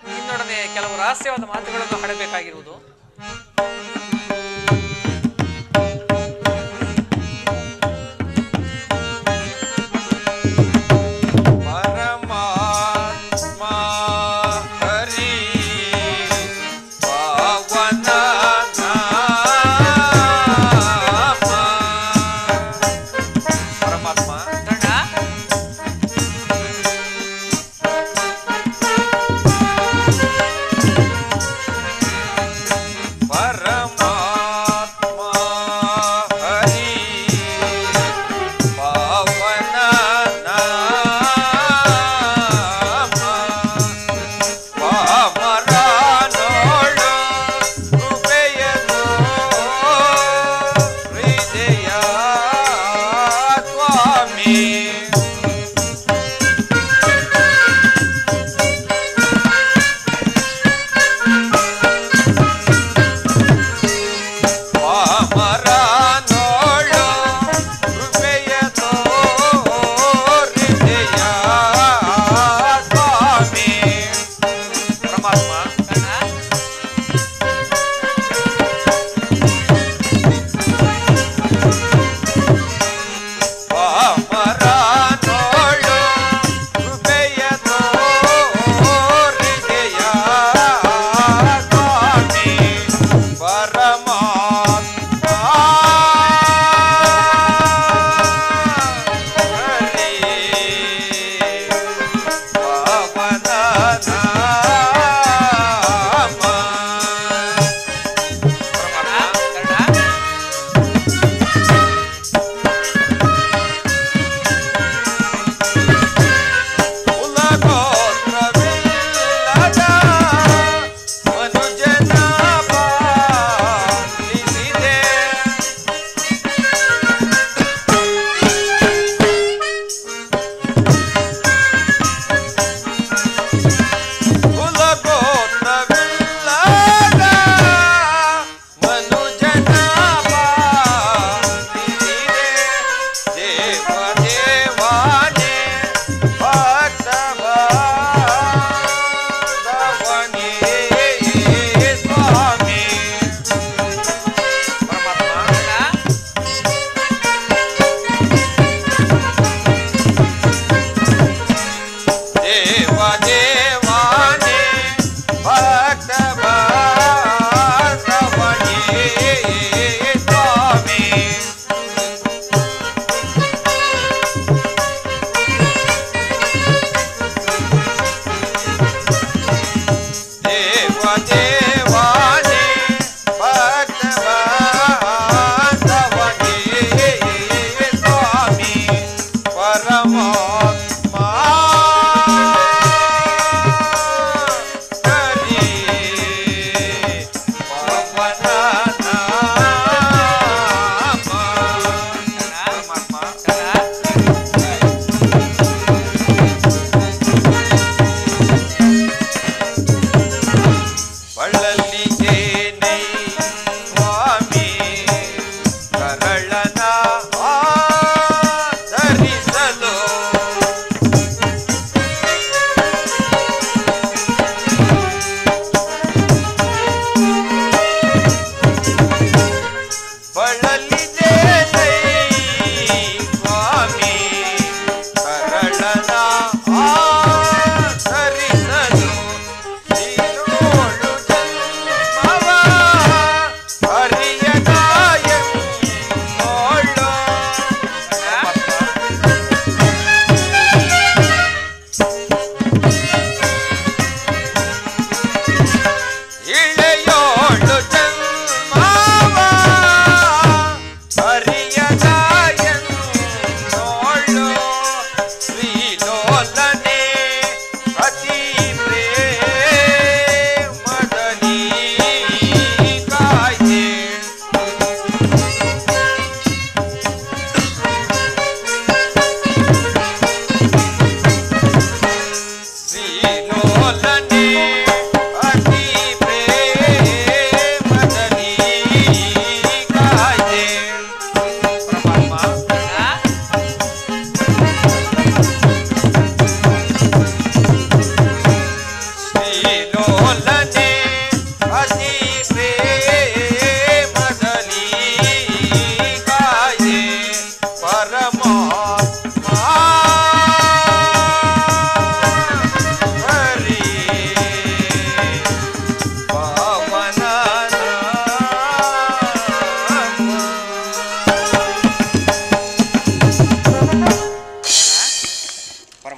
ನಿನ್ನೊಡನೆ ಕೆಲವು ರಹಸ್ಯವಾದ ಮಾತುಗಳನ್ನು ಆಡಬೇಕಾಗಿರುವುದು ಪರಮಾತ್ಮ ಹರಿ ಪವನ ನಾಮ. ಪರಮಾತ್ಮ ಗಂಡ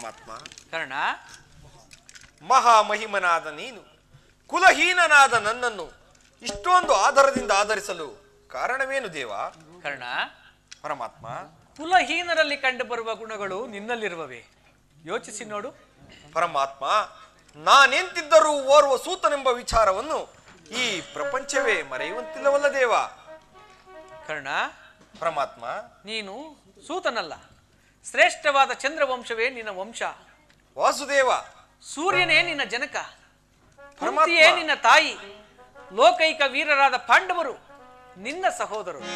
ಪರಮಾತ್ಮ ಕರ್ಣ ಮಹಾಮಹಿಮನಾದ ನೀನು ಕುಲಹೀನನಾದ ನನ್ನನ್ನು ಇಷ್ಟೊಂದು ಆಧಾರದಿಂದ ಆಧರಿಸಲು ಕಾರಣವೇನು ದೇವ ಕರ್ಣ ಪರಮಾತ್ಮ ಕುಲಹೀನರಲ್ಲಿ ಕಂಡುಬರುವ ಗುಣಗಳು ನಿನ್ನಲ್ಲಿರುವವೇ ಯೋಚಿಸಿ ನೋಡು ಪರಮಾತ್ಮ ನಾನೆಂತಿದ್ದರೂ ಓರ್ವ ಸೂತನೆಂಬ ವಿಚಾರವನ್ನು ಈ ಪ್ರಪಂಚವೇ ಮರೆಯುವಂತಿಲ್ಲವಲ್ಲ ದೇವ ಕರ್ಣ ಪರಮಾತ್ಮ ನೀನು ಸೂತನಲ್ಲ ಶ್ರೇಷ್ಠವಾದ ಚಂದ್ರವಂಶವೇ ನಿನ್ನ ವಂಶ ವಾಸುದೇವ ಸೂರ್ಯನೇ ನಿನ್ನ ಜನಕ ಪರಮಾತ್ಮ. ಕುಂತಿಯೇ ನಿನ್ನ ತಾಯಿ ಲೋಕೈಕ ವೀರರಾದ ಪಾಂಡವರು ನಿನ್ನ ಸಹೋದರರು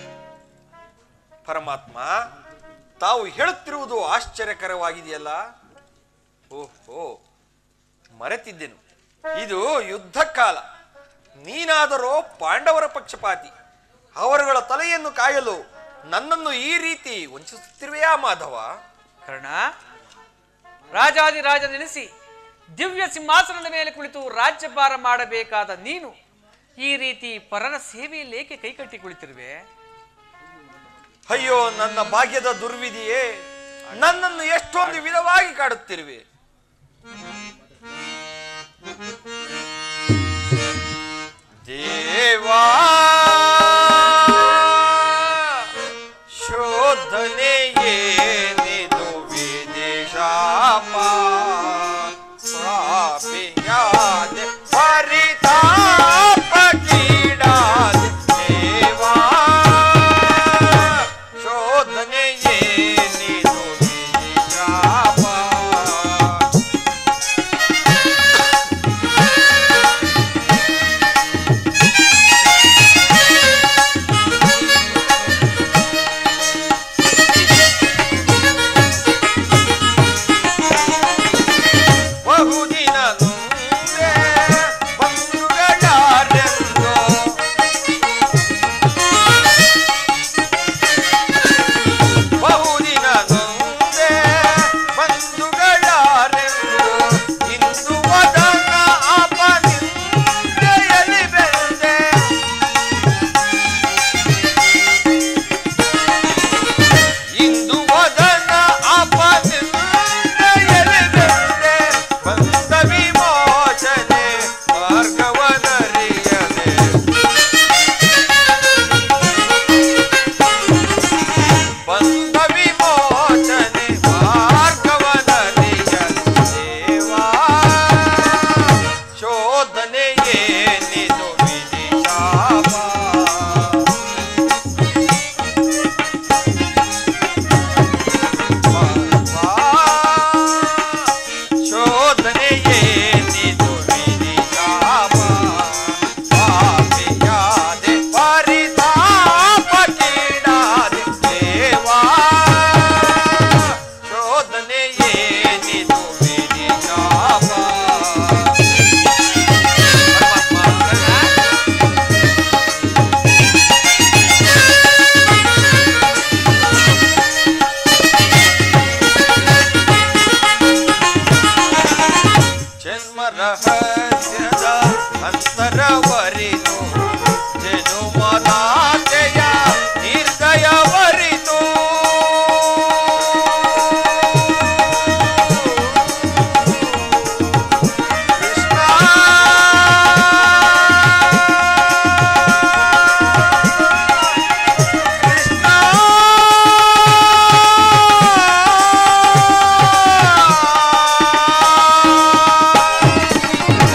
ಪರಮಾತ್ಮ ತಾವು ಹೇಳುತ್ತಿರುವುದು ಆಶ್ಚರ್ಯಕರವಾಗಿದೆಯಲ್ಲ ಓಹೋ ಮರೆತಿದ್ದೆನು ಇದು ಯುದ್ಧ ಕಾಲ ನೀನಾದರೋ ಪಾಂಡವರ ಪಕ್ಷಪಾತಿ ಅವರುಗಳ ತಲೆಯನ್ನು ಕಾಯಲು ನನ್ನನ್ನು ಈ ರೀತಿ ವಂಚಿಸುತ್ತಿರುವೆಯಾ ಮಾಧವ ಕರ್ಣ ರಾಜಾದಿರಾಜ ನೆನೆಸಿ ದಿವ್ಯ ಸಿಂಹಾಸನದ ಮೇಲೆ ಕುಳಿತು ರಾಜ್ಯಭಾರ ಮಾಡಬೇಕಾದ ನೀನು ಈ ರೀತಿ ಪರರ ಸೇವೆಯಲ್ಲಿ ಏಕೆ ಕೈಕಟ್ಟಿ ಕುಳಿತಿರುವೆ ಅಯ್ಯೋ ನನ್ನ ಭಾಗ್ಯದ ದುರ್ವಿಧಿಯೇ ನನ್ನನ್ನು ಎಷ್ಟೊಂದು ವಿಧವಾಗಿ ಕಾಡುತ್ತಿರುವೆ ದೇವಾ ಶೋಧನೆಯೇನಿದು ವಿದೇಶಾಪ ಪಾಪಿಯಾದೆ ಪರಿತಾಪ ಕೀಡಾದೆ ದೇವಾ ಶೋಧನೆಯೇನಿದು ವಿದೇಶಾಪ ಬಹುದಿನ ನೊಂದೆ ಬಂಧುಗಳಾರೆಂದೋ ಬಹುದಿನ ನೊಂದೆ ಬಂಧುಗಳಾರೆಂದೋ ಇಂದು ವದನ ಅಪನಿಂದೆಯಲಿ ಬೆಂದೆ ಇಂದು ವದನ ಅಪನಿಂದೆಯಲಿ ಬೆಂದೆ ಬಂದ ವಿಮೋಚನೆ ಮಾರ್ಗವನರಿಯದೆ ಬಂದ ವಿಮೋಚನೆ ಮಾರ್ಗವನರಿಯದೆ ದೇವಾ ಶೋಧನೆಯೇನಿದು ವಿಧಿಶಾಪ ಶೋಧನೆಯೇನಿದು ವಿಧಿಶಾಪ ಪಾಪಿಯಾದೆ ಪರಿತಾಪ ಕೀಡಾದೆ ದೇವಾ ಶೋಧನೆಯೇನಿದು ವಿಧಿಶಾಪ ಪರಮಾತ್ಮ ಜನ್ಮ ರಹಸ್ಯದ ಅಂತರವರಿತು ಜನುಮದಾತೆಯ ನಿರ್ದಯವರಿತು ಕೃಷ್ಣ ಕೃಷ್ಣ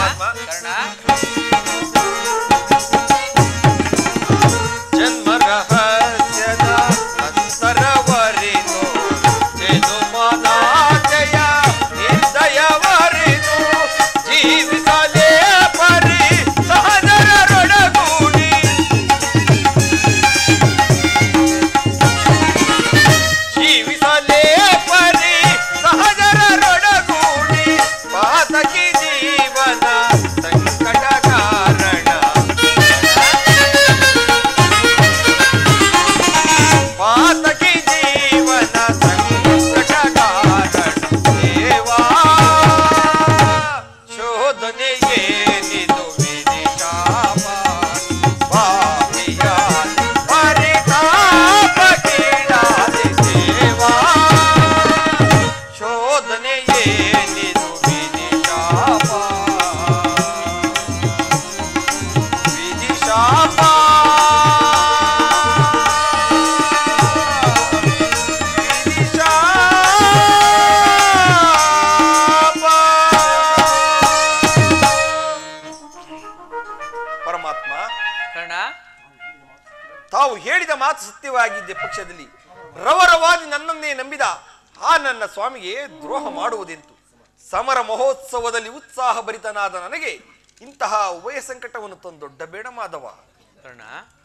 ಮಾತು ಸತ್ಯವಾಗಿದ್ದ ಪಕ್ಷದಲ್ಲಿ ರವರವಾದಿ ನನ್ನನ್ನೇ ನಂಬಿದ ಆ ನನ್ನ ಸ್ವಾಮಿಗೆ ದ್ರೋಹ ಮಾಡುವುದೆಂತು ಸಮರ ಮಹೋತ್ಸವದಲ್ಲಿ ಉತ್ಸಾಹ ಭರಿತನಾದ ನನಗೆ ಇಂತಹ ಉಭಯ ಸಂಕಟವನ್ನು ತಂದೊಡ್ಡ ಬೇಡ ಮಾಧವ ಕರ್ಣ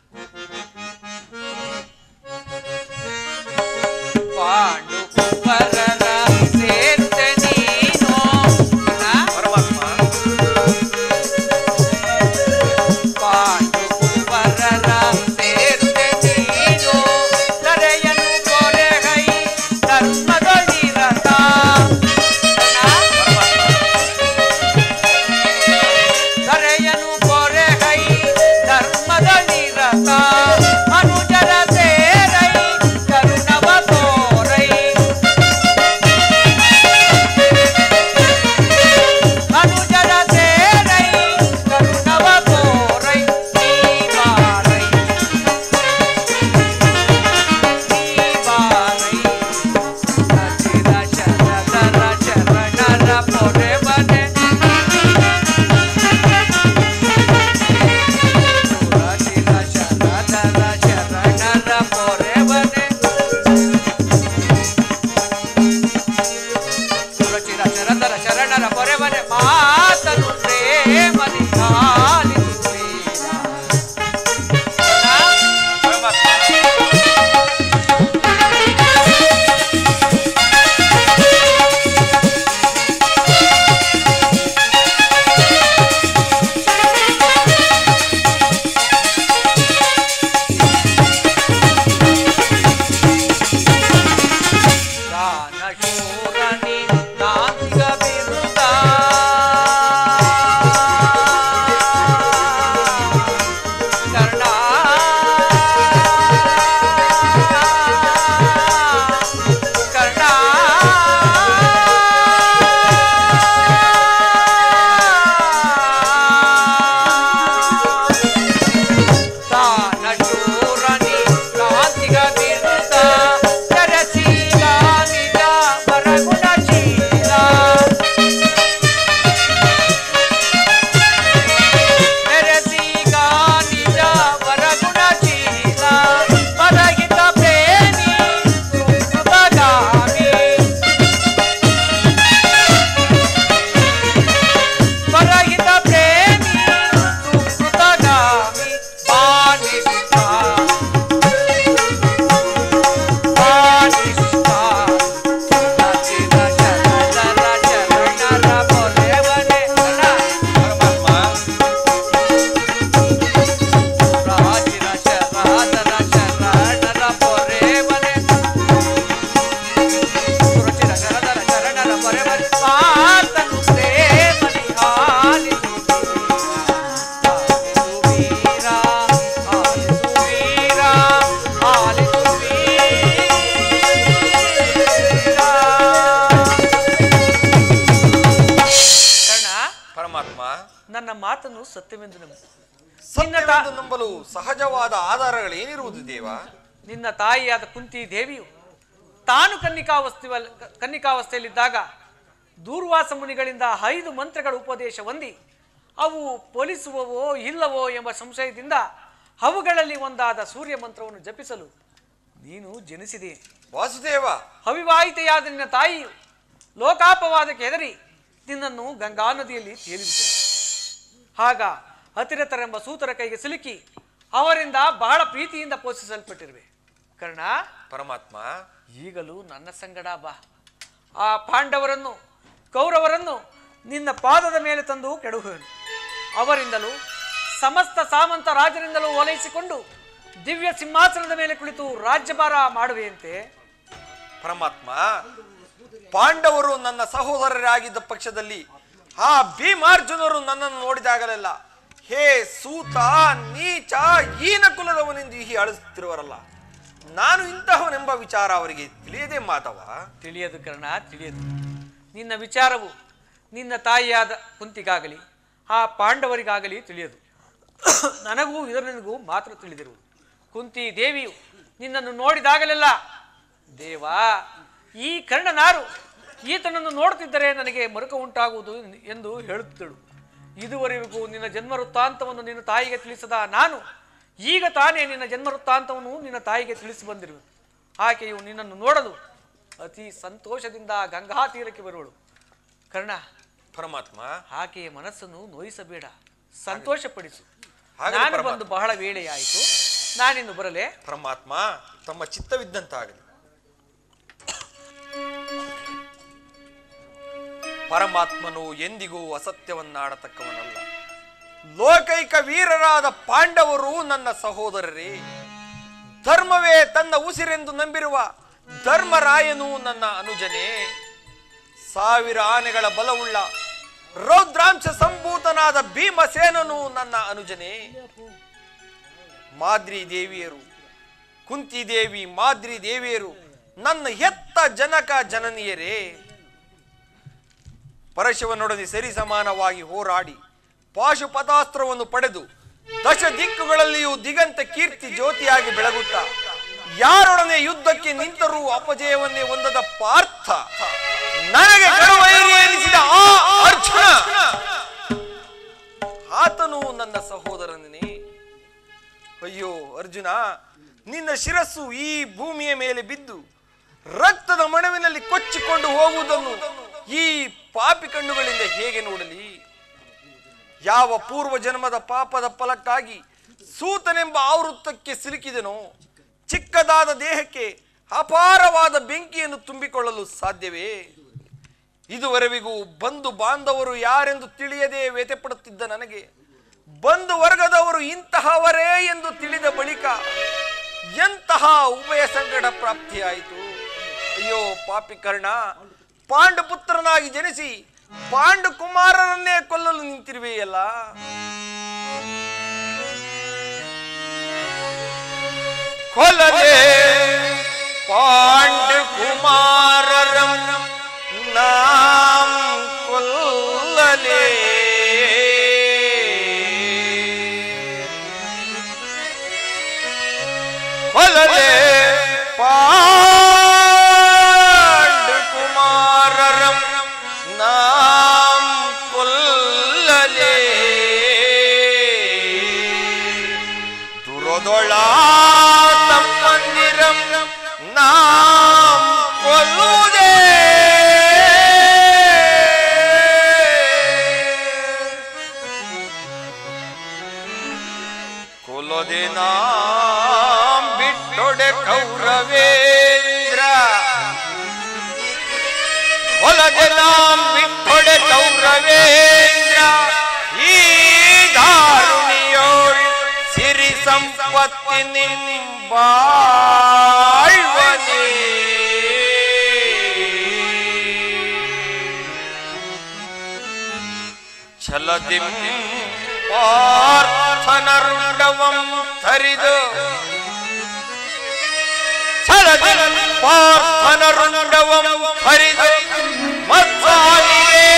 ಪಾಂಡು ಕುಂಬರರ ಸೇರ್ತೆ ನೀನು ಕರ್ಣ, ಪರಮಾತ್ಮ ಪಾಂಡು ಕುಂಬರರ ಸೇರ್ತೆ ನೀನು ತರೆಯನು ಕೊರೆಗೈ ಧರ್ಮದೊಳಿರತ ಕರ್ಣ, ಧರೆಯನು ಕೊರೆಗೈ ಧರ್ಮದ ನಿರತ ಮನುಜರ ಸೇರೈ ಕರುಣವ ತೋರೈ ಮನುಜರ ಸೇರೈ ಕರುಣವ ತೋರೈ ನೀವಾರೈ ನೀವಾರೈ ರಚಿರ ಶರದರ ಶರಣರ ಪೊರೆವನೆ ಸುರಚಿರ ಶರದರ ಶರಣರ ಪೊರೆವನೆ ಸುರಚಿರ ಶರದರ ಶರಣರ ಪೊರೆವನೆ ಮಾತನು ಪ್ರೇಮದಿ ಆಲಿಸುತ್ತೀರ. ಪರಮಾತ್ಮ ದಾನಶೂರನಿ ನಾಂತಿಗ ಬಿರುದ ಕರ್ಣ ಕರ್ಣ ದಾನಶೂರನಿ ನಾಂತಿಗ ಬಿರುದ ಕರಸೀಗ ನಿಜ ವರಗುಣಶೀಲ ಕರಸೀಗ ನಿಜ ವರಗುಣಶೀಲ ಪರಹಿತ ಪ್ರೇಮಿ ಸುಕೃತಗಾಮಿ ಪರಹಿತ ಪ್ರೇಮಿ ಸುಕೃತಗಾಮಿ ಬಾನಿಷ್ಠ ಬಾನಿಷ್ಠ ಸುರಚಿರ ಶರಣರ ಶರಣರ ಪೊರೆವನೆ ಪರಮಾತ್ಮ ರಾಜಿರ ಶರಣರ ಶರಣರ ಪೊರೆವನೆ ಸುರಚಿರ ಶರಣರ ಶರಣರ ಪೊರೆವನೆ ಮಾತನು ಪ್ರೇಮದಿ ಆಲಿಸುತ್ತೀರ ಆಲಿಸು ವೀರ ಆಲಿಸು ಕರ್ಣ ಪರಮಾತ್ಮ ನನ್ನ ಮಾತನ್ನು ಸತ್ಯವೆಂದು ನಂಬು ಸತ್ಯವೆಂದು ನಂಬಲು ಸಹಜವಾದ ಆಧಾರಗಳೇನಿರುವುದು ದೇವ ನಿನ್ನ ತಾಯಿಯಾದ ಕುಂತಿ ದೇವಿಯು ತಾನು ಕನ್ನಿಕಾವಸ್ತಿವಲ್ ಕನ್ನಿಕಾವಸ್ಥೆಯಲ್ಲಿದ್ದಾಗ ದೂರ್ವಾಸ ಮುನಿಗಳಿಂದ ಐದು ಮಂತ್ರಗಳ ಉಪದೇಶ ಹೊಂದಿ ಅವು ಫಲಿಸುವವೋ ಇಲ್ಲವೋ ಎಂಬ ಸಂಶಯದಿಂದ ಅವುಗಳಲ್ಲಿ ಒಂದಾದ ಸೂರ್ಯ ಮಂತ್ರವನ್ನು ಜಪಿಸಲು ನೀನು ಜನಿಸಿದೆ ವಾಸುದೇವ ಅವಿವಾಹಿತೆಯಾದ ನಿನ್ನ ತಾಯಿಯು ಲೋಕಾಪವಾದಕ್ಕೆ ಹೆದರಿ ನಿನ್ನನ್ನು ಗಂಗಾ ನದಿಯಲ್ಲಿ ತೇಲಿಬಿಟ್ಟರು ಆಗ ಅತಿರಥರೆಂಬ ಸೂತರ ಕೈಗೆ ಸಿಲುಕಿ ಅವರಿಂದ ಬಹಳ ಪ್ರೀತಿಯಿಂದ ಪೋಷಿಸಲ್ಪಟ್ಟಿರುವೆ ಕರ್ಣ ಪರಮಾತ್ಮ ಈಗಲೂ ನನ್ನ ಸಂಗಡ ಬಾ ಆ ಪಾಂಡವರನ್ನು ಕೌರವರನ್ನು ನಿನ್ನ ಪಾದದ ಮೇಲೆ ತಂದು ಕೆಡುಹುವೆನು ಅವರಿಂದಲೂ ಸಮಸ್ತ ಸಾಮಂತ ರಾಜರಿಂದಲೂ ಓಲೈಸಿಕೊಂಡು ದಿವ್ಯ ಸಿಂಹಾಸನದ ಮೇಲೆ ಕುಳಿತು ರಾಜ್ಯಭಾರ ಮಾಡುವೆಯಂತೆ ಪರಮಾತ್ಮ ಪಾಂಡವರು ನನ್ನ ಸಹೋದರರಾಗಿದ್ದ ಪಕ್ಷದಲ್ಲಿ ಆ ಭೀಮಾರ್ಜುನರು ನನ್ನನ್ನು ನೋಡಿದಾಗಲೆಲ್ಲ ಹೇ ಸೂತ ನೀಚ ಈನ ಕುಲದವನೆಂದು ಹೀಯಾಳಿಸುತ್ತಿರುವರಲ್ಲ ನಾನು ಇಂತಹವನೆಂಬ ವಿಚಾರ ಅವರಿಗೆ ತಿಳಿಯದೆ ಮಾತವ ತಿಳಿಯದು ಕರ್ಣ ತಿಳಿಯದು ನಿನ್ನ ವಿಚಾರವು ನಿನ್ನ ತಾಯಿಯಾದ ಕುಂತಿಗಾಗಲಿ ಆ ಪಾಂಡವರಿಗಾಗಲಿ ತಿಳಿಯದು ನನಗೂ ಇದರನಿಗೂ ಮಾತ್ರ ತಿಳಿದಿರುವುದು ಕುಂತಿ ದೇವಿಯು ನಿನ್ನನ್ನು ನೋಡಿದಾಗಲೆಲ್ಲ ದೇವಾ ಈ ಕರ್ಣನಾರು ಈತನನ್ನು ನೋಡುತ್ತಿದ್ದರೆ ನನಗೆ ಮರುಕ ಉಂಟಾಗುವುದು ಎಂದು ಹೇಳುತ್ತಿದ್ದಳು ಇದುವರೆಗೂ ನಿನ್ನ ಜನ್ಮ ವೃತ್ತಾಂತವನ್ನು ನಿನ್ನ ತಾಯಿಗೆ ತಿಳಿಸದ ನಾನು ಈಗ ತಾನೇ ನಿನ್ನ ಜನ್ಮ ವೃತ್ತಾಂತವನ್ನು ನಿನ್ನ ತಾಯಿಗೆ ತಿಳಿಸಿ ಬಂದಿರುವೆ ಆಕೆಯು ನಿನ್ನನ್ನು ನೋಡಲು ಅತಿ ಸಂತೋಷದಿಂದ ಗಂಗಾ ತೀರಕ್ಕೆ ಬರುವಳು ಕರ್ಣ ಪರಮಾತ್ಮ ಆಕೆಯ ಮನಸ್ಸನ್ನು ನೋಯಿಸಬೇಡ ಸಂತೋಷಪಡಿಸು ಹಾಗಲೇ ನಾನು ಪರಮಾತ್ಮ. ಬಂದು ಬಹಳ ವೇಳೆಯಾಯಿತು ನಾನಿನ್ನು ಬರಲೇ ಪರಮಾತ್ಮ ತಮ್ಮ ಚಿತ್ತವಿದ್ದಂತಾಗಲಿ ಪರಮಾತ್ಮನು ಎಂದಿಗೂ ಅಸತ್ಯವನ್ನಾಡತಕ್ಕವನಲ್ಲ ಲೋಕೈಕ ವೀರರಾದ ಪಾಂಡವರು ನನ್ನ ಸಹೋದರರೇ ಧರ್ಮವೇ ತನ್ನ ಉಸಿರೆಂದು ನಂಬಿರುವ ಧರ್ಮರಾಯನು ನನ್ನ ಅನುಜನೇ ಸಾವಿರ ಆನೆಗಳ ಬಲವುಳ್ಳ ರೌದ್ರಾಂಶ ಸಂಭೂತನಾದ ಭೀಮಸೇನನು ನನ್ನ ಅನುಜನೇ ಮಾದ್ರಿ ದೇವಿಯರು ಕುಂತಿ ದೇವಿ ಮಾದ್ರಿ ದೇವಿಯರು ನನ್ನ ಹೆತ್ತ ಜನಕ ಜನನಿಯರೇ ಪರಶಿವನೊಡನೆ ಸರಿ ಸಮಾನವಾಗಿ ಹೋರಾಡಿ ಪಾಶುಪತಾಸ್ತ್ರವನ್ನು ಪಡೆದು ದಶ ದಿಕ್ಕುಗಳಲ್ಲಿಯೂ ದಿಗಂತ ಕೀರ್ತಿ ಜ್ಯೋತಿಯಾಗಿ ಬೆಳಗುತ್ತ ಯಾರೊಡನೆ ಯುದ್ಧಕ್ಕೆ ನಿಂತರೂ ಅಪಜಯವನ್ನೇ ಹೊಂದದ ಪಾರ್ಥ ನನಗೆ ಕರುವೈರಿ ಎನಿಸಿದ ಆ ಅರ್ಜುನ ಆತನು ನನ್ನ ಸಹೋದರನೇ ಅಯ್ಯೋ ಅರ್ಜುನ ನಿನ್ನ ಶಿರಸ್ಸು ಈ ಭೂಮಿಯ ಮೇಲೆ ಬಿದ್ದು ರಕ್ತದ ಮಣವಿನಲ್ಲಿ ಕೊಚ್ಚಿಕೊಂಡು ಹೋಗುವುದನ್ನು ಈ ಪಾಪಿ ಕಣ್ಣುಗಳಿಂದ ಹೇಗೆ ನೋಡಲಿ ಯಾವ ಪೂರ್ವ ಜನ್ಮದ ಪಾಪದ ಫಲಕ್ಕಾಗಿ ಸೂತನೆಂಬ ಆವೃತ್ತಕ್ಕೆ ಸಿಲುಕಿದನೋ ಚಿಕ್ಕದಾದ ದೇಹಕ್ಕೆ ಅಪಾರವಾದ ಬೆಂಕಿಯನ್ನು ತುಂಬಿಕೊಳ್ಳಲು ಸಾಧ್ಯವೇ ಇದುವರೆವಿಗೂ ಬಂಧು ಬಾಂಧವರು ಯಾರೆಂದು ತಿಳಿಯದೆ ವ್ಯಥೆಪಡುತ್ತಿದ್ದ ನನಗೆ ಬಂಧು ವರ್ಗದವರು ಇಂತಹವರೇ ಎಂದು ತಿಳಿದ ಬಳಿಕ ಎಂತಹ ಉಭಯ ಸಂಕಟ ಪ್ರಾಪ್ತಿಯಾಯಿತು ಅಯ್ಯೋ ಪಾಪಿ ಕರ್ಣ ಪಾಂಡುಪುತ್ರನಾಗಿ ಜನಿಸಿ ಪಾಂಡು ಕುಮಾರರನ್ನೇ ಕೊಲ್ಲಲು ನಿಂತಿರುವೆಯಲ್ಲ ಕೊಲ್ಲದೆ ಪಾಂಡು ಕುಮಾರರಂ ನಾಂ ಕೊಲ್ಲಲೇ ಕೊಲ್ಲಲೆ ಪಾಂಡು ಕುಮಾರರಂ ನಾಂ ಕೊಲ್ಲಲೆ ದುರದೊಳ ತಮ್ಮಂದಿರಂ ನಾಂ ಕೊಲ್ಲುವುದೇ ಕೊಲ್ಲದೆ ನಾಂ ಬಿಟ್ಟೊಡೆ ಕೌರವೇಂದ್ರ ಕೊಲದೆ ನಾಂ ಬಿಟ್ಟೊಡೆ ಕೌರವೇಂದ್ರ ಈ ದಾರುಣಿಯೋಳ್ ಸಿರಿ ಸಂಪತ್ತಿ ನಿಂಬಾಳ್ವನೇ ಛಲದಿಂ ಪಾರ್ಥನರುಂಡವಂ ಹರಿದು ಛಲದಿಂ ಪಾರ್ಥನರುಂಡವಂ ಹರಿದು ಮತ್ಸ್ವಾಮಿಗೆ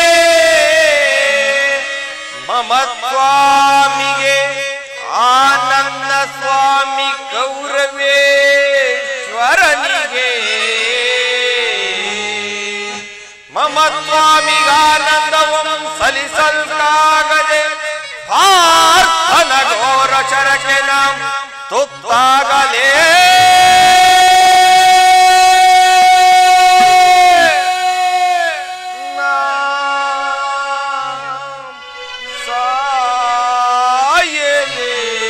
ಮಮ ಸ್ವಾಮಿಗೆ ಆನಂದ ಸ್ವಾಮಿ ಕೌರವೇಶ್ವರನಿಗೆ ಮಮ ಸ್ವಾಮಿಗಾನಂದವಂ ಸಲಿಸಲ್ಕಾಗದೆ ಪಾರ್ಥನ ಘೋರ ಶರಕ್ಕೆ ನಾಂ ತುತ್ತಾಗಲೇ ನಾಂ ಸಾಯಲೇ.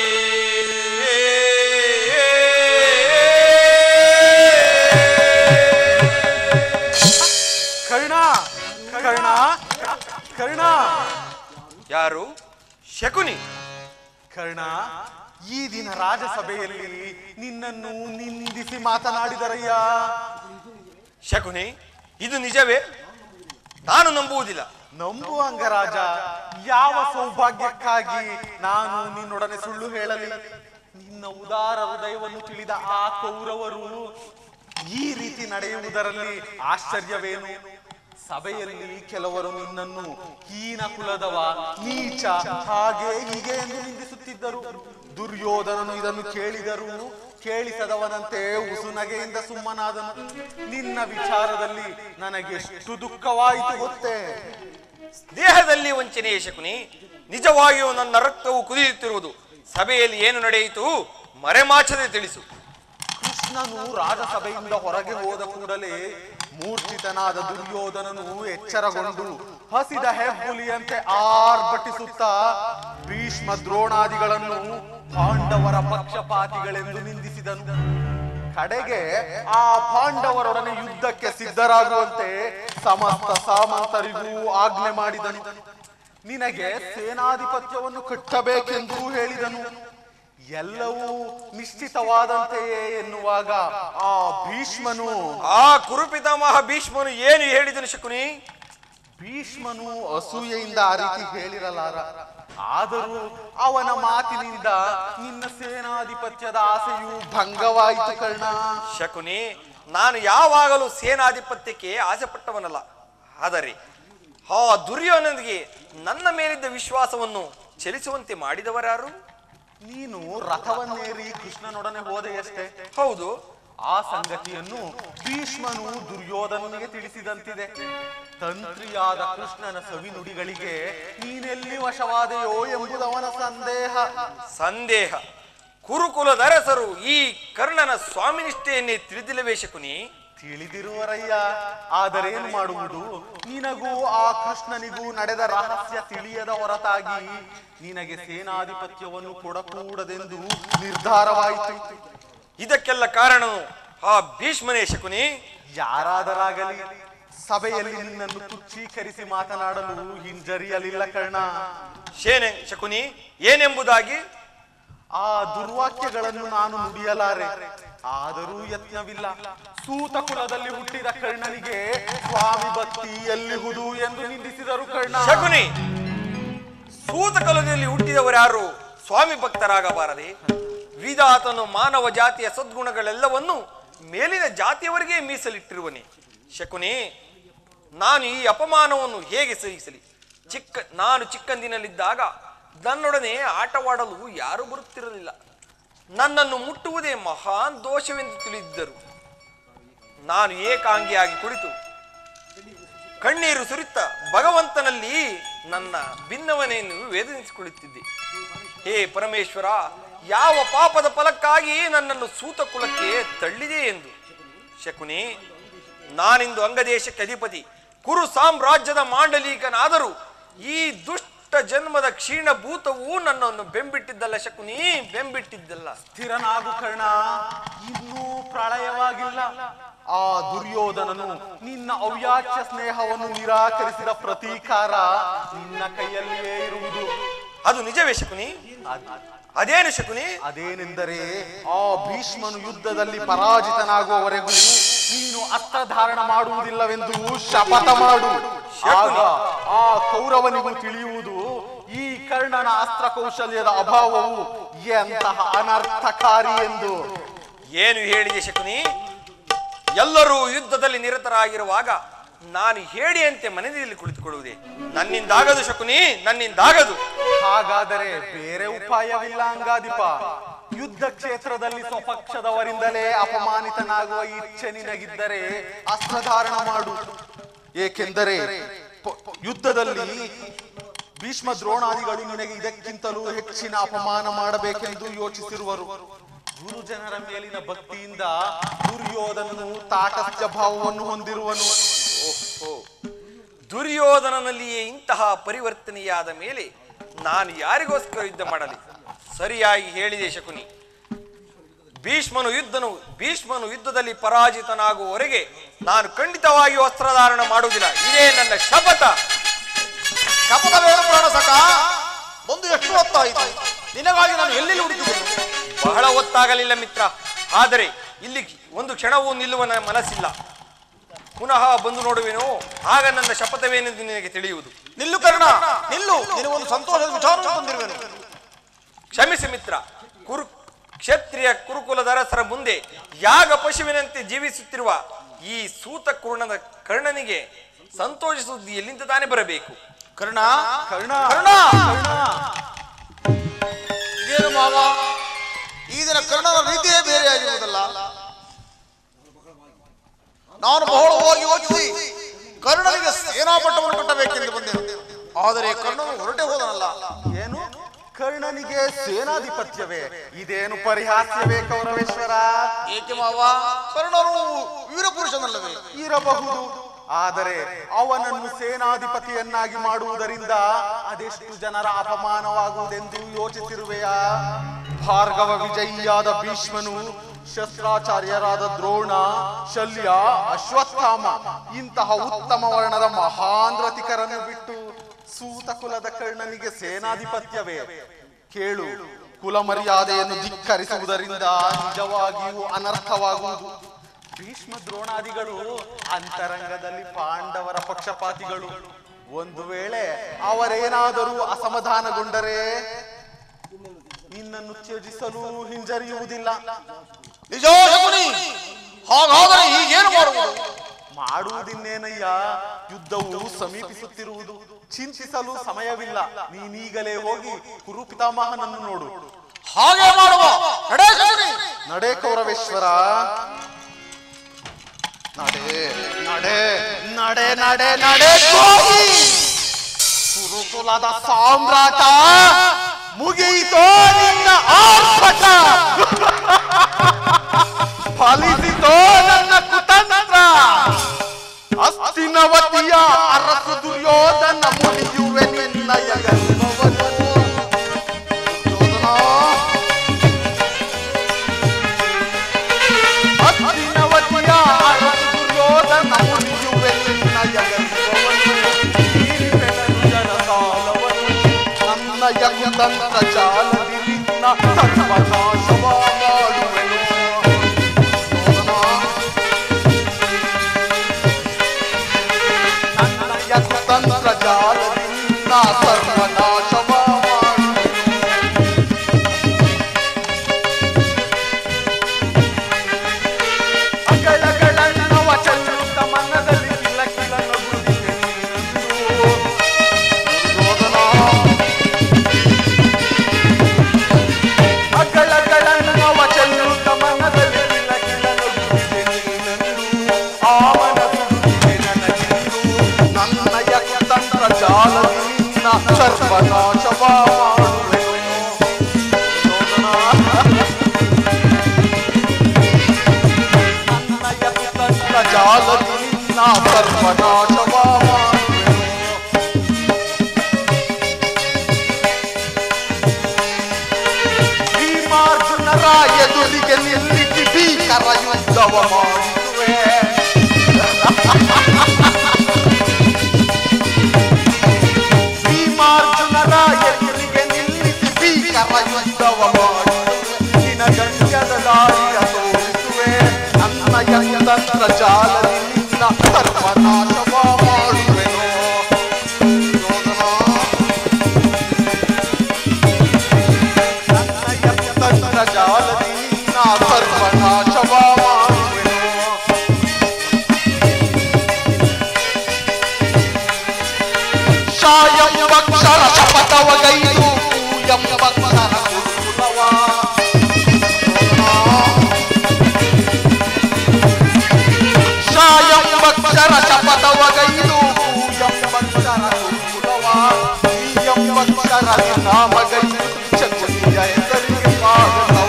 ಕರ್ಣ ಕರ್ಣ ಕರ್ಣ ಯಾರು ಶಕುನಿ ಕರ್ಣ ಈ ದಿನ ರಾಜಸಭೆಯಲ್ಲಿ ನಿನ್ನನ್ನು ನಿಂದಿಸಿ ಮಾತನಾಡಿದರಯ್ಯ ಶಕುನಿ ಇದು ನಿಜವೇ ನಾನು ನಂಬುವುದಿಲ್ಲ ನಂಬು ಅಂಗರಾಜ ಯಾವ ಸೌಭಾಗ್ಯಕ್ಕಾಗಿ ನಾನು ನಿನ್ನೊಡನೆ ಸುಳ್ಳು ಹೇಳಲಿ ನಿನ್ನ ಉದಾರ ಹೃದಯವನ್ನು ತಿಳಿದ ಆ ಕೌರವರು ಈ ರೀತಿ ನಡೆಯುವುದರಲ್ಲಿ ಆಶ್ಚರ್ಯವೇನು ಸಭೆಯಲ್ಲಿ ಕೆಲವರು ನಿನ್ನನ್ನು ಹೀನ ಕುಲದವ ನೀಚ ಹಾಗೆ ಹೀಗೆ ಎಂದು ನಿಂದಿಸುತ್ತಿದ್ದರು ದುರ್ಯೋಧನನು ಇದನ್ನು ಕೇಳಿದರು ಕೇಳಿಸದವನಂತೆ ಉಸುನಗೆಯಿಂದ ಸುಮ್ಮನಾದನು ನಿನ್ನ ವಿಚಾರದಲ್ಲಿ ನನಗೆ ಎಷ್ಟು ದುಃಖವಾಯಿತು ಗೊತ್ತೇ ದೇಹದಲ್ಲಿ ವಂಚನೆಯ ಶಕುನಿ ನಿಜವಾಗಿಯೂ ನನ್ನ ರಕ್ತವು ಕುದಿಯುತ್ತಿರುವುದು ಸಭೆಯಲ್ಲಿ ಏನು ನಡೆಯಿತು ಮರೆಮಾಚದೆ ತಿಳಿಸು ಕೃಷ್ಣನು ರಾಜಸಭೆಯಿಂದ ಹೊರಗೆ ಹೋದ ಕೂಡಲೇ ಮೂರ್ಛಿತನಾದ ದುರ್ಯೋಧನನು ಎಚ್ಚರಗೊಂಡು ಹಸಿದ ಹೆಬ್ಬುಲಿಯಂತೆ ಆರ್ಭಟಿಸುತ್ತಾ ಭೀಷ್ಮ ದ್ರೋಣಾದಿಗಳನ್ನು ಪಾಂಡವರ ಪಕ್ಷಪಾತಿಗಳೆಂದು ನಿಂದಿಸಿದನು ಕಡೆಗೆ ಆ ಪಾಂಡವರೊಡನೆ ಯುದ್ಧಕ್ಕೆ ಸಿದ್ಧರಾಗುವಂತೆ ಸಮಸ್ತ ಸಾಮಂತರಿಗೂ ಆಜ್ಞೆ ಮಾಡಿದನು ನಿನಗೆ ಸೇನಾಧಿಪತ್ಯವನ್ನು ಕಟ್ಟಬೇಕೆಂದು ಹೇಳಿದನು ಎಲ್ಲವೂ ನಿಶ್ಚಿತವಾದಂತೆಯೇ ಎನ್ನುವಾಗ ಆ ಭೀಷ್ಮನು ಆ ಕುರುಪಿತಾಮಹ ಭೀಷ್ಮನು ಏನು ಹೇಳಿದನು ಶಕುನಿ ಭೀಷ್ಮನು ಅಸೂಯೆಯಿಂದ ಆ ರೀತಿ ಹೇಳಿರಲಾರ ಆದರೂ ಅವನ ಮಾತಿನಿಂದ ನಿನ್ನ ಸೇನಾಧಿಪತ್ಯದ ಆಸೆಯು ಭಂಗವಾಯಿತು ಕರ್ಣ ಶಕುನಿ ನಾನು ಯಾವಾಗಲೂ ಸೇನಾಧಿಪತ್ಯಕ್ಕೆ ಆಸೆ ಪಟ್ಟವನಲ್ಲ ಆದರೆ ಆ ದುರ್ಯೋಧನಿಗೆ ನನ್ನ ಮೇಲಿದ್ದ ವಿಶ್ವಾಸವನ್ನು ಚಲಿಸುವಂತೆ ಮಾಡಿದವರಾರು ನೀನು ರಥವನ್ನೇರಿ ಕೃಷ್ಣನೊಡನೆ ಹೋದೆಯಷ್ಟೇ ಹೌದು ಆ ಸಂಗತಿಯನ್ನು ಭೀಷ್ಮನು ದುರ್ಯೋಧನನಿಗೆ ತಿಳಿಸಿದಂತಿದೆ ತಂತ್ರಿಯಾದ ಕೃಷ್ಣನ ಸವಿನುಡಿಗಳಿಗೆ ನೀನೆಲ್ಲಿ ವಶವಾದೆಯೋ ಎಂಬುದವನ ಸಂದೇಹ ಸಂದೇಹ ಕುರುಕುಲದರಸರು ಈ ಕರ್ಣನ ಸ್ವಾಮಿನಿಷ್ಠೆಯನ್ನೇ ತಿಳಿದಿಲ್ಲವೇ ಶಕುನಿ ತಿಳಿದಿರುವರಯ್ಯ ಆದರೇನು ಮಾಡುವುದು ನಿನಗೂ ಆ ಕೃಷ್ಣನಿಗೂ ನಡೆದ ರಹಸ್ಯ ತಿಳಿಯದ ಹೊರತಾಗಿ ನಿನಗೆ ಸೇನಾಧಿಪತ್ಯವನ್ನು ಕೊಡಕೂಡದೆಂದು ನಿರ್ಧಾರವಾಯಿತು ಇದಕ್ಕೆಲ್ಲ ಕಾರಣನು ಆ ಭೀಷ್ಮನೇ ಶಕುನಿ ಯಾರಾದರಾಗಲಿ ಸಭೆಯಲ್ಲಿ ನಿನ್ನನ್ನು ತುಚ್ಛೀಕರಿಸಿ ಮಾತನಾಡಲು ಹಿಂಜರಿಯಲಿಲ್ಲ ಕರ್ಣ ಶೇನೆ ಶಕುನಿ ಏನೆಂಬುದಾಗಿ ಆ ದುರ್ವಾಕ್ಯಗಳನ್ನು ನಾನು ನುಡಿಯಲಾರೆ ಆದರೂ ಯತ್ನವಿಲ್ಲ ಸೂತ ಕುಲದಲ್ಲಿ ಹುಟ್ಟಿದ ಕರ್ಣನಿಗೆ ಸ್ವಾಮಿ ಭಕ್ತಿ ಎಲ್ಲಿಹುದು ಎಂದು ನಿಂದಿಸಿದರು ಕರ್ಣ ಶಕುನಿ ಸೂತ ಕಲದಲ್ಲಿ ಹುಟ್ಟಿದವರ್ಯಾರು ಸ್ವಾಮಿ ಭಕ್ತರಾಗಬಾರದೆ ವಿಧಾತನು ಮಾನವ ಜಾತಿಯ ಸದ್ಗುಣಗಳೆಲ್ಲವನ್ನು ಮೇಲಿನ ಜಾತಿಯವರಿಗೆ ಮೀಸಲಿಟ್ಟಿರುವನೆ ಶಕುನಿ ನಾನು ಈ ಅಪಮಾನವನ್ನು ಹೇಗೆ ಸಹಿಸಲಿ ಚಿಕ್ಕ ನಾನು ಚಿಕ್ಕಂದಿನಲ್ಲಿದ್ದಾಗ ನನ್ನೊಡನೆ ಆಟವಾಡಲು ಯಾರೂ ಬರುತ್ತಿರಲಿಲ್ಲ ನನ್ನನ್ನು ಮುಟ್ಟುವುದೇ ಮಹಾನ್ ದೋಷವೆಂದು ತಿಳಿದಿದ್ದರು ನಾನು ಏಕಾಂಗಿಯಾಗಿ ಕುಳಿತು ಕಣ್ಣೀರು ಸುರಿತ ಭಗವಂತನಲ್ಲಿ ನನ್ನ ಭಿನ್ನವನೆಯನ್ನು ವೇದನಿಸಿಕೊಳ್ಳುತ್ತಿದ್ದೆ ಹೇ ಪರಮೇಶ್ವರ ಯಾವ ಪಾಪದ ಫಲಕ್ಕಾಗಿ ನನ್ನನ್ನು ಸೂತ ಕುಲಕ್ಕೆ ತಳ್ಳಿದೆ ಎಂದು ಶಕುನಿ ನಾನಿಂದು ಅಂಗದೇಶಕ್ಕೆ ಅಧಿಪತಿ ಕುರು ಸಾಮ್ರಾಜ್ಯದ ಮಾಂಡಲೀಕನಾದರೂ ಈ ದುಷ್ಟ ಜನ್ಮದ ಕ್ಷೀಣ ಭೂತವು ನನ್ನನ್ನು ಬೆಂಬಿಟ್ಟಿದ್ದಲ್ಲ ಶಕುನಿ ಬೆಂಬಿಟ್ಟಿದ್ದಲ್ಲ ಸ್ಥಿರನಾಗು ಕರ್ಣ ಇನ್ನೂ ಪ್ರಳಯವಾಗಿಲ್ಲ ಆ ದುರ್ಯೋಧನನು ನಿನ್ನ ಅವ್ಯಾಚ್ಯ ಸ್ನೇಹವನ್ನು ನಿರಾಕರಿಸಿದ ಪ್ರತೀಕಾರ ನಿನ್ನ ಕೈಯಲ್ಲಿಯೇ ಇರುವುದು ಅದು ನಿಜವೇ ಶಕುನಿ ಅದ್- ಅದೇನು ಶಕುನಿ ಅದೇನೆಂದರೆ ಆ ಭೀಷ್ಮನು ಯುದ್ಧದಲ್ಲಿ ಪರಾಜಿತನಾಗುವವರೆಗೂ ನೀನು ಅಸ್ತ್ರಧಾರಣ ಮಾಡುವುದಿಲ್ಲವೆಂದು ಶಪಥ ಮಾಡು ಆಗ ಆ ಕೌರವನಿಗೂ ತಿಳಿಯುವುದು ಈ ಕರ್ಣನ ಅಸ್ತ್ರ ಕೌಶಲ್ಯದ ಅಭಾವವು ಎಂತಹ ಅನರ್ಥಕಾರಿ ಎಂದು ಏನು ಹೇಳಿದೆ ಶಕುನಿ ಎಲ್ಲರೂ ಯುದ್ಧದಲ್ಲಿ ನಿರತರಾಗಿರುವಾಗ ನಾನು ಹೇಳಿಯಂತೆ ಮನೆಯಲ್ಲಿ ಕುಳಿತುಕೊಳ್ಳುವುದೇ ನನ್ನಿಂದಾಗದು ಶಕುನಿ ನನ್ನಿಂದಾಗದು ಹಾಗಾದರೆ ಬೇರೆ ಉಪಾಯವಿಲ್ಲ ಅಂಗಾದಿಪ ಯುದ್ಧ ಕ್ಷೇತ್ರದಲ್ಲಿ ಸ್ವಪಕ್ಷದವರಿಂದಲೇ ಅಪಮಾನಿತನಾಗುವ ಇಚ್ಛೆ ನಿನಗಿದ್ದರೆ ಅಸ್ತ್ರಧಾರಣ ಮಾಡು ಏಕೆಂದರೆ ಪ- ಯುದ್ಧದಲ್ಲಿ ಭೀಷ್ಮ ದ್ರೋಣಾದಿಗಳು ನಿನಗೆ ಇದಕ್ಕಿಂತಲೂ ಹೆಚ್ಚಿನ ಅಪಮಾನ ಮಾಡಬೇಕೆಂದು ಯೋಚಿಸಿರುವರು ಗುರುಜನರ ಮೇಲಿನ ಭಕ್ತಿಯಿಂದ ದುರ್ಯೋಧನನು ತಾಟಸ್ಥ್ಯ ಭಾವವನ್ನು ಹೊಂದಿರುವನು ಓಹೋ ದುರ್ಯೋಧನನಲ್ಲಿಯೇ ಇಂತಹ ಪರಿವರ್ತನೆಯಾದ ಮೇಲೆ ನಾನು ಯಾರಿಗೋಸ್ಕರ ಯುದ್ಧ ಮಾಡಲಿ ಸರಿಯಾಗಿ ಹೇಳಿದೆ ಶಕುನಿ ಭೀಷ್ಮನು ಯುದ್ಧನು ಭೀಷ್ಮನು ಯುದ್ಧದಲ್ಲಿ ಪರಾಜಿತನಾಗುವವರೆಗೆ ನಾನು ಖಂಡಿತವಾಗಿಯೂ ಅಸ್ತ್ರಧಾರಣ ಮಾಡುವುದಿಲ್ಲ ಇದೇ ನನ್ನ ಶಪಥ ಕಪಟವೇನು ಪ್ರಾಣ ಸಖ ಒಂದು ಎಷ್ಟು ಹೊತ್ತಾಯಿತು ನಿನಗಾಗಿ ನಾನು ಎಲ್ಲೆಲ್ಲಿ ಹುಡುಕಿದ್ದೇನೆ ಬಹಳ ಹೊತ್ತಾಗಲಿಲ್ಲ ಮಿತ್ರ ಆದರೆ ಇಲ್ಲಿ ಒಂದು ಕ್ಷಣವೂ ನಿಲ್ಲುವ ನನ್ನ ಮನಸ್ಸಿಲ್ಲ ಪುನಃ ಬಂದು ನೋಡುವೆನೋ ಆಗ ನನ್ನ ಶಪಥವೇನೆಂದು ನಿನಗೆ ತಿಳಿಯುವುದು ನಿಲ್ಲು ಕರ್ಣ ನಿಲ್ಲು ನಿನಗೊಂದು ಸಂತೋಷದ ವಿಚಾರ ತಂದಿರುವೆನು ಕ್ಷಮಿಸಿ ಮಿತ್ರ ಕುರು ಕ್ಷತ್ರಿಯ ಕುರುಕುಲದ ಅರಸರ ಮುಂದೆ ಯಾಗ ಪಶುವಿನಂತೆ ಜೀವಿಸುತ್ತಿರುವ ಈ ಸೂತ ಕುರ್ಣದ ಕರ್ಣನಿಗೆ ಸಂತೋಷ ಸುದ್ದಿ ಎಲ್ಲಿಂದ ತಾನೇ ಬರಬೇಕು ಕರ್ಣ ಕರ್ಣ ಕರ್ಣ ಇದೇನು ಮಾವ ಈ ದಿನ ಕರ್ಣನ ರೀತಿಯೇ ಬೇರೆಯಾಗಿರುವುದಲ್ಲ ನಾನು ಬಹಳವಾಗಿ ಯೋಚಿಸಿ ಕರ್ಣನಿಗೆ ಸೇನಾಪಟ್ಟವನ್ನು ಕಟ್ಟಬೇಕೆಂದು ಬಂದೆನು ಆದರೆ ಕರ್ಣನು ಹೊರಟೆ ಹೋದನಲ್ಲ ಏನು ಕರ್ಣನಿಗೆ ಸೇನಾಧಿಪತ್ಯವೇ ಇದೇನು ಪರಿಹಾಸ್ಯವೇ ಕೌರವೇಶ್ವರ ಏಕೆ ಮಾವ ಕರ್ಣನು ವೀರಪುರುಷನಲ್ಲವೇ ಇರಬಹುದು ಆದರೆ ಅವನನ್ನು ಸೇನಾಧಿಪತಿಯನ್ನಾಗಿ ಮಾಡುವುದರಿಂದ ಅದೆಷ್ಟು ಜನರ ಅಪಮಾನವಾಗುವುದೆಂದು ಯೋಚಿಸಿರುವೆಯಾ ಭಾರ್ಗವ ವಿಜಯಿಯಾದ ಭೀಷ್ಮನು ಶಸ್ತ್ರಾಚಾರ್ಯರಾದ ದ್ರೋಣ ಶಲ್ಯ ಅಶ್ವತ್ಥಾಮ ಇಂತಹ ಉತ್ತಮ ವರ್ಣದ ಮಹಾನ್ ರಥಿಕರನ್ನು ಬಿಟ್ಟು ಸೂತ ಕುಲದ ಕರ್ಣನಿಗೆ ಸೇನಾಧಿಪತ್ಯವೇ ಕೇಳು ಕುಲ ಮರ್ಯಾದೆಯನ್ನು ಧಿಕ್ಕರಿಸುವುದರಿಂದ ನಿಜವಾಗಿಯೂ ಅನರ್ಥವಾಗುವುದು ಭೀಷ್ಮ ದ್ರೋಣಾದಿಗಳು ಅಂತರಂಗದಲ್ಲಿ ಪಾಂಡವರ ಪಕ್ಷಪಾತಿಗಳು ಒಂದು ವೇಳೆ ಅವರೇನಾದರೂ ಅಸಮಾಧಾನಗೊಂಡರೆ ನಿನ್ನನ್ನು ತ್ಯಜಿಸಲು ಹಿಂಜರಿಯುವುದಿಲ್ಲ ನಿಜ ಶಕುನಿ ಹಾಗಾದರೆ ಈಗೇನು ಮಾಡುವುದು ಮಾಡುವುದಿನ್ನೇನಯ್ಯ ಯುದ್ಧವು ಸಮೀಪಿಸುತ್ತಿರುವುದು ಚಿಂತಿಸಲು ಸಮಯವಿಲ್ಲ ನೀನೀಗಲೇ ಹೋಗಿ ಕುರು ಪಿತಾಮಹನನ್ನು ನೋಡು ಹಾಗೆ ಮಾಡುವ ನಡೆ ಶಕುನಿ ನಡೆ ಕೌರವೇಶ್ವರ ನಡೆ ನಡೆ ನಡೆ ನಡೆ ನಡೆ ಹೋಗಿ ಕುರುಕುಲದ ಸಾಮ್ರಾಟ ಮುಗಿಯಿತೋ ನಿನ್ನ ಆರ್ಭಟ ಫಲಿಸಿತೋ ನನ್ನ ಕುತಂತ್ರ ಅಸ್ತಿನವತಿಯ ಅರಸು ದುರ್ಯೋಧನ ಮುನಿಯುವೆ ನಿನ್ನಯ ಗರ್ವವನ್ನು ದುರ್ಯೋಧನ ಅತ್ತಿನವತಿಯ ಅರಸು ದುರ್ಯೋಧನ ಮುನಿಯುವೆ ನಿನ್ನಯ ಗರ್ವವನ್ನು ನೀರಿಪೆಣನು ಜನಸಾಲವನ್ನು ನನ್ನಯ ಕುತಂತ್ರ ಜಾಲದಿ ನಿನ್ನ ಸರ್ವನಾಶವ ಮಾಡುವೆನು ನನ್ನಯ ಕುತಂತ್ರ ಜಾಲದಿ ನಿನ್ನ ಸರ್ವನಾಶವ ಮಾಡುವೆನು ಅಗಳಗಳನ್ನವ ಚೆಲ್ಲುತ್ತ ಮನದಲ್ಲಿ ಕಿಲ ಕಿಲ ನಗುತ್ತಿದೆ ನೀನಂದು. ದುರ್ಯೋಧನ. ಅಗಳಗಳನ್ನವ ಚೆಲ್ಲುತ್ತ ಮನದಲ್ಲಿ ಕಿಲ ಕಿಲ ನಗುತ್ತಿದೆ ನೀನಂದು. ಆಮನ ಸುಡುತ್ತಿದೆ ನನಗಿಂದು. ನನ್ನಯ ಕುತಂತ್ರ ಜಾಲದಿ ನಿನ್ನ ಸರ್ವನಾಶವ ಮಾಡುವೆನು. ದುರ್ಯೋಧನ. ನನ್ನಯ ಕುತಂತ್ರ ಜಾಲದಿ ನಿನ್ನ ಸರ್ವನಾಶವ ಮಾಡುವೆನು. ಭೀಮಾರ್ಜುನರ ಎದುರಿಗೆ ನಿಲ್ಲಿಸಿ ಭೀಕರ ಯುದ್ಧವ ಮಾಡಿಸುವೆ ಭೀಮಾರ್ಜುನರ ಎದುರಿಗೆ ನಿಲ್ಲಿಸಿ ಭೀಕರ ಯುದ್ಧವ ಮಾಡಿಸುವೆ ನಿನ ಗಂಗದ ದಾರಿಯ ತೋರಿಸುವೆ ನನ್ನಯ ಕುತಂತ್ರ ಜಾಲದಿ ನಿನ್ನ ಸರ್ವನಾಶವ ಮಾಡುವೆನು ಯೋಧನ ನನ್ನಯ ಕುತಂತ್ರ ಜಾಲದಿ ನಿನ್ನ ಸರ್ವನಾಶವ ಮಾಡುವೆನು ಶಾಯಂ ವಕ್ಷರ ಶಪಥವ ಗೈದು ಕೂಯಂ ವಕ್ಷರ ಕುರುಕುಲವ ಶಾಯಂ ವಕ್ಷರ ಶಪಥವ ಗೈದು ಕೂಯಂ ವಕ್ಷರ ಕುರುಕುಲವ ಈಯಂ ವಕ್ಷರ ನಾಮ ಗೈದು ಚಕುಲಿಯ ಹೆಸರಿಗೆ ಸ್ವಾಗತವ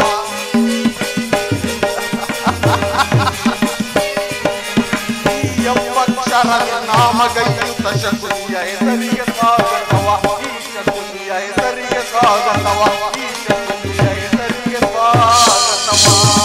ಎಂಬಕ್ಷರ ನಾಮಗೈಯುತ ಶಕುನಿಯ ಹೆಸರಿಗೆ ಸ್ವಾಗತವ ಈ ಶಕುನಿಯ ಹೆಸರಿಗೆ ಸ್ವಾಗತವ ಈ ಶಕುನಿಯ ಹೆಸರಿಗೆ ಸ್ವಾಗತವ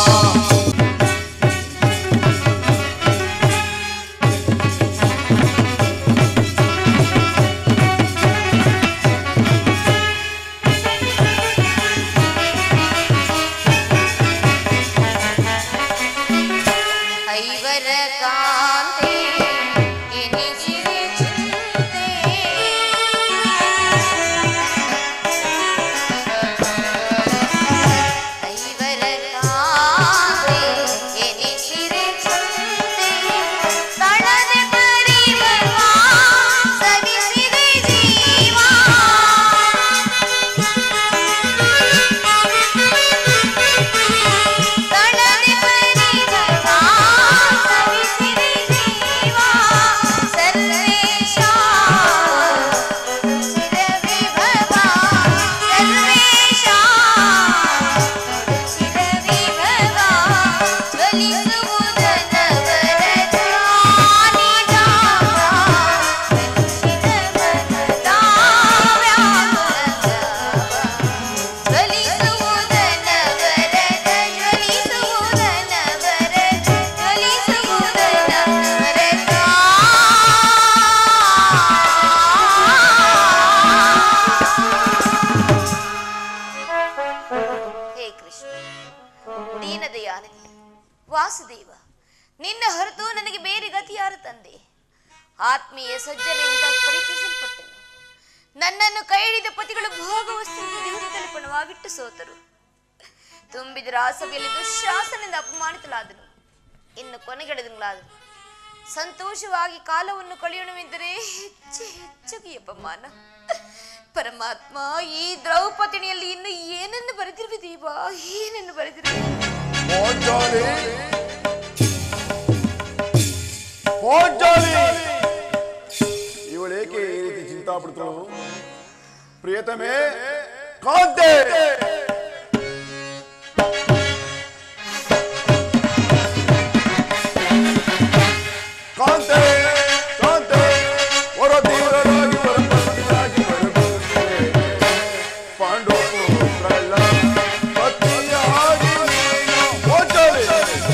ಐವರ ಕಾಂತೆ ಎನಿಸಿದೆ ಚಿಂತೆ ಆತ್ಮೀಯ ಸಜ್ಜನೆಯಿಂದ ಪರೀಕ್ಷಿಸಲ್ಪಟ್ಟೆನು ನನ್ನನ್ನು ಕೈ ಹಿಡಿದ ಪತಿಗಳು ಭೋಗವಸ್ತಿಯಿಂದ ದೇವರಲ್ಲಿ ಪಣವಾಗಿಟ್ಟು ಸೋತರು ತುಂಬಿದ ರಾಸವಿಯಲ್ಲಿ ದುಶ್ಯಾಸನದಿಂದ ಅಪಮಾನಿತಲಾದನು ಇನ್ನು ಕೊನೆಗೆಳೆದಂಗಳಾದನು ಸಂತೋಷವಾಗಿ ಕಾಲವನ್ನು ಕಳೆಯೋಣವೆಂದರೆ ಹೆಚ್ಚು ಹೆಚ್ಚಿಗೆ ಅಪಮಾನ ಪರಮಾತ್ಮ ಈ ದ್ರೌಪದಿಣಿಯಲ್ಲಿ ಇನ್ನು ಏನನ್ನು ಬರೆದಿರುವೆ ದೇವ ಏನನ್ನು ಬರೆದಿರುವೆ ಪಾಂಚಾಲಿ ಪಾಂಚಾಲಿ ಇವಳೇಕೆ ಈ ರೀತಿ ಚಿಂತಾ ಪಡ್ತಳು ಪ್ರಿಯತಮೇ ಕಾಂತೆ ಕಾಂತೆ ಕಾಂತೆ ಹೊರ ತೀವ್ರರಾಗಿ ಹೊರಬಂದಾಗಿ ಬರಬೇಕು ಪಾಂಡು ಪುತ್ರಲ್ಲ ಪತಿಯಾಗಿ ನೀನು ಹೋಗಲಿ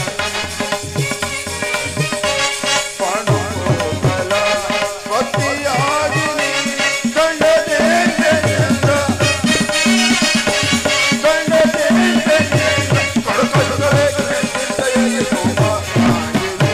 ಪಾಂಡು ಪುತ್ರಲ್ಲ ಪತಿಯಾಗಿ ನೀನು ಕಂಡದೆ ಚಂದ್ರ ಕಂಡದೆ ಚಂದ್ರ ಕಡಕಡಲೆ ಕಡಕಡಲೆ ಶೋಭಾ ಆಗಿದೆ.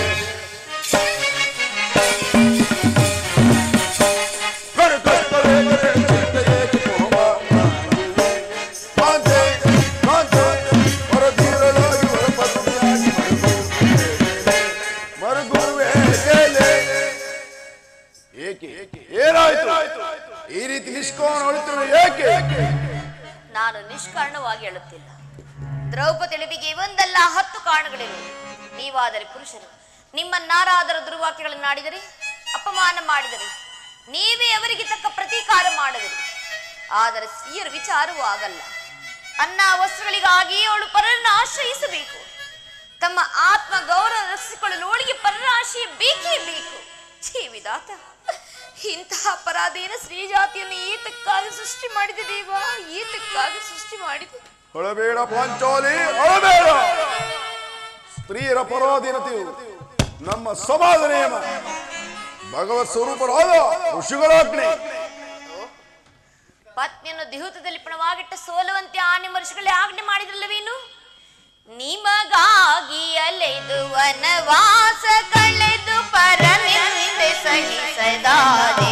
ಏನಾಯ್ತು ಈ ರೀತಿ ನಿಷ್ಕೋಣ ಹೊಳಿತಿರುವ ಏಕೆ ನಾನು ನಿಷ್ಕಾರಣವಾಗಿ ಹೇಳುತ್ತಿಲ್ಲ ದ್ರೌಪದಿ ತಿಳಿವಿಗೆ ಒಂದಲ್ಲ ಹತ್ತು ಕಾರಣಗಳಿವೆ ನೀವಾದರೆ ಪುರುಷರು ನಿಮ್ಮನ್ನಾರಾದರ ದುರ್ವಾಕ್ಯಗಳನ್ನು ಆಡಿದರೆ ಅಪಮಾನ ಮಾಡಿದರೆ ನೀವೇ ಅವರಿಗೆ ತಕ್ಕ ಪ್ರತೀಕಾರ ಮಾಡಿದಿರಿ ಆದರೆ ಸ್ತ್ರೀಯರ ವಿಚಾರವೂ ಆಗಲ್ಲ ಅನ್ನ ವಸ್ತ್ರಗಳಿಗಾಗಿ ಅವಳು ಪರರನ್ನು ಆಶ್ರಯಿಸಬೇಕು ತಮ್ಮ ಆತ್ಮ ಗೌರವ ರಕ್ಷಿಸಿಕೊಳ್ಳಲು ಅವಳಿಗೆ ಪರರ ಆಶಯ ಬೇಕೇ ಬೇಕು ಛೀ ವಿಧಾತ ಇಂತಹ ಅಪರಾಧೇನ ಸ್ತ್ರೀ ಜಾತಿಯನ್ನು ಏತಕ್ಕಾಗಿ ಸೃಷ್ಟಿ ಮಾಡಿದೆ ದೇವ ಏತಕ್ಕಾಗಿ ಸೃಷ್ಟಿ ಮಾಡಿದೆ ಹೊಳಬೇಡ ಪಾಂಚಾಲಿ ಹೊಳಬೇಡ ಸ್ತ್ರೀಯರ ಪರಾಧೀನತೆಯು ನಮ್ಮ ಸಮಾಜ ನಿಯಮ ಭಗವತ್ ಸ್ವರೂಪರಾದ ಋಷಿಗಳಾಜ್ಞೆ ಪತ್ನಿಯನ್ನು ದಿಹುತದಲ್ಲಿ ಪಣವಾಗಿಟ್ಟ ಸೋಲುವಂತೆ ಆನೆ ಮರುಷಗಳೇ ಆಜ್ಞೆ ಮಾಡಿದ್ರಲ್ಲವೇನು ನಿಮಗಾಗಿ ಅಲೆದು ವನವಾಸ ಕಳೆದು ಪರನಿಂದೆ ಸಹಿಸದಾದೆ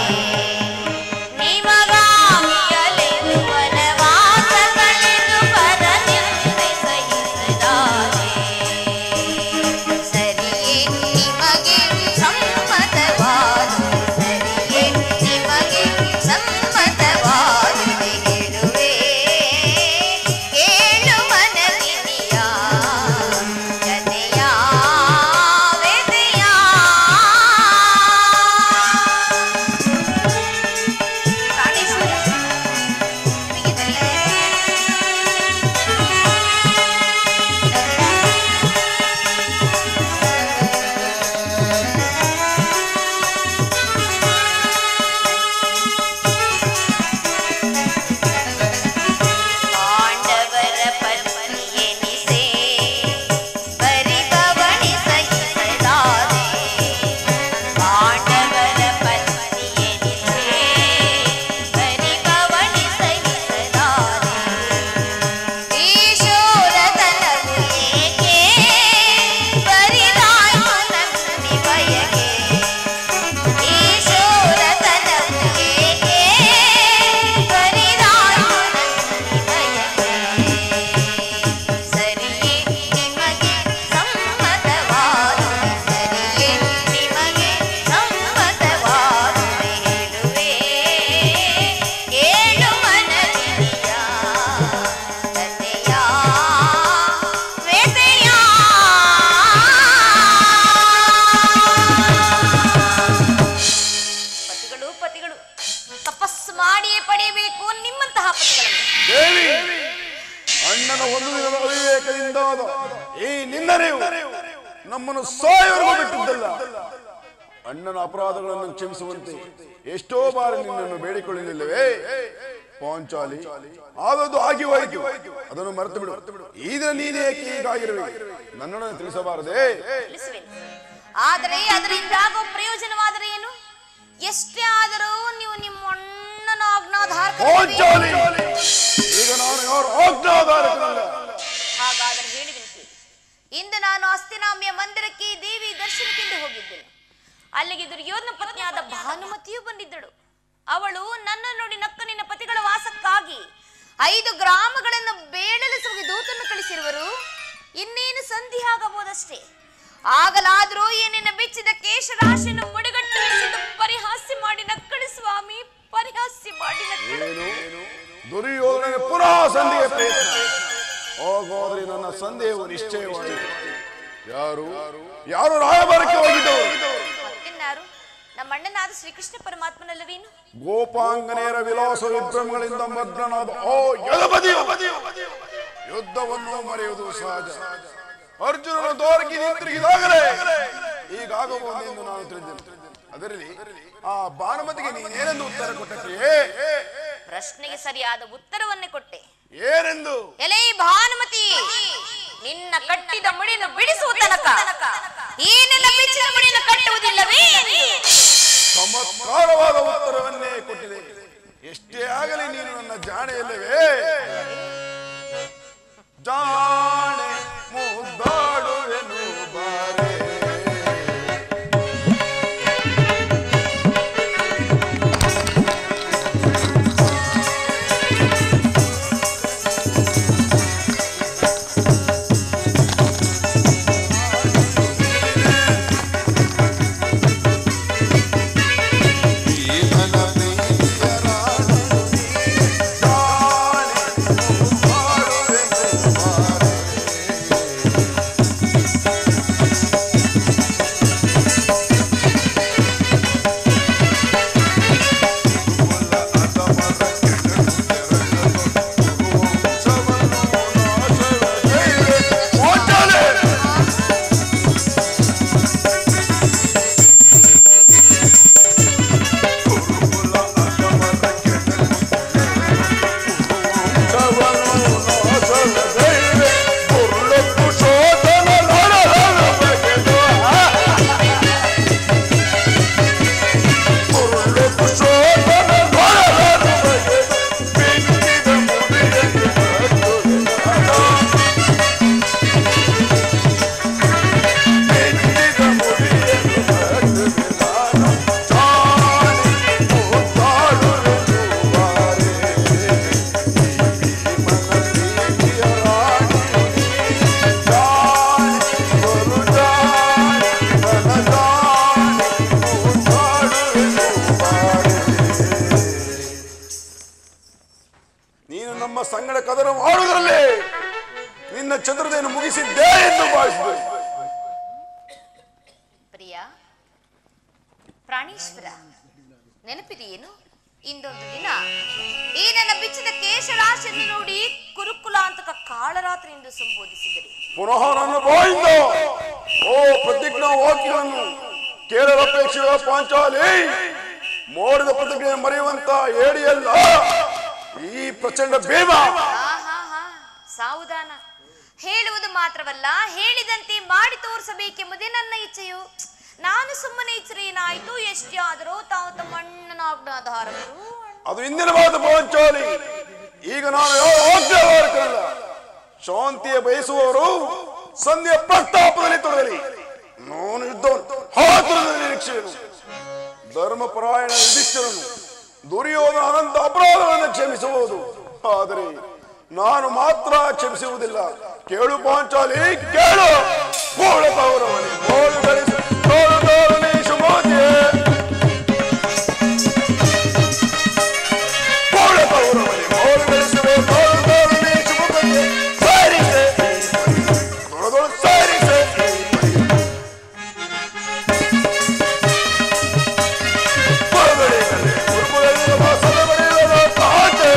ನಿಮಗಾಗಿ ಅಲೆದು ವನವಾಸ ಕಳೆದು ಪರನಿಂದೆ ಸಹಿಸದಾದೆ ಸರಿಯೇ ನಿಮಗೆ ಸಮ್ಮತವಾದ ಸರಿಯೇ ನಿಮಗೆ ಸಮ್ಮತವಾದ ಹೇಳುವೆ ಕೇಳು ಮನದಿನಿಯ ಕಥೆಯ ವೆದೆಯ ಪ್ರಾಣೇಶ್ವರ ನಿಮಗೆ ತಿಳಿದಿದೆ? ಪಾಂಡವರ ಪತ್ನಿಯೆನಿಸೆ ಪರಿಭವಣಿ ಸಹಿಸದಾದೆ ಪಾಂಡವರ ಪತ್ನಿಯೆನಿಸೆ ಪರಿಭವಣಿ ಸಹಿಸದಾದೆ ಈಶೋರತನವು ಏಕೆ ಬರಿದಾಯ್ತು ನಮ್ಮಿ ಬಯಕೆ ಈಶೋರತನವು ಏಕೆ ಬರಿದಾಯ್ತು ನಮ್ಮಿ ಬಯಕೆ ಸರಿಯೇ ನಿಮಗೆ ಸಮ್ಮತವಾದ ಸರಿಯೇ ನಿಮಗೆ ಸಮ್ಮತವಾದ ಹೇಳುವೆ ಏಳು ಮನದಿನಿಯ ಕಥೆಯ ವೆದೆಯ ಪತಿಗಳು ಪತಿಗಳು ತಪಸ್ಸು ಮಾಡಿಯೇ ಪಡೆಯಬೇಕು ನಿಮ್ಮಂತಹ ಪತಿಗಳನ್ನು ದೇವಿ ಅಣ್ಣನ ಒಂದು ದಿನದ ಅವಿವೇಕದಿಂದಾದ ಈ ನಿಂದನೆಯು ನಮ್ಮನ್ನು ಸಾಯವರೆಗೂ ಬಿಟ್ಟಿದ್ದಲ್ಲ ಅಣ್ಣನ ಅಪರಾಧಗಳನ್ನು ಕ್ಷಮಿಸುವಂತೆ ಎಷ್ಟೋ ಬಾರಿ ನಿನ್ನನ್ನು ಬೇಡಿಕೊಳ್ಳಲಿಲ್ಲವೇ ಪಾಂಚಾಲಿ ಆದದ್ದು ಆಗಿ ಹೋಯಿತು ಅದನ್ನು ಮರೆತು ಬಿಡು ಈ ದಿನ ನೀನೇ ಏಕೆ ಹೀಗಾಗಿರಬೇಕು ನನ್ನನ್ನು ತಿಳಿಸಬಾರದೆ ತಿಳಿಸುವೆನು ಆದರೆ ಅದರಿಂದ ಆಗೋ ಪ್ರಯೋಜನವಾದರೆ ಏನು ಎಷ್ಟೇ ಆದರೂ ನೀವು ನಿಮ್ಮ ಅಣ್ಣನ ಆಜ್ಞಾಧಾರ ಪಾಂಚಾಲಿ ಈಗ ನಾನು ಯಾರು ಆಜ್ಞಾಧಾರಕನಲ್ಲ ಹಾಗಾದರೆ ಹೇಳುವೆನು ಕೇಳಿ ಇಂದು ನಾನು ಅಸ್ತಿನಾಮಿಯ ಮಂದಿರಕ್ಕೆ ದೇವಿ ದರ್ಶನಕ್ಕೆಂದು ಹೋಗಿದ್ದೆನು ಅಲ್ಲಿಗೆ ದುರ್ಯೋಧನ ಪತ್ನಿಯಾದ ಭಾನುಮತಿಯು ಬಂದಿದ್ದಳು ಅವಳು ನನ್ನ ನೋಡಿ ನಕ್ಕ ನಿನ್ನ ಪತಿಗಳ ವಾಸಕ್ಕಾಗಿ ಐದು ಗ್ರಾಮಗಳನ್ನು ಬೇಡಲಿಸುವ ದೂತನ್ನು ಕಳಿಸಿರುವರು ಇನ್ನೇನು ಸಂಧಿ ಆಗಬಹುದಷ್ಟೇ ಆಗಲಾದರೂ ಈ ನಿನ್ನ ಬಿಚ್ಚಿದ ಕೇಶರಾಶಿಯನ್ನು ಮುಡಿಗಟ್ಟಿಸಿದ್ದು ಪರಿಹಾಸ್ಯ ಮಾಡಿ ನಕ್ಕಳು ಸ್ವಾಮಿ ಪರಿಹಾಸ್ಯ ಮಾಡಿ ನಕ್ಕಳು ಏನು ದುರ್ಯೋಧನ ಪುನಃ ಸಂಧಿಗೆ ಪ್ರಯತ್ನ ಹೋಗೋದ್ರೆ ನನ್ನ ಸಂದೇಹವು ನಿಶ್ಚಯವಾಗಿದೆ ಯಾರು ಯಾರು ರಾಯಭಾರಕ್ಕೆ ಹೋಗಿದ್ದವರು ಮತ್ತಿನ್ನಾರು ನಮ್ಮ ಅಣ್ಣನಾದ ಶ್ರೀಕೃಷ್ಣ ಪರಮಾತ್ಮನಲ್ಲವೇನು ಗೋಪಾಂಗನೆಯರ ವಿಲಾಸ ವಿಭ್ರಮಗಳಿಂದ ಮಗ್ನನಾದ ಓ ಯಲಪದಿಯು ಯುದ್ಧವನ್ನು ಮರೆಯುವುದು ಸಹಜ ಅರ್ಜುನನು ದೋರಕಿ ನಿಂತಿರುಗಿದಾಗಲೇ ಹೀಗಾಗಬಹುದೆಂದು ನಾನು ತಿಳಿದಿದ್ದೆ ಅದರಲ್ಲಿ ಆ ಭಾನುಮತಿಗೆ ನೀನೇನೆಂದು ಉತ್ತರ ಕೊಟ್ಟೆ ಪ್ರಶ್ನೆಗೆ ಸರಿಯಾದ ಉತ್ತರವನ್ನೇ ಕೊಟ್ಟೆ ಏನೆಂದು ಎಲೈ ಭಾನುಮತಿ ನಿನ್ನ ಕಟ್ಟಿದ ಮುಡಿಯನ್ನು ಬಿಡಿಸುವ ತನಕ ಈ ನಿನ್ನ ಬಿಚ್ಚಿದ ಮುಡಿಯನ್ನು ಕಟ್ಟುವುದಿಲ್ಲವೇ ಎಂದು. ಚಮತ್ಕಾರವಾದ ಉತ್ತರವನ್ನೇ ಕೊಟ್ಟಿದೆ ಎಷ್ಟೇ ಆಗಲಿ ನೀನು ನನ್ನ ಜಾಣೆಯಲ್ಲವೇ ಜಾಣೆ ಮುದ್ದಾಡುವೆನು ಬಾರೆ ಈ ನನ್ನ ಪ್ರಿಯ ರಾಣಿ ಜಾಣೆ ಮುದ್ದಾಡುವೆನು ಬಾರೆ ನೀನು ನಮ್ಮ ಸಂಗಡ ಕದನ ಮಾಡುವುದರಲ್ಲಿ ನಿನ್ನ ಚಂದ್ರತೆಯನ್ನು ಮುಗಿಸಿದ್ದೆ ಎಂದು ಭಾವಿಸಿದೆ ಪ್ರಿಯ ಪ್ರಾಣೇಶ್ವರ ನೆನಪಿದೆಯೇನು ಇಂದೊಂದು ದಿನ ಈ ನನ್ನ ಬಿಚ್ಚಿದ ಕೇಶರಾಶಿಯನ್ನು ನೋಡಿ ಕುರುಕುಲ ಅಂತಕ ಕಾಳರಾತ್ರಿ ಎಂದು ಸಂಬೋಧಿಸಿದರು ಪುನಃ ನನ್ನ ಬಾಯಿಂದ ಓ ಪ್ರತಿಜ್ಞಾ ವಾಕ್ಯವನ್ನು ಕೇರಳಪೇಕ್ಷೆಯ ಪಾಂಚಾಲಿ ಮೋಡಿದ ಪ್ರತಿಜ್ಞೆ ಮರೆಯುವಂತ ಏಡಿಯಲ್ಲ ಈ ಪ್ರಚಂಡ ಭೀಮ ಆಹಾಹಾ, ಸಾವುದಾನ ಹೇಳುವುದು ಮಾತ್ರವಲ್ಲ ಹೇಳಿದಂತೆ ಮಾಡಿ ತೋರಿಸಬೇಕೆಂಬುದೇ ನನ್ನ ಇಚ್ಛೆಯು ನಾನು ಸುಮ್ಮನೆ ಇಚ್ಛೆ ಏನಾಯ್ತು ಎಷ್ಟೇ ಆದರೂ ತಾವು ತಮ್ಮ ಅಣ್ಣನ ಆಜ್ಞಾಧಾರಕರು ಅದು ಇಂದಿನ ಮಾತು ಪಾಂಚಾಲಿ ಈಗ ನಾನು ಯಾವ ಆಜ್ಞಾವಾರಕನಲ್ಲ ಶಾಂತಿಯ ಬಯಸುವವರು ಸಂಧಿಯ ಪ್ರಸ್ತಾಪದಲ್ಲಿ ತೊಡಗಲಿ ನಾನು ಯುದ್ಧವನ್ನು ಹಾತುರದ ನಿರೀಕ್ಷೆಯನ್ನು ಧರ್ಮಪರಾಯಣ ಯುಧಿಷ್ಠರನು ದುರ್ಯೋಧನ ಅನಂತ ಅಪರಾಧಗಳನ್ನು ಕ್ಷಮಿಸಬಹುದು ಆದರೆ ನಾನು ಮಾತ್ರ ಕ್ಷಮಿಸುವುದಿಲ್ಲ ಕೇಳು ಪಾಂಚಾಲಿ ಕೇಳು ಗೋಳ ಪೌರವನೇ ಗೋಳು ಗಳಿಸು ತೋಳು ತೋಳು ನೀ ಶುಭೋದಯ ಗೋಳ ಪೌರವನೇ ಗೋಳು ಗಳಿಸುವೆ ತೋಳು ತೋಳು ನೀ ಶುಭೋದಯ ಸಾರಿಸೆ ದೊಳದೊಳ ಸಾರಿಸೆ ಪರದೊಡೆಗಲೆ ಗುರುಕುಲದ ವಾಸದ ಬರೆಯುವ ತಾತೆ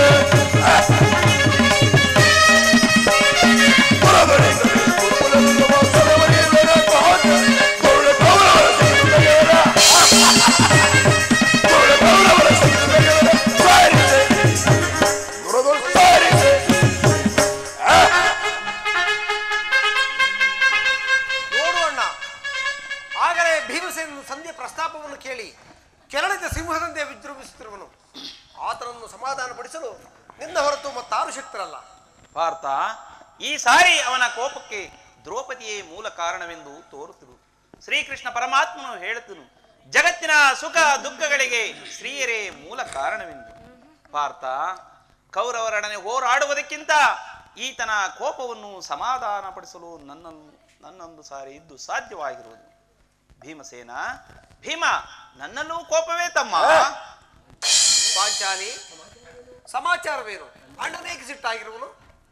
ಪರದೊಡೆಗಲೆ ಗುರುಕುಲದ ವಾಸದ ಬರೆಯುವ ತಾತೆ ತೋಳ ಕೌರವರ ಸಿಂಹಗೇರ ತೋಳ ಕೌರವರ ಸಿಂಹಗೇರ ಸಾರಿಸೆ ದೊರದೊಳ ಸಾರಿಸೆ ನೋಡು ಅಣ್ಣ ಆಗಲೇ ಭೀಮಸೇನ ಸಂಧ್ಯೆ ಪ್ರಸ್ತಾಪವನ್ನು ಕೇಳಿ ಕೆರಳಿದ ಸಿಂಹದಂತೆ ವಿಜೃಂಭಿಸುತ್ತಿರುವನು ಆತನನ್ನು ಸಮಾಧಾನಪಡಿಸಲು ನಿನ್ನ ಹೊರತು ಮತ್ತಾರು ಶಕ್ತರಲ್ಲ ಪಾರ್ಥ ಈ ಸಾರಿ ಅವನ ಕೋಪಕ್ಕೆ ದ್ರೌಪದಿಯೇ ಮೂಲ ಕಾರಣವೆಂದು ತೋರುತ್ತಿರು ಶ್ರೀಕೃಷ್ಣ ಪರಮಾತ್ಮನು ಹೇಳುತ್ತನು ಜಗತ್ತಿನ ಸುಖ ದುಃಖಗಳಿಗೆ ಸ್ತ್ರೀಯರೇ ಮೂಲ ಕಾರಣವೆಂದು ಪಾರ್ಥ ಕೌರವರೊಡನೆ ಹೋರಾಡುವುದಕ್ಕಿಂತ ಈತನ ಕೋಪವನ್ನು ಸಮಾಧಾನಪಡಿಸಲು ನನ್ನನ್ನು ನನ್ನೊಂದು ಸಾರಿ ಇದ್ದು ಸಾಧ್ಯವಾಗಿರುವುದು ಭೀಮಸೇನ ಭೀಮ ನನ್ನಲ್ಲೂ ಕೋಪವೇ ತಮ್ಮ ಪಾಂಚಾಲಿ ಸಮಾಚಾರವೇನು ಅಣ್ಣನೇಗೆ ಸಿಟ್ಟಾಗಿರುವುದು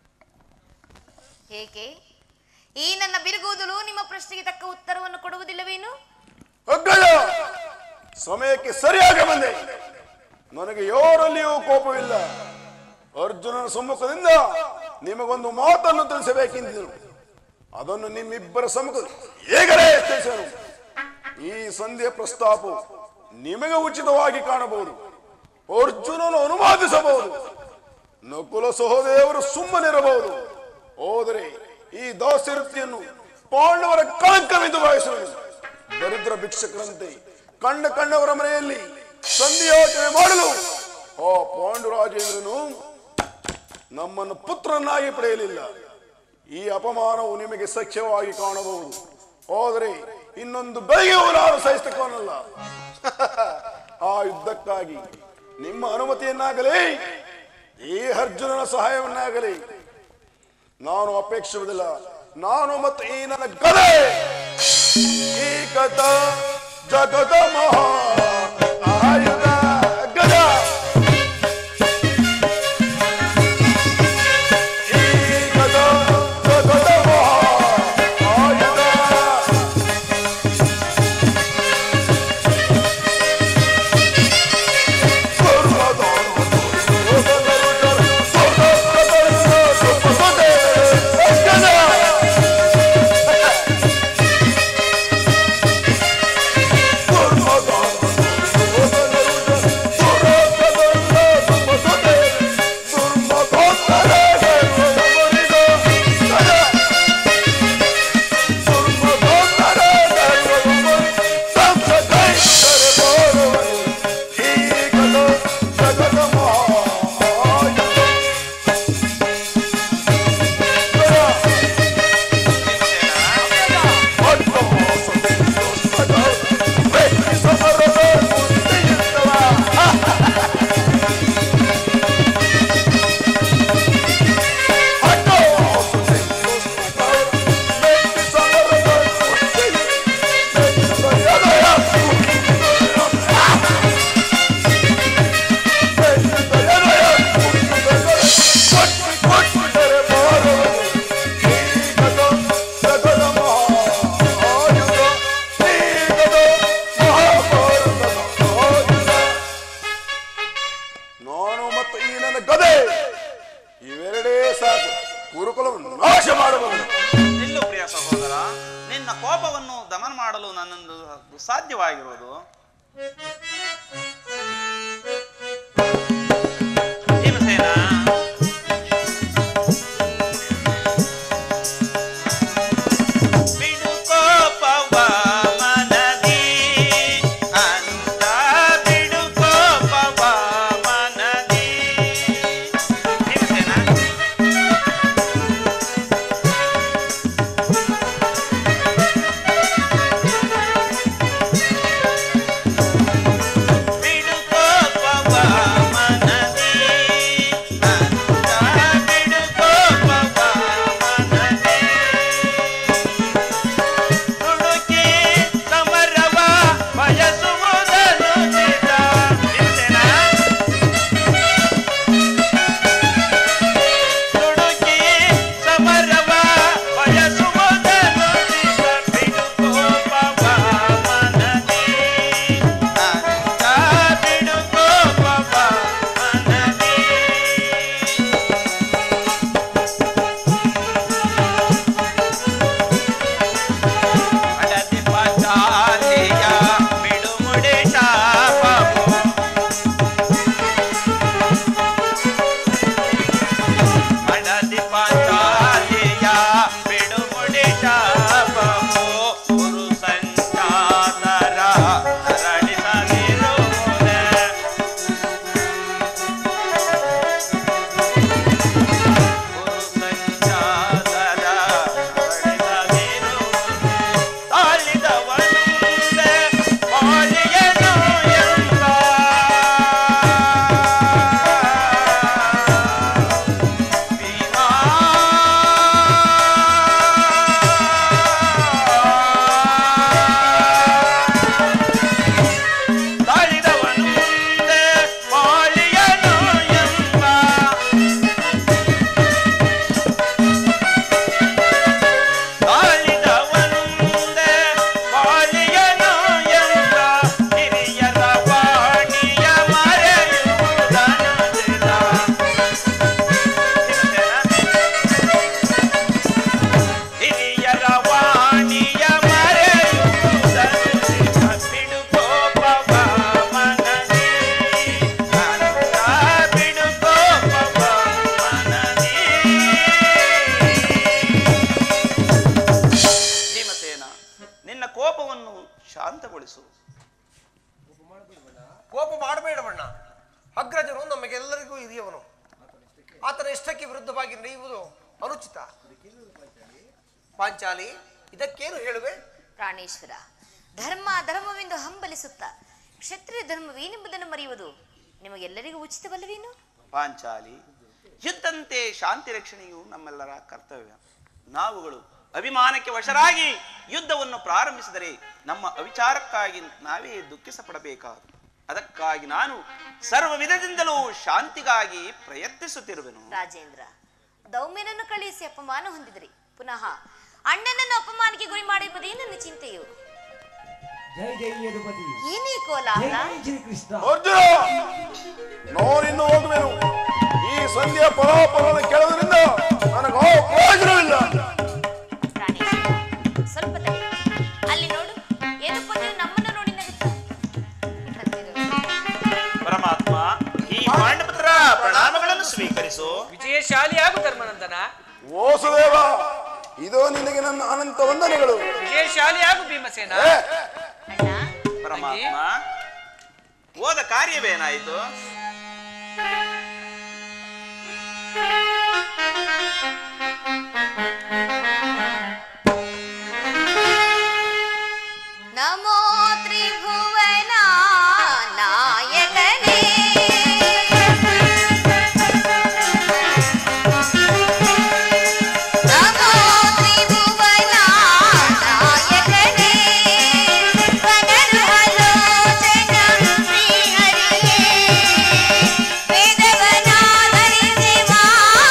ಏಕೆ ಈ ನನ್ನ ಬಿರುಗುವುದಲು ನಿಮ್ಮ ಪ್ರಶ್ನೆಗೆ ತಕ್ಕ ಉತ್ತರವನ್ನು ಕೊಡುವುದಿಲ್ಲವೇನು ಅಗ್ಗಜ ಸಮಯಕ್ಕೆ ಸರಿಯಾಗಿ ಬಂದೆ ನನಗೆ ಯಾರಲ್ಲಿಯೂ ಕೋಪವಿಲ್ಲ ಅರ್ಜುನನ ಸಮ್ಮುಖದಿಂದ ನಿಮಗೊಂದು ಮಾತನ್ನು ತಿಳಿಸಬೇಕೆಂದಿದ್ರು ಅದನ್ನು ನಿಮ್ಮಿಬ್ಬರ ಸಮ್ಮುಖ ಹೇಗರೇ ತಿಳಿಸರು ಈ ಸಂಧ್ಯೆ ಪ್ರಸ್ತಾಪ ನಿಮಗೆ ಉಚಿತವಾಗಿ ಕಾಣಬಹುದು ಅರ್ಜುನನು ಅನುವಾದಿಸಬಹುದು ನಕುಲ ಸಹೋದಯವರು ಸುಮ್ಮನಿರಬಹುದು ಹೋದರೆ ಈ ದಾಸ್ಯವೃತ್ತಿಯನ್ನು ಪಾಂಡವರ ಕಳಂಕವೆಂದು ಭಾವಿಸುವುದು ದರಿದ್ರ ಭಿಕ್ಷಕರಂತೆ ಕಂಡ ಕಂಡವರ ಮನೆಯಲ್ಲಿ ಸಂಧಿಯಾಚನೆ ಮಾಡಲು ಆ ಪಾಂಡುರಾಜೇಂದ್ರನು ನಮ್ಮನ್ನು ಪುತ್ರನಾಗಿ ಪಡೆಯಲಿಲ್ಲ ಈ ಅಪಮಾನವು ನಿಮಗೆ ಸಖ್ಯವಾಗಿ ಕಾಣಬಹುದು ಆದರೆ ಇನ್ನೊಂದು ಬೆಳೆಯೂ ನಾನು ಸಹಿಸ್ತಕ್ಕವನಲ್ಲ ಆ ಯುದ್ಧಕ್ಕಾಗಿ ನಿಮ್ಮ ಅನುಮತಿಯನ್ನಾಗಲಿ ಈ ಅರ್ಜುನನ ಸಹಾಯವನ್ನಾಗಲಿ ನಾನು ಅಪೇಕ್ಷಿಸುವುದಿಲ್ಲ ನಾನು ಮತ್ತು ಈ ನನ್ನ ಗದೆ ಈ ಕಥ ಜಗದ ಮಹಾ ಆಯುಧ ಗದ ಈ ಕಥ ಜಗದ ಮಹಾ ಆಯುಧ ನಾನು ಮತ್ತು ಈ ನನ್ನ ಗದೆ ಇವೆರಡೇ ಸಾಕು ಕುರುಕುಲವನ್ನು ನಾಶ ಮಾಡಬಹುದು ನಿಲ್ಲು ಪ್ರಿಯ ಸಹೋದರ ನಿನ್ನ ಕೋಪವನ್ನು ದಮನ ಮಾಡಲು ನನ್ನೊಂದು ಸಾಧ್ಯವಾಗಿರುವುದು ಭೀಮಸೇನ ಬಿಡು ಕೋಪವ ಮನದಿ ಅಂತ ಬಿಡು ಕೋಪವ ಮನದಿ ಭೀಮಸೇನ ಆ ಮಾಡಬೇಡವಣ್ಣ ಅಗ್ರಜನು ನಮಗೆಲ್ಲರಿಗೂ ಹಿರಿಯವನು ಆತನ ಇಷ್ಟಕ್ಕೆ ವಿರುದ್ಧವಾಗಿ ನಡೆಯುವುದು ಅನುಚಿತ ಪಾಂಚಾಲಿ ಇದಕ್ಕೇನು ಹೇಳುವೆ ಪ್ರಾಣೇಶ್ವರ ಧರ್ಮ ಧರ್ಮವೆಂದು ಹಂಬಲಿಸುತ್ತ ಕ್ಷತ್ರಿಯ ಧರ್ಮವೇನೆಂಬುದನ್ನು ಮರೆಯುವುದು ನಿಮಗೆಲ್ಲರಿಗೂ ಉಚಿತವಲ್ಲವೇನು ಪಾಂಚಾಲಿ ಯುದ್ಧಂತೆ ಶಾಂತಿ ರಕ್ಷಣೆಯು ನಮ್ಮೆಲ್ಲರ ಕರ್ತವ್ಯ ನಾವುಗಳು ಅಭಿಮಾನಕ್ಕೆ ವಶರಾಗಿ ಯುದ್ಧವನ್ನು ಪ್ರಾರಂಭಿಸಿದರೆ ನಮ್ಮ ಅವಿಚಾರಕ್ಕಾಗಿ ನಾವೇ ದುಃಖಿಸಪಡಬೇಕಾದು ಅದಕ್ಕಾಗಿ ನಾನು ಸರ್ವ ವಿಧದಿಂದಲೂ ಶಾಂತಿಗಾಗಿ ಪ್ರಯತ್ನಿಸುತ್ತಿರುವೆನು ರಾಜೇಂದ್ರ ದೌಮ್ಯನನ್ನು ಕಳುಹಿಸಿ ಅಪಮಾನ ಹೊಂದಿದ್ರಿ ಪುನಃ ಅಣ್ಣನನ್ನು ಅಪಮಾನಕ್ಕೆ ಗುರಿ ಮಾಡಿರುವುದೇ ನನ್ನ ಚಿಂತೆಯು ಜೈ ಜೈ ಯದುಪತಿ ಏನೇ ಜೈ ಕೋಲಾಹಲ ಜೈ ಶ್ರೀಕೃಷ್ಣ ಅರ್ಜುನ ನಾನಿನ್ನು ಹೋಗುವೆನು ಈ ಸಂಧಿಯ ಫಲಾಫಲವನ್ನು ಕೇಳುವುದರಿಂದ ನನಗೆ ಆ ಪ್ರಯೋಜನವಿಲ್ಲ ಪ್ರಾಣೇಶ್ವರ ಸ್ವಲ್ಪ ತಡೆ ಅಲ್ಲಿ ನೋಡು ಯದುಪತಿಯು ನಮ್ಮನ್ನು ನೋಡಿ ನಗುತ್ತಾ ಪರಮಾತ್ಮ ಈ ಪಾಂಡಪುತ್ರ ಪ್ರಣಾಮಗಳನ್ನು ಸ್ವೀಕರಿಸು ವಿಜಯಶಾಲಿಯಾಗು ಧರ್ಮನಂದನ ಓ ಸುದೇವ ಇದು ನಿನಗೆ ನನ್ನ ಅನಂತ ವಂದನೆಗಳು ವಿಜಯಶಾಲಿಯಾಗು ಭೀಮಸೇನ ಏ, ಅಣ್ಣ ಪರಮಾತ್ಮ ಹೋದ ಕಾರ್ಯವೇನಾಯಿತು ನಮೋ ತ್ರಿಭುವನ ನಾಯಕನೇ ನಮೋ ತ್ರಿಭುವನ ನಾಯಕನೇ ಪದರು ಆಲೋಚನ ಶ್ರೀಹರಿಯೇ ವೇದವನಾಧರಿಸಿ ಮಾ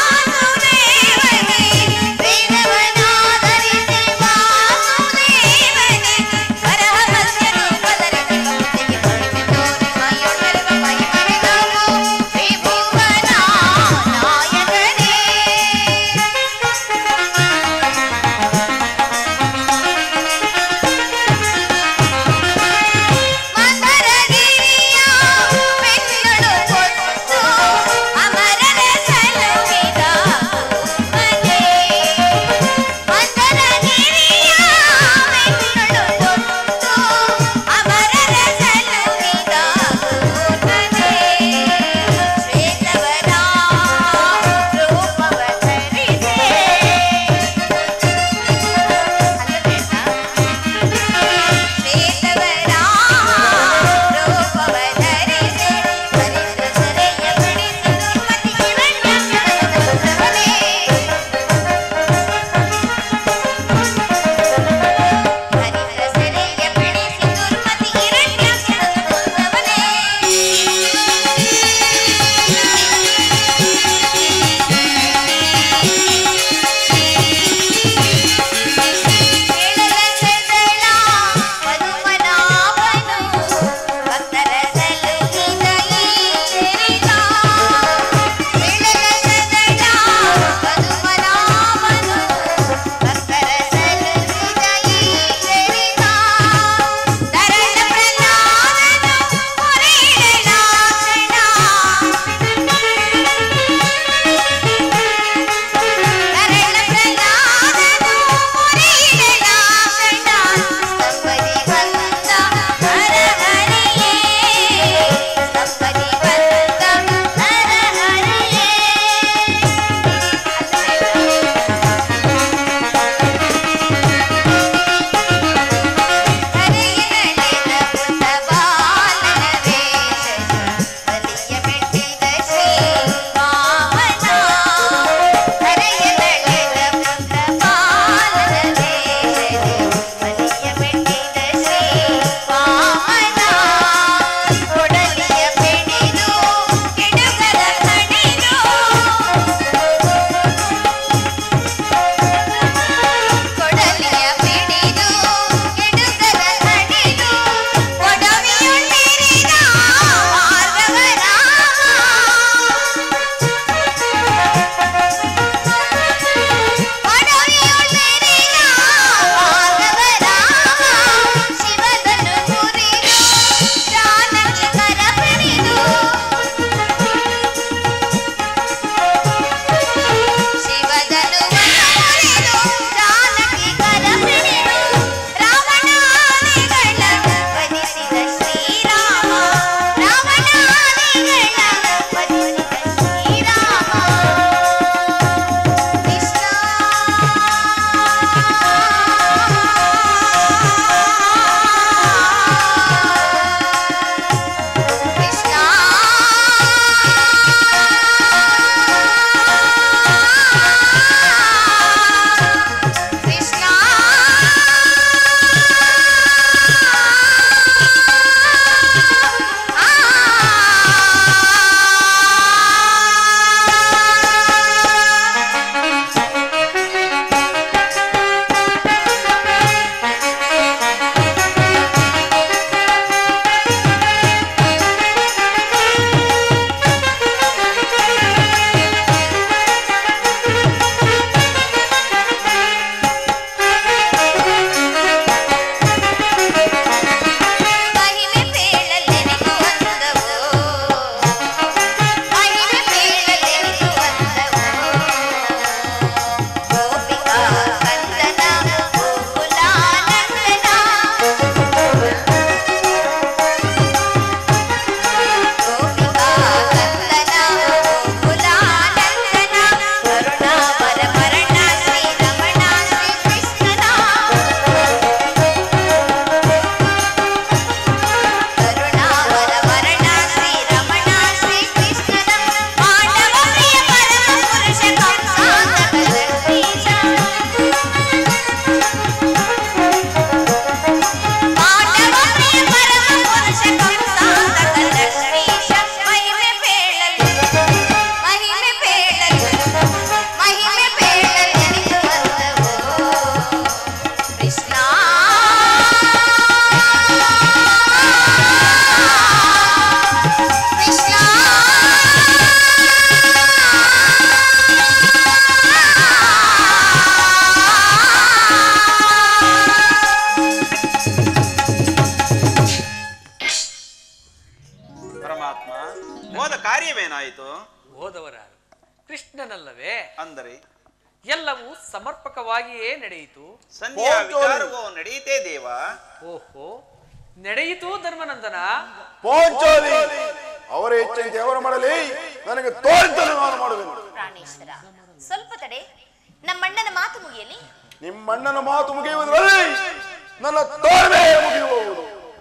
ಪರಮಾತ್ಮ ಹೋದ ಕಾರ್ಯವೇನಾಯಿತು ಹೋದವರಾರು ಕೃಷ್ಣನಲ್ಲವೇ ಅಂದರೆ ಎಲ್ಲವೂ ಸಮರ್ಪಕವಾಗಿಯೇ ನಡೆಯಿತು ಸಂಧ್ಯಾ ವಿಚಾರವೋ ನಡೆಯಿತೇ ದೇವ ಓಹೋ ನಡೆಯಿತು ಧರ್ಮನಂದನ ಪೋಂಚಾಲಿ ಅವರ ಇಚ್ಛೆಯಂತೆ ಅವರು ಮಾಡಲಿ ನನಗೆ ತೋರಿದ್ದನ್ನು ನಾನು ಮಾಡುವೆನು ಪ್ರಾಣೇಶ್ವರ ಸ್ವಲ್ಪ ತಡೆ ನಮ್ಮಣ್ಣನ ಮಾತು ಮುಗಿಯಲಿ ನಿಮ್ಮಣ್ಣನ ಮಾತು ಮುಗಿಯುವುದರಲ್ಲಿ ನನ್ನ ತಾಳ್ಮೆ ಮುಗಿಯುವುದು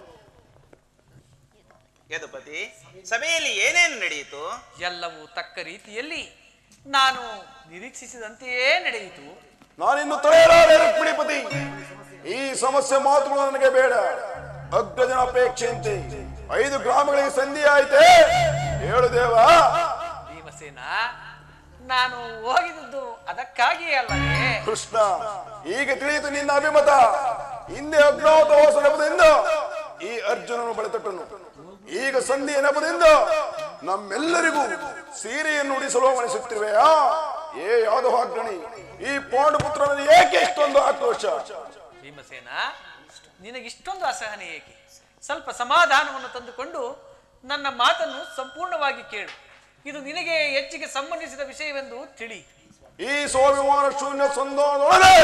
ಯದುಪತಿ ಸಭೆಯಲ್ಲಿ ಏನೇನು ನಡೆಯಿತು ಎಲ್ಲವೂ ತಕ್ಕ ರೀತಿಯಲ್ಲಿ ನಾನು ನಿರೀಕ್ಷಿಸಿದಂತೆಯೇ ನಡೆಯಿತು ನಾನಿನ್ನು ತಡೆಯಲಾರೆ ರುಕ್ಮಿಣಿಪತಿ ಈ ಸಮಸ್ಯೆ ಮಾತುಗಳು ನನಗೆ ಬೇಡ ಅಗ್ರಜನ ಅಪೇಕ್ಷೆಯಂತೆ ಐದು ಗ್ರಾಮಗಳಿಗೆ ಸಂಧಿ ಆಯ್ತೆ ಹೇಳು ದೇವ ಭೀಮಸೇನ ನಾನು ಹೋಗಿದ್ದು ಅದಕ್ಕಾಗಿಯೇ ಅಲ್ಲವೇ ಕೃಷ್ಣ ಈಗ ತಿಳಿಯಿತು ನಿನ್ನ ಅಭಿಮತ ಹಿಂದೆ ಅಜ್ಞಾತವಾಸ ನೆಪದಿಂದ ಈ ಅರ್ಜುನನು ಬಳಿತಟ್ಟನು ಈಗ ಸಂಧಿ ನೆಪದಿಂದ ನಮ್ಮೆಲ್ಲರಿಗೂ ಸೀರೆಯನ್ನು ಉಡಿಸಲು ಮಣಿಸುತ್ತಿರುವೆಯಾ ಏ ಯಾದವಾಗ್ರಣಿ ಈ ಪಾಂಡುಪುತ್ರನಲ್ಲಿ ಏಕೆ ಇಷ್ಟೊಂದು ಆಕ್ರೋಶ ಭೀಮಸೇನ ನಿನಗಿಷ್ಟೊಂದು ಅಸಹನೆ ಏಕೆ ಸ್ವಲ್ಪ ಸಮಾಧಾನವನ್ನು ತಂದುಕೊಂಡು ನನ್ನ ಮಾತನ್ನು ಸಂಪೂರ್ಣವಾಗಿ ಕೇಳು ಇದು ನಿನಗೆ ಹೆಚ್ಚಿಗೆ ಸಂಬಂಧಿಸಿದ ವಿಷಯವೆಂದು ತಿಳಿ ಈ ಸ್ವಾಭಿಮಾನ ಶೂನ್ಯ ಸಂಧಾನದೊಳಗೆ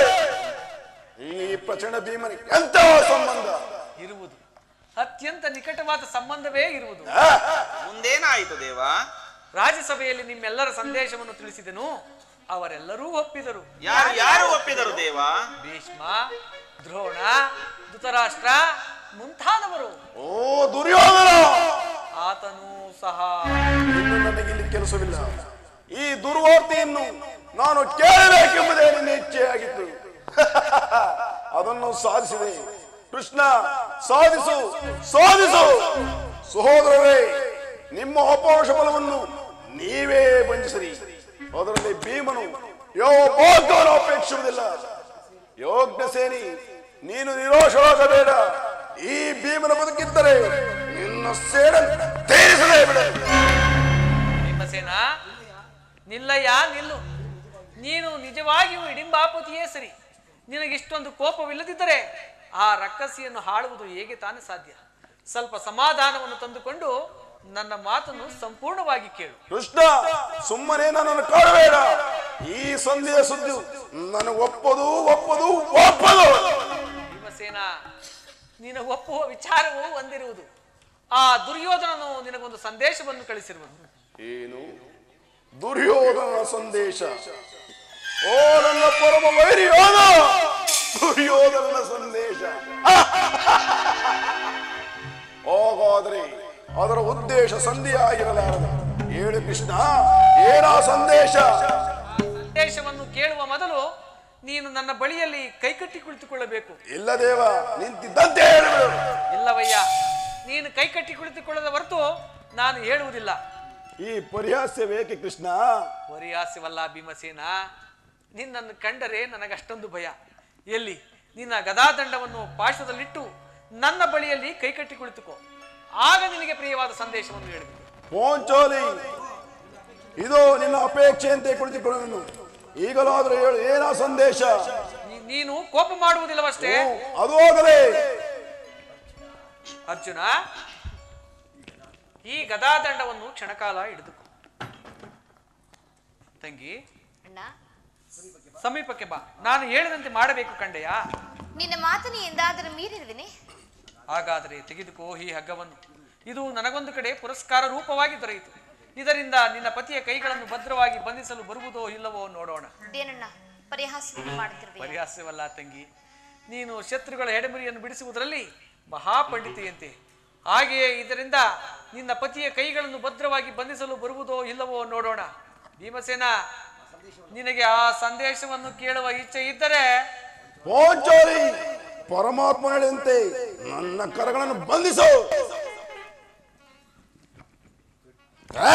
ಈ ಪ್ರಚಂಡ ಭೀಮನಿಗೆ ಎಂತ ಸಂಬಂಧ ಇರುವುದು ಅತ್ಯಂತ ನಿಕಟವಾದ ಸಂಬಂಧವೇ ಇರುವುದು ಮುಂದೇನಾಯಿತು ದೇವ ರಾಜ್ಯಸಭೆಯಲ್ಲಿ ನಿಮ್ಮೆಲ್ಲರ ಸಂದೇಶವನ್ನು ತಿಳಿಸಿದೆನು ಅವರೆಲ್ಲರೂ ಒಪ್ಪಿದರು ಯಾರು ಯಾರು ಒಪ್ಪಿದರು ದೇವ ಭೀಷ್ಮ ದ್ರೋಣ ಧೃತರಾಷ್ಟ್ರ ಮುಂತಾದವರು ಓ ದುರ್ಯೋಧನ ಆತನೂ ಸಹ ಇನ್ನು ನನಗಿಲ್ಲಿ ಕೆಲಸವಿಲ್ಲ ಈ ದುರ್ವಾರ್ತೆಯನ್ನು ನಾನು ಕೇಳಬೇಕೆಂಬುದೇ ನಿನ್ನ ಇಚ್ಛೆಯಾಗಿತ್ತು ಅದನ್ನು ಸಾಧಿಸಿದೆ ಕೃಷ್ಣ ಸಾಧಿಸು ಸಾಧಿಸು ಸಹೋದರರೇ ನಿಮ್ಮ ಅಪವಶ ಬಲವನ್ನು ನೀವೇ ಬಂಧಿಸಿರಿ ಅದರಲ್ಲಿ ಭೀಮನು ಯಾವ ಭಾಗ್ಯವನ್ನು ಅಪೇಕ್ಷಿಸುವುದಿಲ್ಲ ಯೋಗ್ಯ ಸೇನಿ ನೀನು ನಿರಾಶರಾಗಬೇಡ ಈ ಭೀಮನ ಬದುಕಿದ್ದರೆ ನಿನ್ನ ಸೇಡ ತೀರಿಸಲೇ ಬಿಡ ಭೀಮಸೇನ ನಿಲ್ಲಯ್ಯ ನಿಲ್ಲು ನೀನು ನಿಜವಾಗಿಯೂ ಇಡಿಂಬಾಪತಿಯೇ ಸರಿ ನಿನಗಿಷ್ಟೊಂದು ಕೋಪವಿಲ್ಲದಿದ್ದರೆ ಆ ರಕ್ಕಸಿಯನ್ನು ಹಾಳುವುದು ಹೇಗೆ ತಾನೇ ಸಾಧ್ಯ ಸ್ವಲ್ಪ ಸಮಾಧಾನವನ್ನು ತಂದುಕೊಂಡು ನನ್ನ ಮಾತನ್ನು ಸಂಪೂರ್ಣವಾಗಿ ಕೇಳು ಕೃಷ್ಣ ಸುಮ್ಮನೆ ನನ್ನನ್ನು ಕಾಡಬೇಡ ಈ ಸಂಧಿಯ ಸುದ್ದಿ ನನಗೆ ಒಪ್ಪದು ಒಪ್ಪದು ಒಪ್ಪದು ಭೀಮಸೇನ ನೀನು ಒಪ್ಪುವ ವಿಚಾರವು ಒಂದಿರುವುದು ಆ ದುರ್ಯೋಧನನು ನಿನಗೊಂದು ಸಂದೇಶವನ್ನು ಕಳಿಸಿರುವನು ಏನು ದುರ್ಯೋಧನ ಸಂದೇಶ ಓ ನನ್ನ ಪರಮ ವೈರಿಯೋಧ ದುರ್ಯೋಧನನ ಸಂದೇಶ ಹಾಗಾದ್ರೆ ಅದರ ಉದ್ದೇಶ ಸಂಧಿಯಾಗಿರಲಾರದು ಹೇಳು ಕೃಷ್ಣ ಏನಾ ಸಂದೇಶ ಸಂದೇಶವನ್ನು ಕೇಳುವ ಮೊದಲು ನೀನು ನನ್ನ ಬಳಿಯಲ್ಲಿ ಕೈಕಟ್ಟಿ ಕುಳಿತುಕೊಳ್ಳಬೇಕು ಇಲ್ಲ ದೇವ ನಿಂತಿದ್ದಂತೆ ಹೇಳುವುದು ಇಲ್ಲವಯ್ಯ ನೀನು ಕೈಕಟ್ಟಿ ಕುಳಿತುಕೊಳ್ಳದ ಹೊರತು ನಾನು ಹೇಳುವುದಿಲ್ಲ ಈ ಪರಿಹಾಸ್ಯವೇಕೆ ಕೃಷ್ಣ ಪರಿಹಾಸ್ಯವಲ್ಲ ಭೀಮಸೇನ ನಿನ್ನನ್ನು ಕಂಡರೆ ನನಗಷ್ಟೊಂದು ಭಯ ಎಲ್ಲಿ ನಿನ್ನ ಗದಾದಂಡವನ್ನು ಪಾರ್ಶ್ವದಲ್ಲಿಟ್ಟು ನನ್ನ ಬಳಿಯಲ್ಲಿ ಕೈಕಟ್ಟಿ ಕುಳಿತುಕೋ ಆಗ ನಿನಗೆ ಪ್ರಿಯವಾದ ಸಂದೇಶವನ್ನು ಹೇಳಬೇಕು ಪೋಂಚೋಲಿ ಇದು ನಿನ್ನ ಅಪೇಕ್ಷೆಯಂತೆ ಕುಳಿತುಕೊಳ್ಳುವನು ಈಗಲಾದರೂ ಹೇಳು ಏನಾ ಸಂದೇಶ ನೀ- ನೀನು ಕೋಪ ಮಾಡುವುದಿಲ್ಲವಷ್ಟೇ ಓ, ಅದು ಹೋಗಲೇ ಅರ್ಜುನ ಈ ಗದಾದಂಡವನ್ನು ಕ್ಷಣಕಾಲ ಹಿಡಿದುಕೋ ತಂಗಿ ಅಣ್ಣ ಸಮೀಪಕ್ಕೆ ಬಾ ನಾನು ಹೇಳಿದಂತೆ ಮಾಡಬೇಕು ಕಂಡೆಯ ನಿನ್ನ ಮಾತನ್ನು ಎಂದಾದರೂ ಮೀರಿರುವೆನೆ ಹಾಗಾದರೆ ತೆಗೆದುಕೋ ಈ ಹಗ್ಗವನ್ನು ಇದು ನನಗೊಂದು ಕಡೆ ಪುರಸ್ಕಾರ ರೂಪವಾಗಿ ದೊರೆಯಿತು ಇದರಿಂದ ನಿನ್ನ ಪತಿಯ ಕೈಗಳನ್ನು ಭದ್ರವಾಗಿ ಬಂಧಿಸಲು ಬರುವುದೋ ಇಲ್ಲವೋ ನೋಡೋಣ ಏನಣ್ಣ ಪರಿಹಾಸ ಮಾಡುತ್ತಿರುವೆ ಪರಿಹಾಸ್ಯವಲ್ಲ ತಂಗಿ ನೀನು ಶತ್ರುಗಳ ಹೆಡೆಮುರಿಯನ್ನು ಬಿಡಿಸುವುದರಲ್ಲಿ ಮಹಾಪಂಡಿತೆಯಂತೆ ಹಾಗೆಯೇ ಇದರಿಂದ ನಿನ್ನ ಪತಿಯ ಕೈಗಳನ್ನು ಭದ್ರವಾಗಿ ಬಂಧಿಸಲು ಬರುವುದೋ ಇಲ್ಲವೋ ನೋಡೋಣ ಭೀಮಸೇನ ನಿನಗೆ ಆ ಸಂದೇಶವನ್ನು ಕೇಳುವ ಇಚ್ಛೆ ಇದ್ದರೆ ಪೋಂಚೋಲಿ ಪರಮಾತ್ಮ ಹೇಳಿದಂತೆ ನನ್ನ ಕರಗಳನ್ನು ಬಂಧಿಸು ಆ?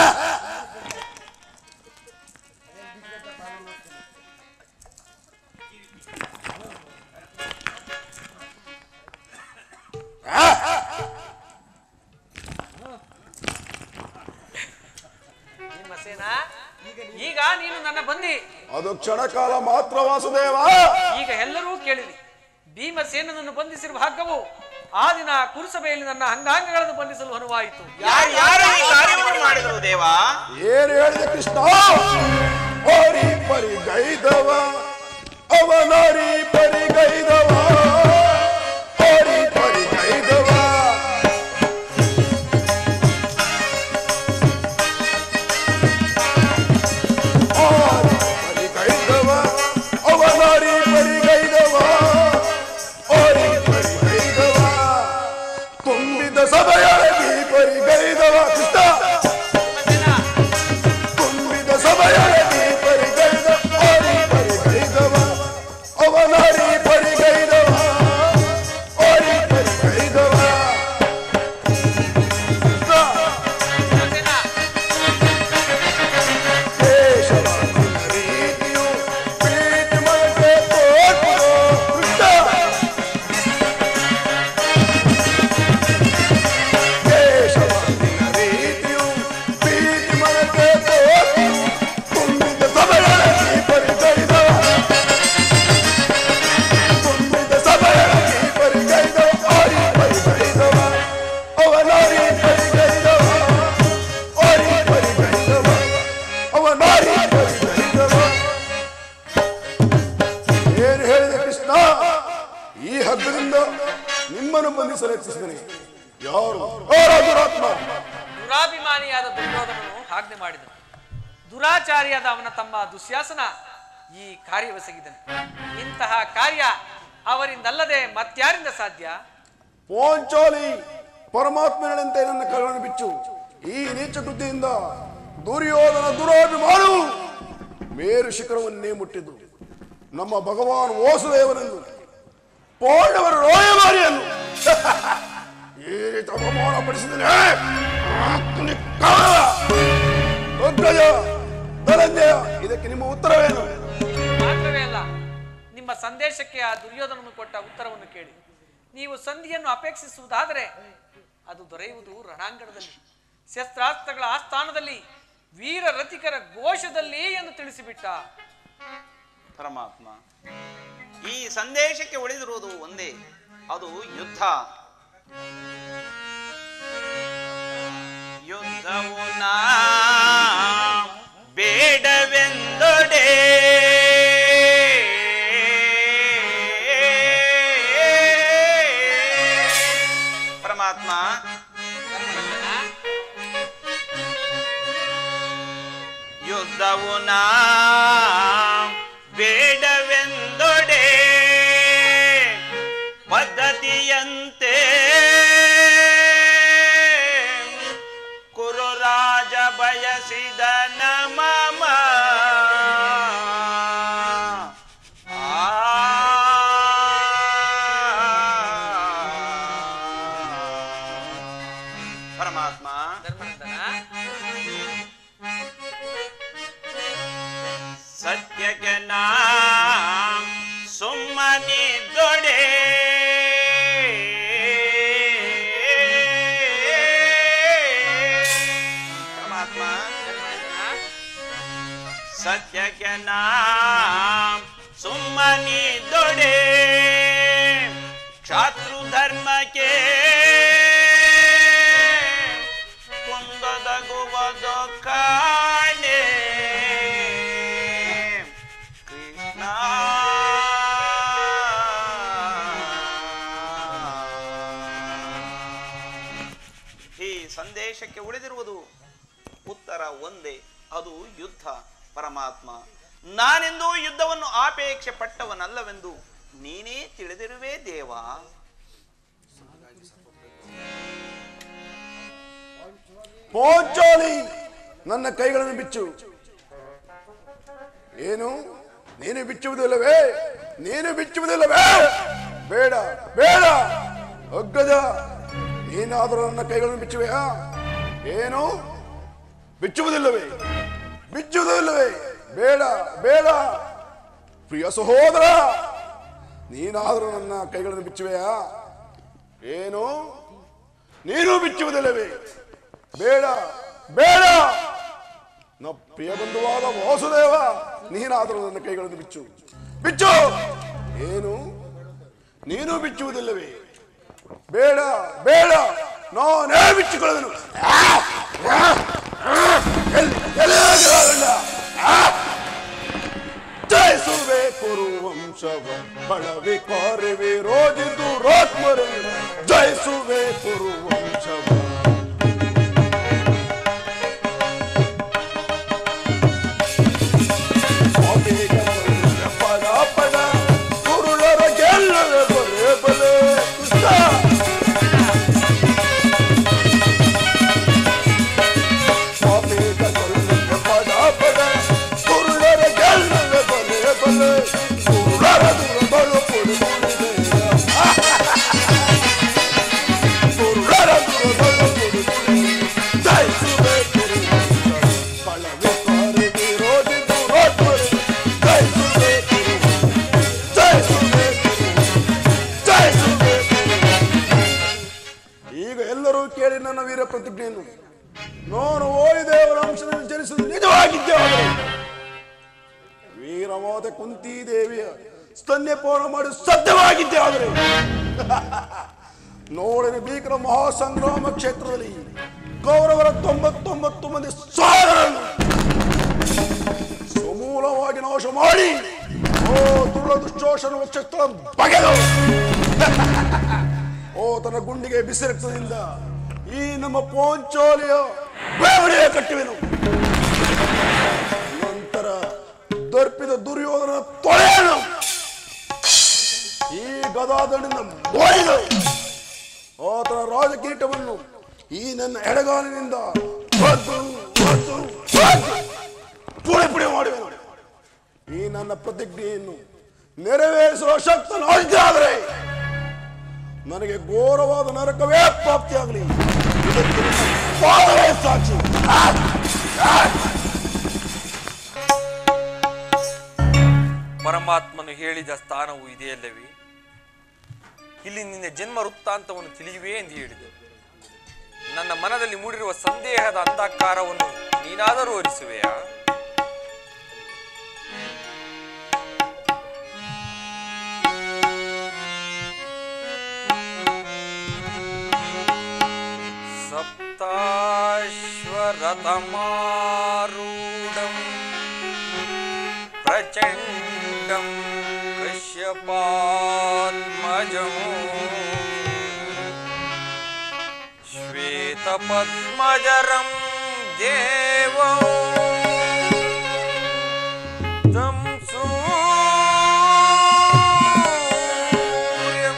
ಭೀಮಸೇನ ಈಗ ನೀನು ನನ್ನ ಬಂದಿ ಅದು ಕ್ಷಣಕಾಲ ಮಾತ್ರ ವಾಸುದೇವ ಈಗ ಎಲ್ಲರೂ ಕೇಳಿರಿ ಭೀಮಸೇನನನ್ನು ಬಂಧಿಸಿರುವ ಹಗ್ಗವು ಆ ದಿನ ಕುರುಸಭೆಯಲ್ಲಿ ನನ್ನ ಅಂಗಾಂಗಗಳನ್ನು ಬಂಧಿಸಲು ಅನುವಾಯಿತು ಯಾರು ಯಾರು ಈ ಕಾರ್ಯವನ್ನು ಮಾಡಿದರು ದೇವಾ ಏನು ಹೇಳಿದೆ ಕೃಷ್ಣ ಓರಿ ಪರಿಗೈದವ ಅವನರಿ ಪರಿಗೈದವ ಓರಿ ಪರಿಗೈದವ ಓರಿ ಪರಿಗೈದವ ಅವನರಿ ಪರಿಗೈದವ ಓರಿ ಪರಿಗೈದವ ತುಂಬಿದ ಸಭೆಯೊಳಗೆ ಪರಿಗೈದವ ಕೃಷ್ಣ ತುಂಬಿದ ಸಭೆಯೊಳಗೆ ಪರಿಗೈದ ಓರಿ ಪರಿಗೈದವ ಅವನಾರಿ ಪರಿಗೈದವ ಓರಿ ಪರಿಗೈದವ ಕೇಶವ ನಿನ್ನ ರೀತಿಯು ಪ್ರೀತಿ ಮನಕ್ಕೆ ತೋರ್ಪುದು ಕೃಷ್ಣ ಕೇಶವ ನಿನ್ನ ರೀತಿಯು ಪ್ರೀತಿ ಮನಕ್ಕೆ ತೋರ್ಪುದು ತುಂಬಿದ ಸಭೆಯೊಳಗೆ ಪರಿಗೈದವ ತುಂಬಿದ ಸಭೆಯೊಳಗೆ ಪರಿಗೈದವ ಓರಿ ಪರಿಗೈದವ ಅವನಾರಿ ಪರಿಗೈದವ ಓರಿ ಪರಿಗೈದವ ಅವನಾರಿ ಪರಿಗೈದವ ಏನು ಹೇಳಿದೆ ಕೃಷ್ಣ ಈ ಹಗ್ಗದಿಂದ ನಿಮ್ಮನ್ನು ಬಂಧಿಸಲು ಯತ್ನಿಸಿದನೆ ಯಾರು ಯಾರು ದುರಾತ್ಮ ದುರಾಭಿಮಾನಿಯಾದ ದುರ್ಯೋಧನನು ಆಜ್ಞೆ ಮಾಡಿದನು ದುರಾಚಾರಿಯಾದ ಅವನ ತಮ್ಮ ದುಶ್ಯಾಸನ ಈ ಕಾರ್ಯವೆಸಗಿದನು ಇಂತಹ ಕಾರ್ಯ ಅವರಿಂದಲ್ಲದೆ ಮತ್ಯಾರಿಂದ ಸಾಧ್ಯ ಪೋಂಚಾಲಿ ಪರಮಾತ್ಮನಂತೆ ನನ್ನ ಕಗಳನ್ನು ಬಿಚ್ಚು ಈ ನೀಚ ಕೃತಿಯಿಂದ ದುರ್ಯೋಧನ ದುರಾಭಿಮಾನವು ಮೇರು ಶಿಖರವನ್ನೇ ಮುಟ್ಟಿದ್ದು ನಮ್ಮ ಭಗವಾನ್ ವಾಸುದೇವನೆಂದು ಪಾಂಡವರ ರೋಯಮಾರಿಯನ್ನು ಈ ರೀತಿ ಅವಮಾನ ಪಡಿಸಿದರೆ ಅಗ್ರಜ ಧನಂಜಯ ಇದಕ್ಕೆ ನಿಮ್ಮ ಉತ್ತರವೇನು ಮಾತ್ರವೇ ಅಲ್ಲ ನಿಮ್ಮ ಸಂದೇಶಕ್ಕೆ ಆ ದುರ್ಯೋಧನನು ಕೊಟ್ಟ ಉತ್ತರವನ್ನು ಕೇಳಿ ನೀವು ಸಂಧಿಯನ್ನು ಅಪೇಕ್ಷಿಸುವುದಾದರೆ ಅದು ದೊರೆಯುವುದು ರಣಾಂಗಣದಲ್ಲಿ ಶಸ್ತ್ರಾಸ್ತ್ರಗಳ ಆಸ್ಥಾನದಲ್ಲಿ ವೀರ ರಥಿಕರ ಘೋಷದಲ್ಲಿ ಎಂದು ತಿಳಿಸಿಬಿಟ್ಟ ಪರಮಾತ್ಮ ಈ ಸಂದೇಶಕ್ಕೆ ಉಳಿದಿರುವುದು ಒಂದೇ ಅದು ಯುದ್ಧ ಯುದ್ಧವು ನಾ ಬೇಡವೆಂದೊಡೆ ಪರಮಾತ್ಮ ಯುದ್ಧವು ನಾ ಬೇಡವೆಂದೊಡೆ ಪದ್ಧತಿಯಂತೆ ಕುರುರಾಜ ಬಯಸಿದ ನಮಮ ಪರಮಾತ್ಮ ಧರ್ಮನಂದನ ಸತ್ಯಕ್ಕೆ ನಾ ಸುಮ್ಮನಿದ್ದೊಡೆ ಪರಮಾತ್ಮ ಸತ್ಯಕ್ಕೆ ನಾ ಸುಮ್ಮನಿದ್ದೊಡೆ ಕ್ಷಾತೃ ಧರ್ಮಕ್ಕೆ ಕುಂದದಗುವುದು ಕಾಣೆ ಕೃಷ್ಣ ಈ ಸಂದೇಶಕ್ಕೆ ಉಳಿದಿರುವುದು ಉತ್ತರ ಒಂದೇ ಅದು ಯುದ್ಧ ಪರಮಾತ್ಮ ನಾನೆಂದು ಯುದ್ಧವನ್ನು ಆಪೇಕ್ಷೆ ಪಟ್ಟವನಲ್ಲವೆಂದು ನೀನೇ ತಿಳಿದಿರುವೆ ದೇವಾ ಪೋಂಚಾಲಿ ನನ್ನ ಕೈಗಳನ್ನು ಬಿಚ್ಚು ಏನು ನೀನು ಬಿಚ್ಚುವುದಿಲ್ಲವೇ ನೀನು ಬಿಚ್ಚುವುದಿಲ್ಲವೇ ಬೇಡ ಬೇಡ ಅಗ್ಗಜ ನೀನಾದರೂ ನನ್ನ ಕೈಗಳನ್ನು ಬಿಚ್ಚುವೆಯಾ ಏನು ಬಿಚ್ಚುವುದಿಲ್ಲವೇ ಬಿಚ್ಚುವುದಿಲ್ಲವೇ ಬೇಡ ಬೇಡ ಪ್ರಿಯ ಸಹೋದರ ನೀನಾದರೂ ನನ್ನ ಕೈಗಳನ್ನು ಬಿಚ್ಚುವೆಯಾ ಏನು ನೀನು ಬಿಚ್ಚುವುದಿಲ್ಲವೇ ಬೇಡ ಬೇಡ ನ ಪ್ರಿಯ ಬಂಧುವಾದ ವಾಸುದೇವ ನೀನಾದರೂ ನನ್ನ ಕೈಗಳನ್ನು ಬಿಚ್ಚು ಬಿಚ್ಚು ಏನು ನೀನು ಬಿಚ್ಚುವುದಿಲ್ಲವೇ ಬೇಡ ಬೇಡ ನಾನೇ ಬಿಚ್ಚಿಕೊಳ್ಳದನು ಎಲ್ಲಿ ಎಲ್ಲಿ ಹೋಗಿರೋದಣ್ಣ? ಆ! ಜಯಿಸುವೆ ಕುರುವಂಶವ ಬಳವಿ ಕಾರ್ಯವೇ ರೋಜಿದು ರೋತ್ಮರು ಜಯಿಸುವೆ ಕುರುವಂಶವ ಪಾಪಿಗ ಪದ ಪದ ಕುರುಳರ ಗೆಲ್ಲವೆ ಬಲೆ ಬಲೆ ಕೃಷ್ಣ ಪಾಪಿಗ ಕೊಲ್ಲಕ್ಕೆ ಪದ ಪದ ಕುರುಳರ ಗೆಲ್ಲವೆ ಬಲೆ ಬಲೆ ಕುರುಳರ ದುರ್ಬಲು ಪುಡಿ ಕುರುಳರ ದುರ್ಬಲು ಪುಡಿ ಜಯಿಸುವೆ ಕುರುವಂಶ ಬಳವೆ ಕಾರೆ ವಿರೋಧಿ ದುರೋತ್ಮರು ಜಯಿಸುವೆ ಜಯಿಸುವೆ ಜಯಿಸುವೆ ಈಗ ಎಲ್ಲರೂ ಕೇಳಿ ನನ್ನ ವೀರ ಪ್ರತಿಜ್ಞೆಯನ್ನು ನಾನು ಓಯ್ದೇವರ ಅಂಶದಲ್ಲಿ ಜನಿಸುವುದು ನಿಜವಾಗಿದ್ದೇ ಆದರೆ ವೀರವಾದ ಕುಂತಿ ದೇವಿಯ ಸ್ತನ್ಯಪೂರ್ಣ ಮಾಡಿ ಸತ್ಯವಾಗಿದ್ದೇ ಆದರೆ ನೋಡಿನ ಭೀಕರ ಮಹಾಸಂಗ್ರಾಮ ಕ್ಷೇತ್ರದಲ್ಲಿ ಕೌರವರ ತೊಂಬತ್ತೊಂಬತ್ತು ಮಂದಿ ಸೋದರನ್ನು ಸಮೂಲವಾಗಿ ನಾಶ ಮಾಡಿ ಓ ದುರ್ಲ ದುಶ್ಚೋಷಣ ವಕ್ಷಸ್ಥಳ ಬಗೆದು ಓ ತನ್ನ ಗುಂಡಿಗೆ ಬಿಸಿ ರಕ್ತದಿಂದ ಈ ನಮ್ಮ ಪೋಂಚೋಲಿಯ ಬೇವಡೆಯ ಕಟ್ಟುವೆನು ನಂತರ ದರ್ಪಿದ ದುರ್ಯೋಧನ ತೊಳೆಯನು ಈ ಗದಾದಂಡಿನ ಮೋಡಿದು ಆತನ ರಾಜಕೀಟವನ್ನು ಈ ನನ್ನ ಎಡಗಾಲಿನಿಂದ ಹೊದ್ದು, ಹೊದ್ದು, ಹೊದ್ದು ಪುಡಿ ಪುಡಿ ಮಾಡುವೆನು ಈ ನನ್ನ ಪ್ರತಿಜ್ಞೆಯನ್ನು ನೆರವೇರಿಸುವ ಶಕ್ತನಾಗಿದ್ದಾದರೆ ನನಗೆ ಘೋರವಾದ ನರಕವೇ ಪ್ರಾಪ್ತಿಯಾಗಲಿ ಇದಕ್ಕೆ ನನ್ನ ಪಾದವೇ ಸಾಕ್ಷಿ ಆ! ಆ! ಪರಮಾತ್ಮನು ಹೇಳಿದ ಸ್ಥಾನವು ಇದೆಯಲ್ಲವೇ ಇಲ್ಲಿ ನಿನ್ನ ಜನ್ಮ ವೃತ್ತಾಂತವನ್ನು ತಿಳಿಯುವೆ ಎಂದು ಹೇಳಿದೆ ನನ್ನ ಮನದಲ್ಲಿ ಮೂಡಿರುವ ಸಂದೇಹದ ಅಂಧಕಾರವನ್ನು ನೀನಾದರೂ ಒರಿಸುವೆಯಾ सप्ताश्वरथमारूढं प्रचण्डं कश्यपात्मजम् श्वेतपद्मजरं देवौ तं सूर्यं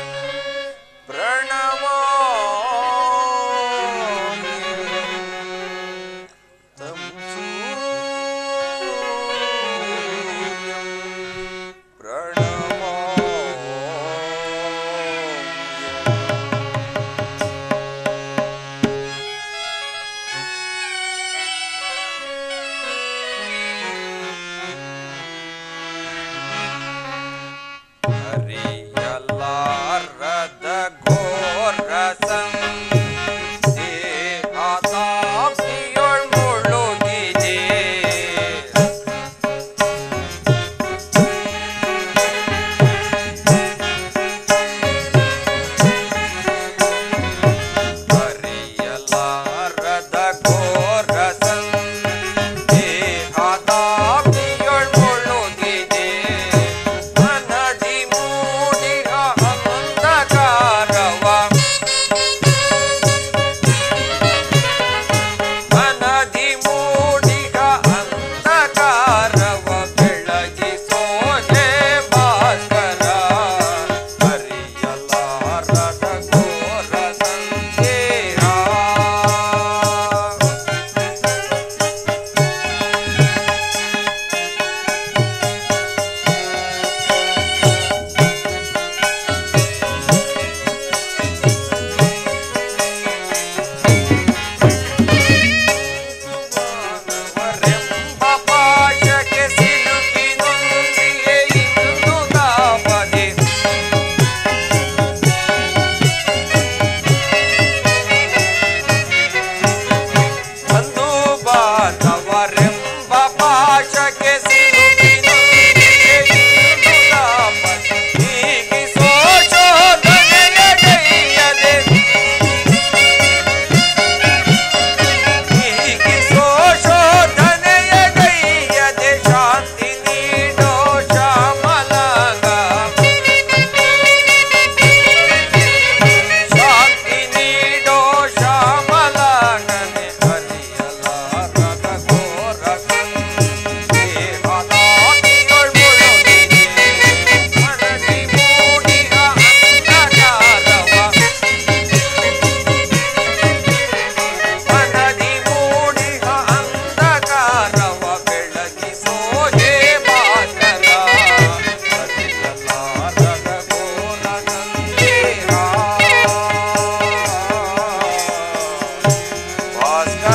प्रणमामि तं सूर्यं प्रणमाम्यहम्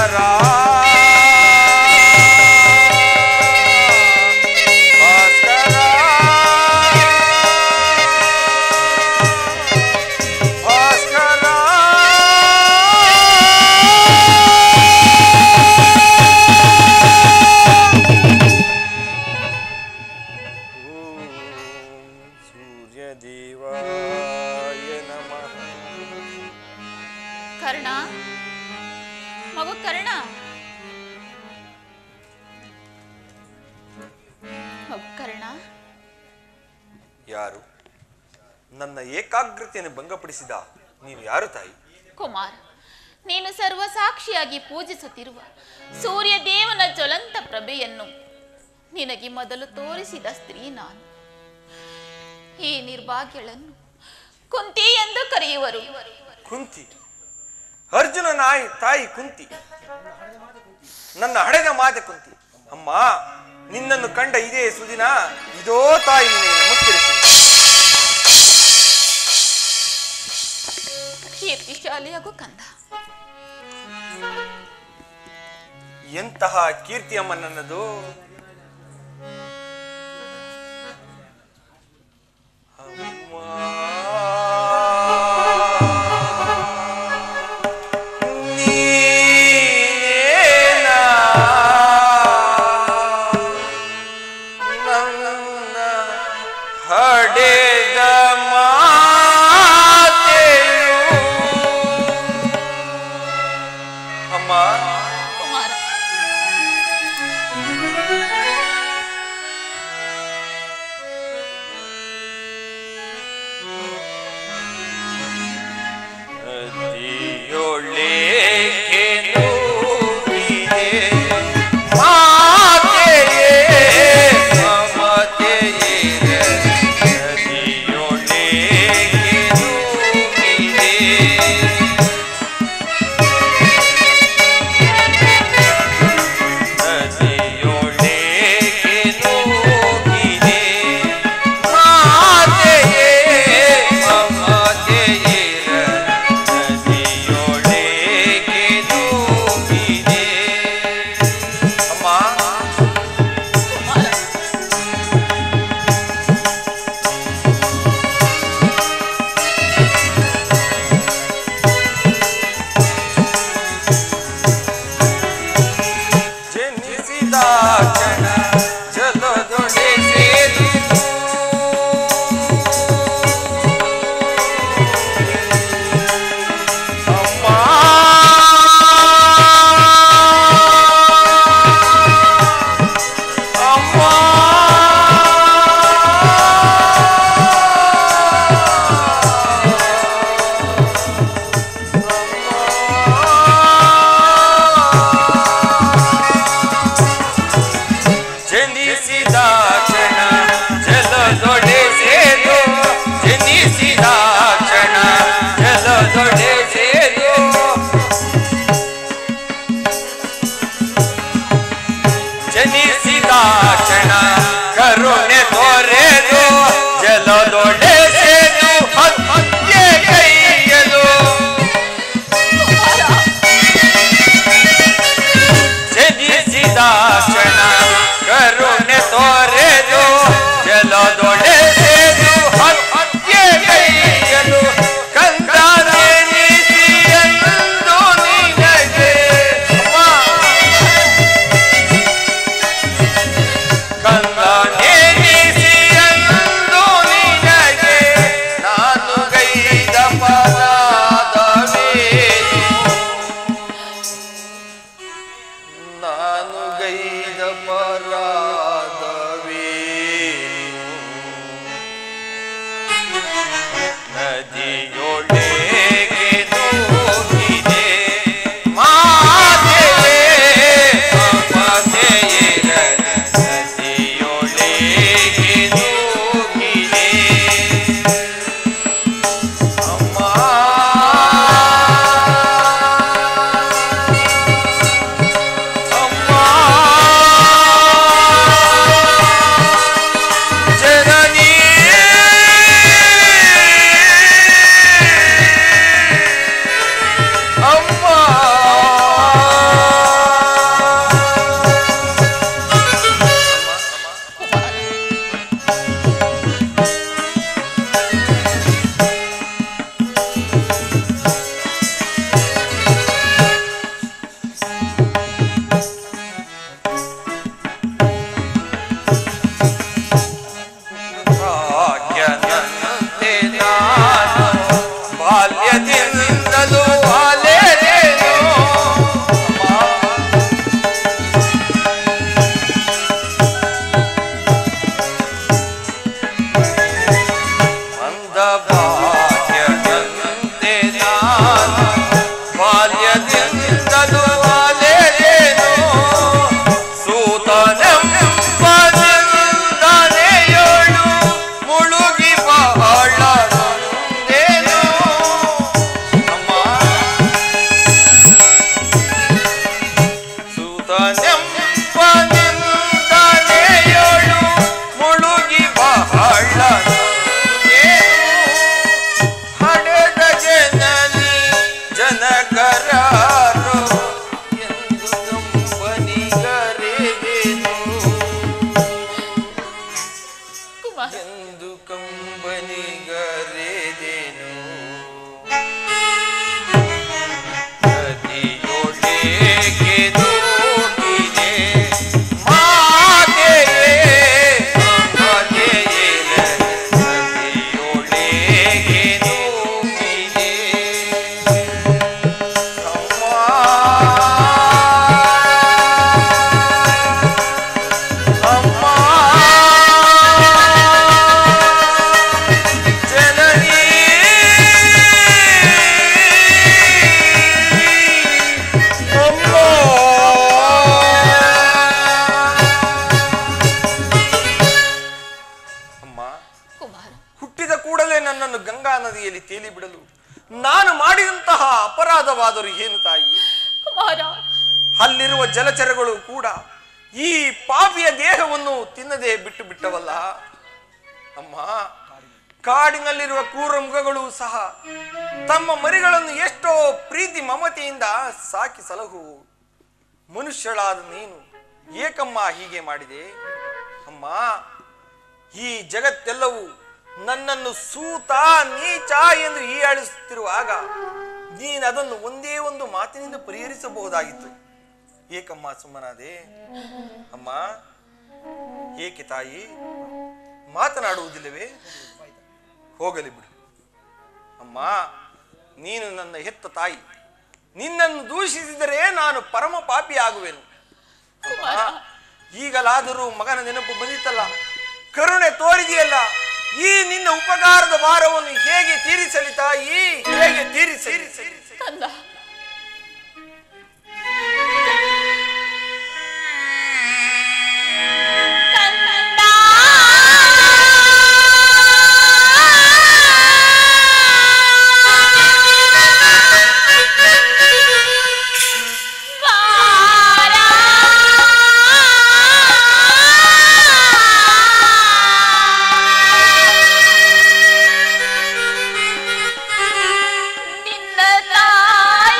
ಭಾಸ್ಕರ ಭಾಸ್ಕರ ಭಾಸ್ಕರ ಸೂರ್ಯದೇವಾಯ ನಮಃ ಕರ್ಣ ಮಗು ಕರ್ಣ ಮಗು ಕರ್ಣ ಯಾರು ನನ್ನ ಏಕಾಗ್ರತೆಯನ್ನು ಭಂಗಪಡಿಸಿದ ನೀನು ಯಾರು ತಾಯಿ ಕುಮಾರ ನೀನು ಸರ್ವ ಸಾಕ್ಷಿಯಾಗಿ ಪೂಜಿಸುತ್ತಿರುವ ಸೂರ್ಯ ದೇವನ ಜ್ವಲಂತ ಪ್ರಭೆಯನ್ನು ನಿನಗೆ ಮೊದಲು ತೋರಿಸಿದ ಸ್ತ್ರೀ ನಾನು ಈ ನಿರ್ಭಾಗ್ಯಳನ್ನು ಕುಂತಿ ಎಂದು ಕರೆಯುವರು ಕುಂತಿ ಅರ್ಜುನ ನಾಯಿ ತಾಯಿ ಕುಂತಿ ನನ್ನ ಹಡೆದ ಮಾತೆ ಕುಂತಿ ಅಮ್ಮ ನಿನ್ನನ್ನು ಕಂಡ ಇದೇ ಸುದಿನ ಇದೋ ತಾಯಿ ನಿನಗೆ ನಮಸ್ಕರಿಸಿ ಕೀರ್ತಿಶಾಲಿಯಾಗು ಕಂದ ಎಂತಹ ಕೀರ್ತಿ ಅಮ್ಮ ನನ್ನದು ಅಮ್ಮ. ನೀನೇನಾ ನನ್ನ ಹಡೆದ ಮಾತೆಯು ಅಮ್ಮ ಕುಮಾರ ನದಿಯೊಳಗೆ ನೂರಿದೆ ಮಾತೆಯೇ ಮಮತೆಯೇ ನದಿಯೊಳಗೆ ನೂರಿದೆ ನದಿಯೊಳಗೆ ನೂರಿದೆ ಮಾತೆಯೇ ಮಮತೆಯೇ ನದಿಯೊಳಗೆ ನೂರಿದೆ ಅಮ್ಮ ಕುಮಾರ ಜನಿಸಿದ ಕ್ಷಣ ಜಲದೊಡೆ ಸೇರಿತು ಅಮ್ಮ ಅಮ್ಮ ಜನಿಸಿದ ಕ್ಷಣ ಜಲದೊಡೆ ಸೇದು ಜನಿಸಿದ ಕ್ಷಣ ಜಲದೊಡೆ ಸೇದು ಜನಿಸಿದ ಕ್ಷಣ ಕರುಣೆ ತೋರೆದು ಜಲದೊಡೆ ಸೇದು ಹತ್ಯೆ ಕೈಯಲು ಜನಿಸಿದ ಕ್ಷಣ ಕರುಣೆ ತೋರೆದು ಜಲದೊಡೆ ಸೇದು ಹತ್ಯೆ ಕೈಯಲು ಕಂದಾನೆನಿಸಿ ಎಂದು ನಿನಗೆ ಕಂದಾನೆನಿಸಿ ಎಂದು ನಿನಗೆ ನಾನು ಗೈದ ಪರಾಧವೇನು ನಾನು ಗೈದ ಪರಾಧವೇನು ನದಿಯೊಳಗೆ ನೂರಿದೆ ಮಾತೆಯೇ ಮಮತೆಯೇ ನದಿಯೊಳಗೆ ನೂರಿದೆ ಅಮ್ಮ ಅಮ್ಮ ಅಪರಾಧವಾದರೂ ಏನು ತಾಯಿ ಕುಮಾರ ಅಲ್ಲಿರುವ ಜಲಚರಗಳು ಕೂಡ ಈ ಪಾಪಿಯ ದೇಹವನ್ನು ತಿನ್ನದೆ ಬಿಟ್ಟು ಬಿಟ್ಟವಲ್ಲ ಅಮ್ಮ ಕಾಡಿನಲ್ಲಿರುವ ಕ್ರೂರ ಮೃಗಗಳು ಸಹ ತಮ್ಮ ಮರಿಗಳನ್ನು ಎಷ್ಟೋ ಪ್ರೀತಿ ಮಮತೆಯಿಂದ ಸಾಕಿ ಸಲಹು ಮನುಷ್ಯಳಾದ ನೀನು ಏಕಮ್ಮ ಹೀಗೆ ಮಾಡಿದೆ ಅಮ್ಮ ಈ ಜಗತ್ತೆಲ್ಲವೂ ನನ್ನನ್ನು ಸೂತ ನೀಚ ಎಂದು ಹೀಯಾಳಿಸುತ್ತಿರುವಾಗ ನೀನು ಅದನ್ನು ಒಂದೇ ಒಂದು ಮಾತಿನಿಂದ ಪರಿಹರಿಸಬಹುದಾಗಿತ್ತು ಏಕಮ್ಮ ಸುಮ್ಮನಾದೆ ಅಮ್ಮ ಏಕೆ ತಾಯಿ ಮಾತನಾಡುವುದಿಲ್ಲವೇ ಹೋಗಲಿ ಬಿಡು ಅಮ್ಮ ನೀನು ನನ್ನ ಹೆತ್ತ ತಾಯಿ ನಿನ್ನನ್ನು ದೂಷಿಸಿದರೆ ನಾನು ಪರಮ ಪಾಪಿ ಆಗುವೆನು ಅಮ್ಮ, ಈಗಲಾದರೂ ಮಗನ ನೆನಪು ಬಂದಿತ್ತಲ್ಲ ಕರುಣೆ ತೋರಿದೆಯಲ್ಲ ಈ ನಿನ್ನ ಉಪಕಾರದ ಭಾರವನ್ನು ಹೇಗೆ ತೀರಿಸಲಿ ತಾಯಿ ಹೇಗೆ ತೀರಿಸಲಿ ಕಂದ ಕಂದ ನಿನ್ನ ತಾಯಿ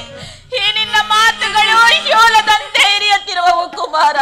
ಈ ನಿನ್ನ ಮಾತುಗಳು ಶೋಲದಂತೆ ಹಿರಿಯುತ್ತಿರುವವು ಕುಮಾರ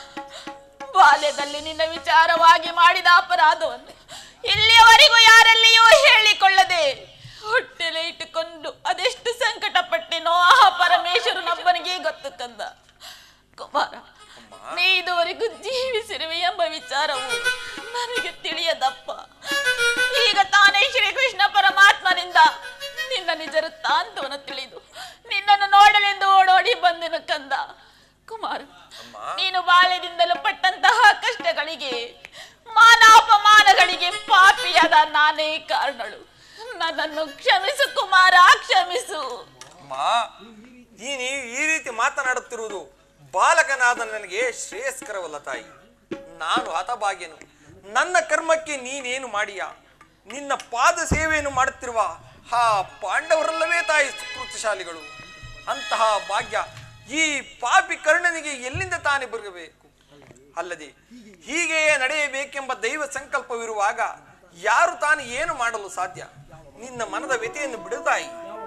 ಬಾಲ್ಯದಲ್ಲಿ ನಿನ್ನ ವಿಚಾರವಾಗಿ ಮಾಡಿದ ಅಪರಾಧವನ್ನು ಇಲ್ಲಿಯವರೆಗೂ ಯಾರಲ್ಲಿಯೂ ಹೇಳಿಕೊಳ್ಳದೆ ಹೊಟ್ಟೆಲೆ ಇಟ್ಟುಕೊಂಡು ಅದೆಷ್ಟು ಸಂಕಟ ಪಟ್ಟೆನೋ ಆ ಪರಮೇಶ್ವರನೊಬ್ಬನಿಗೆ ಗೊತ್ತು ಕಂದ ಕುಮಾರ ನೀ ಇದುವರೆಗೂ ಜೀವಿಸಿರುವೆ ಎಂಬ ವಿಚಾರವು ನನಗೆ ತಿಳಿಯದಪ್ಪ ಈಗ ತಾನೇ ಶ್ರೀಕೃಷ್ಣ ಪರಮಾತ್ಮನಿಂದ ನಿನ್ನ ನಿಜ ವೃತ್ತಾಂತವನ್ನು ತಿಳಿದು ನಿನ್ನನ್ನು ನೋಡಲೆಂದು ಓಡೋಡಿ ಬಂದೆನು ಕಂದ ಕುಮಾರ ನೀನು ಬಾಲ್ಯದಿಂದಲೂ ಪಟ್ಟಂತಹ ಕಷ್ಟಗಳಿಗೆ ಮಾನಾಪಮಾನಗಳಿಗೆ ಪಾಪಿಯಾದ ನಾನೇ ಕಾರಣಳು ನನ್ನನ್ನು ಕ್ಷಮಿಸು ಕುಮಾರ ಕ್ಷಮಿಸು ಅಮ್ಮ ನೀನು ಈ ರೀತಿ ಮಾತನಾಡುತ್ತಿರುವುದು ಬಾಲಕನಾದ ನನಗೆ ಶ್ರೇಯಸ್ಕರವಲ್ಲ ತಾಯಿ ನಾನು ಹತಭಾಗ್ಯನು ನನ್ನ ಕರ್ಮಕ್ಕೆ ನೀನೇನು ಮಾಡಿಯ ನಿನ್ನ ಪಾದ ಸೇವೆಯನ್ನು ಮಾಡುತ್ತಿರುವ ಆ ಪಾಂಡವರಲ್ಲವೇ ತಾಯಿ ಸುಕೃತಶಾಲಿಗಳು ಅಂತಹ ಭಾಗ್ಯ ಈ ಪಾಪಿ ಕರ್ಣನಿಗೆ ಎಲ್ಲಿಂದ ತಾನೇ ಬರಬೇಕು ಅಲ್ಲದೆ ಹೀಗೆಯೇ ನಡೆಯಬೇಕೆಂಬ ದೈವ ಸಂಕಲ್ಪವಿರುವಾಗ ಯಾರು ತಾನು ಏನು ಮಾಡಲು ಸಾಧ್ಯ ನಿನ್ನ ಮನದ ವ್ಯತೆಯನ್ನು ಬಿಡು ತಾಯಿ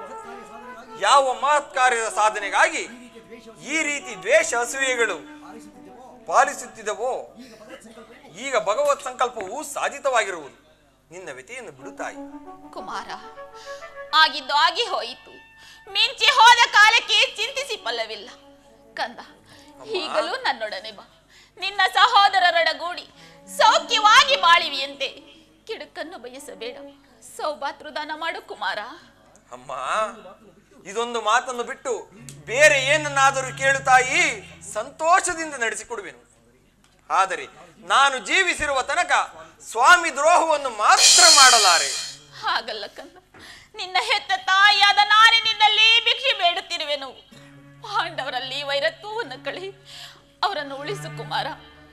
ಯಾವ ಮಹತ್ ಕಾರ್ಯದ ಸಾಧನೆಗಾಗಿ ಈ ರೀತಿ ದ್ವೇಷ ಅಸೂಯೆಗಳು ಪಾಲಿಸುತ್ತಿದ್ದವೋ ಈಗ ಭಗವತ್ ಸಂಕಲ್ಪವು ಸಾಧಿತವಾಗಿರುವುದು ನಿನ್ನ ವ್ಯತೆಯನ್ನು ಬಿಡು ತಾಯಿ ಕುಮಾರ ಆಗಿದ್ದು ಆಗಿ ಹೋಯಿತು ಮಿಂಚಿ ಹೋದ ಕಾಲಕ್ಕೆ ಚಿಂತಿಸಿ ಫಲವಿಲ್ಲ ಕಂದ ಈಗಲೂ ನನ್ನೊಡನೆ ಬಾ ನಿನ್ನ ಸಹೋದರರೊಡಗೂಡಿ ಸೌಖ್ಯವಾಗಿ ಬಾಳಿವಿಯಂತೆ ಕಿಡುಕನ್ನು ಬಯಸಬೇಡ ಸೌಭಾತೃದಾನ ಮಾಡು ಕುಮಾರ ಅಮ್ಮ ಇದೊಂದು ಮಾತನ್ನು ಬಿಟ್ಟು ಬೇರೆ ಏನನ್ನಾದರೂ ಕೇಳು ತಾಯಿ ಸಂತೋಷದಿಂದ ನಡೆಸಿಕೊಡುವೆನು ಆದರೆ ನಾನು ಜೀವಿಸಿರುವ ತನಕ ಸ್ವಾಮಿ ದ್ರೋಹವನ್ನು ಮಾತ್ರ ಮಾಡಲಾರೆ ಹಾಗಲ್ಲ ಕಂದ ನಿನ್ನ ಹೆತ್ತ ತಾಯಿಯಾದ ನಾನೇ ನಿನ್ನಲ್ಲಿ ಭಿಕ್ಷೆ ಬೇಡುತ್ತಿರುವೆನು ಪಾಂಡವರಲ್ಲಿ ವೈರತ್ವವನ್ನು ಕಳಿ ಅವರನ್ನು ಉಳಿಸು ಕುಮಾರ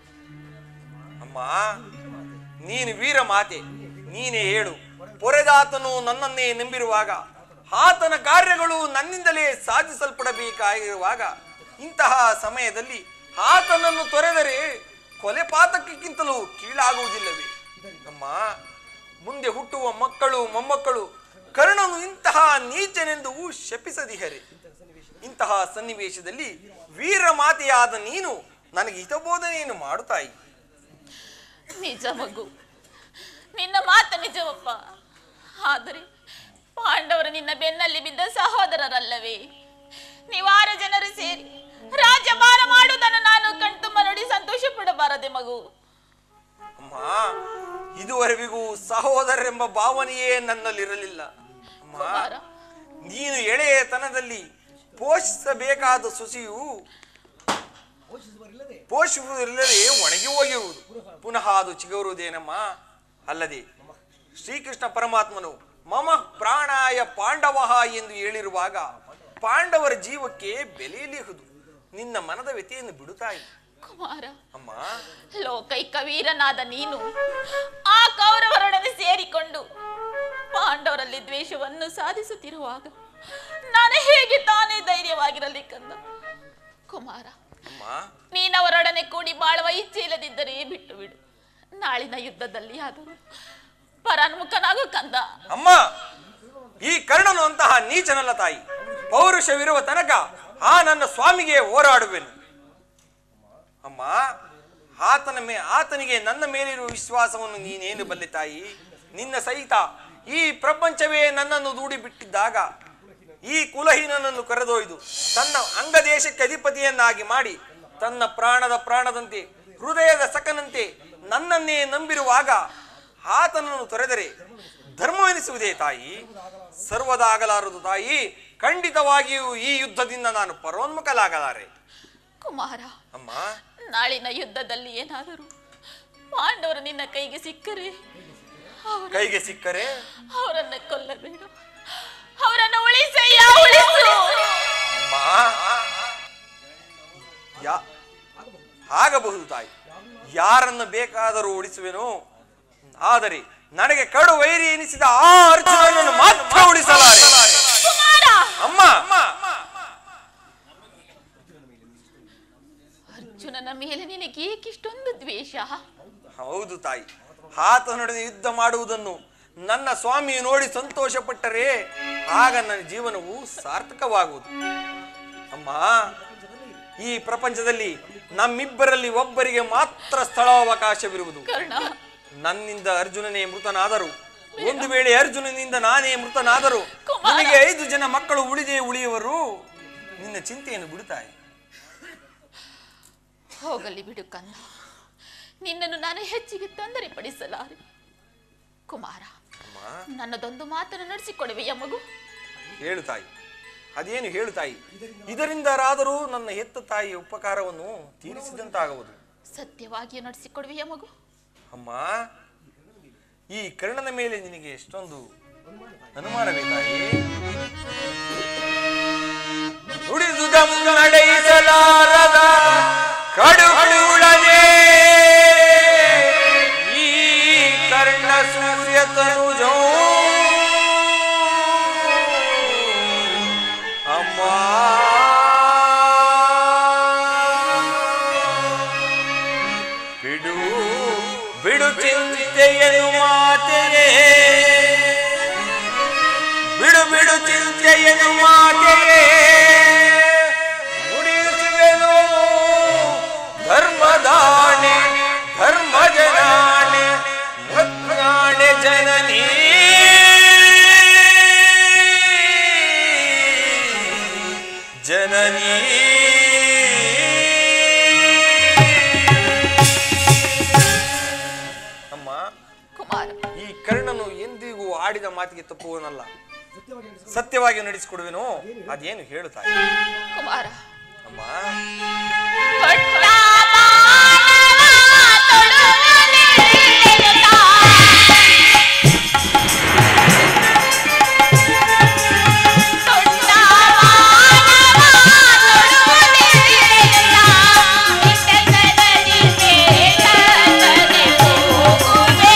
ಅಮ್ಮ ನೀನು ವೀರ ಮಾತೆ ನೀನೇ ಹೇಳು ಪೊರೆದಾತನು ನನ್ನನ್ನೇ ನಂಬಿರುವಾಗ ಆತನ ಕಾರ್ಯಗಳು ನನ್ನಿಂದಲೇ ಸಾಧಿಸಲ್ಪಡಬೇಕಾಗಿರುವಾಗ ಇಂತಹ ಸಮಯದಲ್ಲಿ ಆತನನ್ನು ತೊರೆದರೆ ಕೊಲೆ ಪಾತಕಕ್ಕಿಂತಲೂ ಕೀಳಾಗುವುದಿಲ್ಲವೇ ಅಮ್ಮ ಮುಂದೆ ಹುಟ್ಟುವ ಮಕ್ಕಳು ಮೊಮ್ಮಕ್ಕಳು ಕರ್ಣನು ಇಂತಹ ನೀಚನೆಂದು ಶಪಿಸದಿಹರೆ ಇಂತಹ ಸನ್ನಿವೇಶದಲ್ಲಿ ವೀರ ಮಾತೆಯಾದ ನೀನು ನನಗೆ ಹಿತಬೋಧನೆಯನ್ನು ಮಾಡುತ್ತಾಯಿ ನಿಜ ಮಗು ನಿನ್ನ ಮಾತು ನಿಜವಪ್ಪ ಆದರೆ ಪಾಂಡವರು ನಿನ್ನ ಬೆನ್ನಲ್ಲಿ ಬಿದ್ದ ಸಹೋದರರಲ್ಲವೇ ನೀವಾರು ಜನರು ಸೇರಿ ರಾಜ್ಯಭಾರ ಮಾಡುವುದನ್ನು ನಾನು ಕಣ್ತುಂಬ ನೋಡಿ ಸಂತೋಷ ಪಡಬಾರದೆ ಮಗು ಅಮ್ಮ ಇದುವರೆಗೂ ಸಹೋದರರೆಂಬ ಭಾವನೆಯೇ ನನ್ನಲ್ಲಿರಲಿಲ್ಲ ಅಮ್ಮ ಕುಮಾರ ನೀನು ಎಳೆಯತನದಲ್ಲಿ ಪೋಷಿಸಬೇಕಾದ ಸೊಸೆಯು ಪೋಷಿಸುವುದಿಲ್ಲದೆ ಒಣಗಿ ಹೋಗಿರುವುದು ಪುನಃ ಅದು ಚಿಗುರುವುದೇನಮ್ಮ ಅಲ್ಲದೆ ಶ್ರೀಕೃಷ್ಣ ಪರಮಾತ್ಮನು ಮಮ ಪ್ರಾಣಾಯ ಪಾಂಡವಃ ಎಂದು ಹೇಳಿರುವಾಗ ಪಾಂಡವರ ಜೀವಕ್ಕೆ ಬೆಲೆಯಲಿಹುದು ನಿನ್ನ ಮನದ ವ್ಯತೆಯನ್ನು ಬಿಡುತ್ತಾಯಿ ಕುಮಾರ ಅಮ್ಮ ಲೋಕೈಕ ವೀರನಾದ ನೀನು ಆ ಕೌರವರೊಡನೆ ಸೇರಿಕೊಂಡು ಪಾಂಡವರಲ್ಲಿ ದ್ವೇಷವನ್ನು ಸಾಧಿಸುತ್ತಿರುವಾಗ ನಾನು ಹೇಗೆ ತಾನೇ ಧೈರ್ಯವಾಗಿರಲಿ ಕಂದ ಕುಮಾರ ಅಮ್ಮ ನೀನವರೊಡನೆ ಕೂಡಿ ಬಾಳುವ ಇಚ್ಛೆ ಇಲ್ಲದಿದ್ದರೆ ಬಿಟ್ಟು ಬಿಡು ನಾಳಿನ ಯುದ್ಧದಲ್ಲಿ ಆದರೂ ಪರಾನ್ಮುಖನಾಗು ಕಂದ ಅಮ್ಮ ಈ ಕರ್ಣನು ಅಂತಹ ನೀಚನಲ್ಲ ತಾಯಿ ಪೌರುಷವಿರುವ ತನಕ ಆ ನನ್ನ ಸ್ವಾಮಿಗೆ ಹೋರಾಡುವೆನು ಅಮ್ಮ ಆತನ ಮೇ ಆತನಿಗೆ ನನ್ನ ಮೇಲಿರುವ ವಿಶ್ವಾಸವನ್ನು ನೀನೇನು ಬಲ್ಲೆ ತಾಯಿ ನಿನ್ನ ಸಹಿತ ಈ ಪ್ರಪಂಚವೇ ನನ್ನನ್ನು ದೂಡಿ ಬಿಟ್ಟಿದ್ದಾಗ ಈ ಕುಲಹೀನನನ್ನು ಕರೆದೊಯ್ದು ತನ್ನ ಅಂಗದೇಶಕ್ಕೆ ಅಧಿಪತಿಯನ್ನಾಗಿ ಮಾಡಿ ತನ್ನ ಪ್ರಾಣದ ಪ್ರಾಣದಂತೆ ಹೃದಯದ ಸಕನಂತೆ ನನ್ನನ್ನೇ ನಂಬಿರುವಾಗ ಆತನನ್ನು ತೊರೆದರೆ ಧರ್ಮವೆನಿಸುವುದೇ ತಾಯಿ ಸರ್ವದಾಗಲಾರದು ತಾಯಿ ಖಂಡಿತವಾಗಿಯೂ ಈ ಯುದ್ಧದಿಂದ ನಾನು ಪರೋನ್ಮುಖಲಾಗಲಾರೆ ಕುಮಾರ ಅಮ್ಮ ನಾಳಿನ ಯುದ್ಧದಲ್ಲಿ ಏನಾದರೂ ಪಾಂಡವರು ನಿನ್ನ ಕೈಗೆ ಸಿಕ್ಕರೆ ಅವರ- ಕೈಗೆ ಸಿಕ್ಕರೆ ಅವರನ್ನ ಕೊಲ್ಲಬೇಡ ಅವರನ್ನು ಉಳಿಸಯ್ಯ ಉಳಿಸು ಅಮ್ಮ ಯಾ ಆಗಬಹುದು ತಾಯಿ ಯಾರನ್ನು ಬೇಕಾದರೂ ಉಳಿಸುವೆನು ಆದರೆ ನನಗೆ ಕಡು ವೈರಿ ಎನಿಸಿದ ಆ ಅರ್ಜುನನನ್ನು ಮಾತ್ರ ಉಳಿಸಲಾರೆ ಕುಮಾರ ಅಮ್ಮ ಅರ್ಜುನನ ಮೇಲೆ ನಿನಗೆ ಏಕಿಷ್ಟೊಂದು ದ್ವೇಷ ಹೌದು ತಾಯಿ ಆತನೊಡನೆ ಯುದ್ಧ ಮಾಡುವುದನ್ನು ನನ್ನ ಸ್ವಾಮಿ ನೋಡಿ ಸಂತೋಷಪಟ್ಟರೆ ಆಗ ನನ್ನ ಜೀವನವು ಸಾರ್ಥಕವಾಗುವುದು ಅಮ್ಮ ಈ ಪ್ರಪಂಚದಲ್ಲಿ ನಮ್ಮಿಬ್ಬರಲ್ಲಿ ಒಬ್ಬರಿಗೆ ಮಾತ್ರ ಸ್ಥಳಾವಕಾಶವಿರುವುದು ಕರ್ಣ ನನ್ನಿಂದ ಅರ್ಜುನನೇ ಮೃತನಾದರು ಒಂದು ವೇಳೆ ಅರ್ಜುನನಿಂದ ನಾನೇ ಮೃತನಾದರು ಕುಮಾರ. ನಿನಗೆ ಐದು ಜನ ಮಕ್ಕಳು ಉಳಿದೇ ಉಳಿಯುವರು ನಿನ್ನ ಚಿಂತೆಯನ್ನು ಬಿಡುತ್ತಾಯಿ ಹೋಗಲಿ ಬಿಡು ಕನ್ನ ನಿನ್ನನ್ನು ನಾನು ಹೆಚ್ಚಿಗೆ ತೊಂದರೆ ಪಡಿಸಲಾರೆ ಕುಮಾರ ನನ್ನದೊಂದು ಮಾತನ್ನು ನಡೆಸಿಕೊಡುವೆಯ ಮಗು ಹೇಳು ತಾಯಿ ಅದೇನು ಹೇಳು ತಾಯಿ ಇದರಿಂದರಾದರೂ ನನ್ನ ಹೆತ್ತ ತಾಯಿಯ ಉಪಕಾರವನ್ನು ತೀರಿಸಿದಂತಾಗುವುದು ಸತ್ಯವಾಗಿಯೂ ನಡೆಸಿಕೊಡುವೆಯ ಮಗು ಅಮ್ಮ ಈ ಕರ್ಣನ ಮೇಲೆ ನಿನಗೆ ಎಷ್ಟೊಂದು ಅನುಮಾನವೇ ತಾಯಿ ನುಡಿದುದ ನಡೆಸಲಾರದ ಕಡುಕುಳನೆ ಈ ಕರ್ಣ ಸೂರ್ಯ ತನುಜೋ ಅಮ್ಮ ಬಿಡು ಬಿಡು ಚಿಂತೆಯನ್ನು ಮಾತೆಯೇ ಬಿಡು ಬಿಡು ಚಿಂತೆಯನ್ನು ಮಾತೆಯೇ ನುಡಿಸುವೆನು ಧರ್ಮದಾಣೆ ಧರ್ಮ ಜನಾಣೆ ಮತ್ನಾಣೆ ಜನನೀ ಜನನೀ ಅಮ್ಮ ಕುಮಾರ ಈ ಕರ್ಣನು ಎಂದಿಗೂ ಆಡಿದ ಮಾತಿಗೆ ತಪ್ಪುವನಲ್ಲ ಸತ್ಯವಾಗಿ ನಡೆಸಿಕೊಡುವೆನೋ ಅದೇನು ಹೇಳುತ್ತಾರೆ ಕುಮಾರ ಅಮ್ಮ ತೊಟ್ಟ ಮಾನವ ತೊಳುವಲಿರುತ್ತಾ. ತೊಟ್ಟ ಮಾನವ ತೊಳುವಲಿರುತ್ತಾ. ಇಟ್ಟಕದಲ್ಲಿ ಬೇಡದಲ್ಲಿ ಹೋಗುವೆ.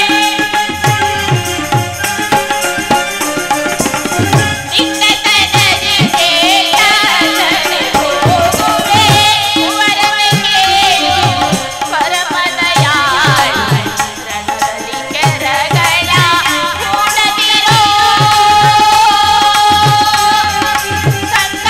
ನಿನ್ನತನದಿ ಬೇಡದಲ್ಲಿ ಹೋಗುವೆ. ವರವೆ ಕೇಳು ಪರಮದಯಾಳು. ರಣದಲ್ಲಿ ಕೆರಗಳ ಹೂಡದಿರೋ. ಕಂದ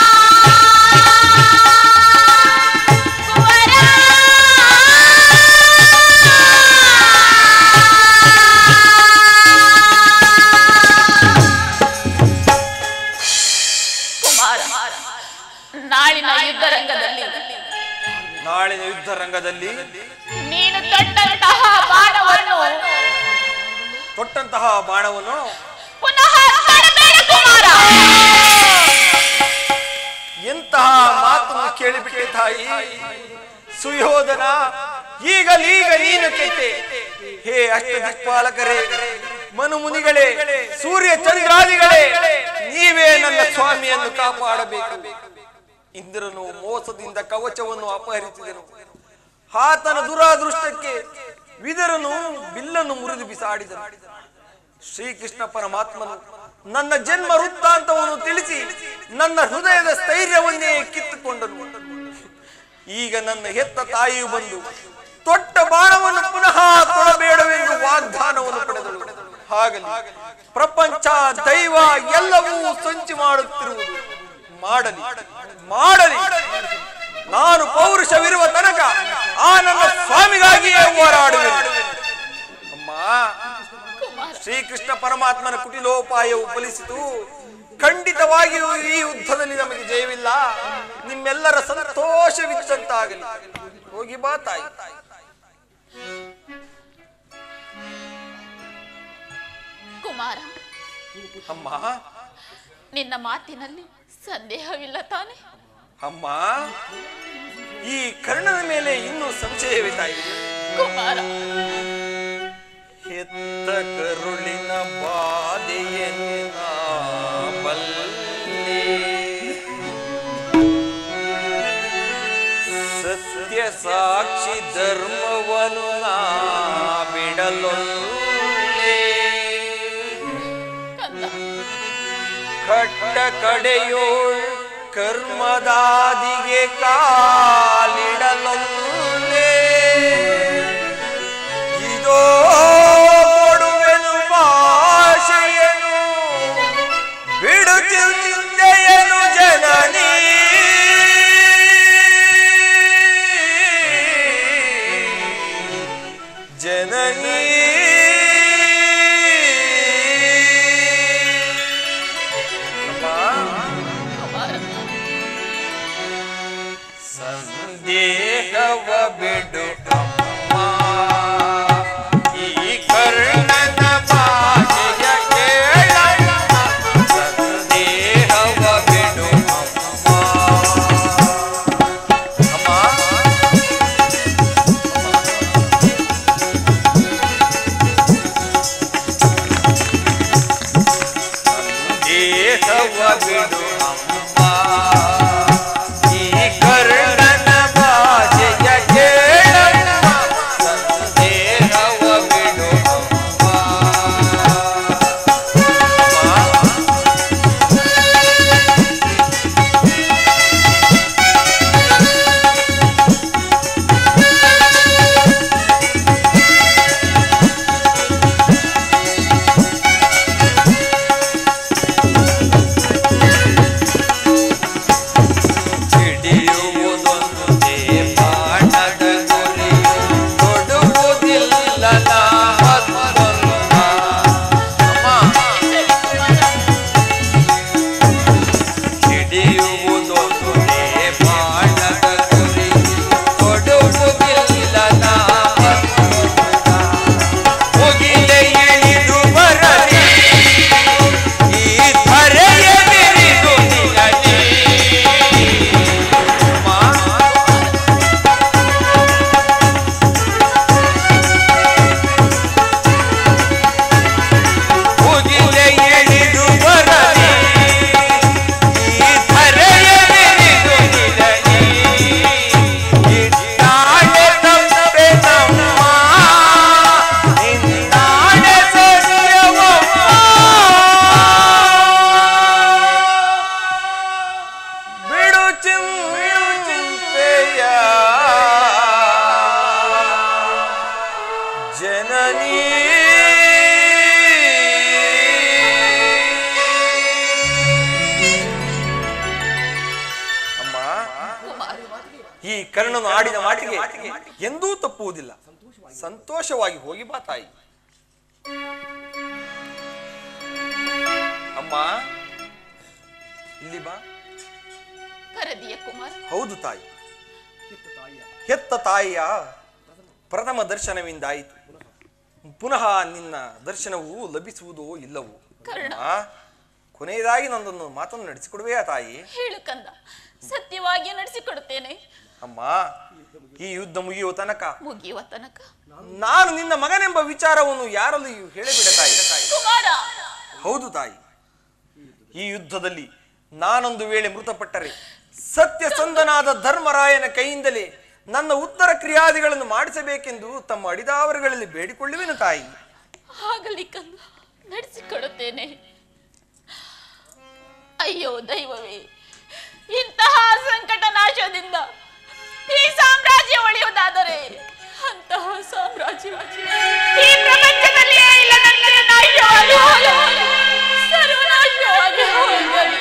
ಕುಮಾರ ನಾಳಿನ ಯುದ್ಧ ರಂಗದಲ್ಲಿ ನಾಳಿನ ಯುದ್ಧ ರಂಗದಲ್ಲಿ ನೀನು ತೊಟ್ಟಂತಹ ಬಾಣವನ್ನು ತೊಟ್ಟಂತಹ ಬಾಣವನ್ನು ಪುನಃ ತರಬೇಡ ಕುಮಾರ ಎಂತಹ ಮಾತನ್ನು ಕೇಳಿಬಿಟ್ಟೆ ತಾಯಿ ಸುಯೋಧನ ಈಗಲೀಗ ನೀನು ಕೆಟ್ಟೆ ಹೇ ಅಷ್ಟ ದಿಕ್ಪಾಲಕರೇ ಮನು ಮುನಿಗಳೇ ಸೂರ್ಯ ಚಂದ್ರಾದಿಗಳೇ ನೀವೇ ನನ್ನ ಸ್ವಾಮಿಯನ್ನು ಕಾಪಾಡಬೇಕು ಇಂದ್ರನು ಮೋಸದಿಂದ ಕವಚವನ್ನು ಅಪಹರಿಸಿದನು ಆತನ ದುರಾದೃಷ್ಟಕ್ಕೆ ವಿದರನು ಬಿಲ್ಲನ್ನು ಮುರಿದು ಬಿಸಾಡಿದನು ಶ್ರೀಕೃಷ್ಣ ಪರಮಾತ್ಮನು ನನ್ನ ಜನ್ಮ ವೃತ್ತಾಂತವನ್ನು ತಿಳಿಸಿ ನನ್ನ ಹೃದಯದ ಸ್ಥೈರ್ಯವನ್ನೇ ಕಿತ್ತುಕೊಂಡನು ಈಗ ನನ್ನ ಹೆತ್ತ ತಾಯಿಯು ಬಂದು ತೊಟ್ಟ ಬಾಣವನ್ನು ಪುನಃ ಕೊಡಬೇಡವೆಂದು ವಾಗ್ದಾನವನ್ನು ಪಡೆದಳು ಹಾಗಲಿ ಪ್ರಪಂಚ ದೈವ ಎಲ್ಲವೂ ಸಂಚು ಮಾಡುತ್ತಿರುವುದು ಮಾಡಲಿ ಮಾಡಲಿ ನಾನು ಪೌರುಷವಿರುವ ತನಕ ಆ ನನ್ನ ಸ್ವಾಮಿಗಾಗಿಯೇ ಹೋರಾಡುವೆನು ಅಮ್ಮ ಶ್ರೀಕೃಷ್ಣ ಪರಮಾತ್ಮನ ಕುಟಿಲೋಪಾಯವು ಫಲಿಸಿತು ಖಂಡಿತವಾಗಿಯೂ ಈ ಯುದ್ಧದಲ್ಲಿ ನಮಗೆ ಜಯವಿಲ್ಲ ನಿಮ್ಮೆಲ್ಲರ ಸಂತೋಷವಿದ್ದಂತಾಗಲಿ ಹೋಗಿ ಬಾ ತಾಯಿ ಕುಮಾರ ಅಮ್ಮ ನಿನ್ನ ಮಾತಿನಲ್ಲಿ ಸಂದೇಹವಿಲ್ಲ ತಾನೆ ಅಮ್ಮ ಈ ಕರ್ಣನ ಮೇಲೆ ಇನ್ನೂ ಸಂಶಯವೇ ತಾಯಿ ಕುಮಾರ ಹೆತ್ತ ಕರುಳಿನ ಬಾಧೆಯನ್ನ ಬಲ್ಲೆ ಸತ್ಯ ಸಾಕ್ಷಿ ಧರ್ಮವನು ನಾ ಬಿಡಲೊಲ್ಲೆ ಕಟ್ಟ ಕಡೆಯೋಳ್ ಕರ್ಮದಾದಿಗೆ ಕಾಲಿಡಲೊಲ್ಲೆ ಇದೋ ಕೊಡುವೆನು ಬಾ ಸಂದೇಹವ ಬಿಡು ಅಮ್ಮ ಈ ಕರ್ಣನ ಭಾಷೆಯ ಕೇಳಮ್ಮ ಸಂದೇಹವ ಬಿಡು ಅಮ್ಮ ಅಮ್ಮ ಸಂದೇಹವ ಬಿಡು ಅಮ್ಮ ಈ ಕರ್ಣನ ಭಾಷೆಯ ಕೇಳಮ್ಮ ಸಂದೇಹವ ಬಿಡು ಅಮ್ಮ ಅಮ್ಮ ಹಿಡಿಯುವುದೊಂದೇ ಬಾಣದ ಗುರಿ ಕೊಡುವುದಿಲ್ಲ ಮತ್ತೊಂದ ಅಮ್ಮ ಹಿಡಿಯುವುದೊಂದೇ ಬಾಣದ ಗುರಿ ಕೊಡುವುದಿಲ್ಲ ಮತ್ತೊಂದ ಮುಗಿಲೆ ಇಳಿದು ಬರಲಿ ಈ ಧರೆಯ ಬಿರಿದು ನಿಲ್ಲಲಿ ಮುಗಿಲೆ ಇಳಿದು ಬರಲಿ ಈ ಧರೆಯ ಬಿರಿದು ನಿಲ್ಲಲಿ ಇದ್ದಾಳೆ ತಪ್ಪೆ ನಮ್ಮ ನಿನ್ನಾಳೆ ಸತ್ಯವಮ್ಮ ಬಿಡು ಚಿಂತೆಯ ಜನನೀ ಅಮ್ಮ ಈ ಕರ್ಣನು ಆಡಿದ ಮಾತಿಗೆ ಎಂದೂ ತಪ್ಪುವುದಿಲ್ಲ ಸಂತೋಷವಾಗಿ ಹೋಗಿ ಬಾ ತಾಯಿ ಅಮ್ಮ ಇಲ್ಲಿ ಬಾ ಕರದಿಯ ಕುಮಾರ ಹೌದು ತಾಯಿ ಹೆತ್ತ ತಾಯಿಯ ಪ್ರಥಮ ದರ್ಶನವಿಂದಾಯಿತು ಪುನಃ ನಿನ್ನ ದರ್ಶನವು ಲಭಿಸುವುದೋ ಇಲ್ಲವೋ ಕರ್ಣ. ಆ, ಕೊನೆಯದಾಗಿ ನನ್ನೊಂದು ಮಾತನ್ನು ನಡೆಸಿಕೊಡುವೆಯಾ ತಾಯಿ ಹೇಳು ಕಂದ ಸತ್ಯವಾಗಿ ನಡೆಸಿಕೊಡುತ್ತೇನೆ ಅಮ್ಮ ಈ ಯುದ್ಧ ಮುಗಿಯುವ ತನಕ ಮುಗಿಯುವ ತನಕ ನಾನು ನಿನ್ನ ಮಗನೆಂಬ ವಿಚಾರವನ್ನು ಯಾರಲ್ಲೂ ಹೇಳಿಬಿಡ ತಾಯಿ ಕುಮಾರ ಹೌದು ತಾಯಿ ಈ ಯುದ್ಧದಲ್ಲಿ ನಾನೊಂದು ವೇಳೆ ಮೃತಪಟ್ಟರೆ ಸತ್ಯಸಂಧನಾದ ಧರ್ಮರಾಯನ ಕೈಯಿಂದಲೇ ನನ್ನ ಉತ್ತರ ಕ್ರಿಯಾದಿಗಳನ್ನು ಮಾಡಿಸಬೇಕೆಂದು ತಮ್ಮ ಅಡಿದಾವರುಗಳಲ್ಲಿ ಬೇಡಿಕೊಳ್ಳುವೆನು ತಾಯಿ ಆಗಲಿ ಕಂದ ನಡೆಸಿಕೊಡುತ್ತೇನೆ ಅಯ್ಯೋ ದೈವವೇ ಇಂತಹ ಸಂಕಟ ನಾಶದಿಂದ ಈ ಸಾಮ್ರಾಜ್ಯ ಒಡೆಯುವುದಾದರೆ ಅಂತಹ ಸಾಮ್ರಾಜ್ಯ ಈ ಪ್ರಪಂಚದಲ್ಲಿಯೇ ಇಲ್ಲದಂತೆ ನಾಶವಾಗಿ ಹೋಗಲಿ. ಸರ್ವನಾಶವಾಗಿ ಹೋಗಲಿ.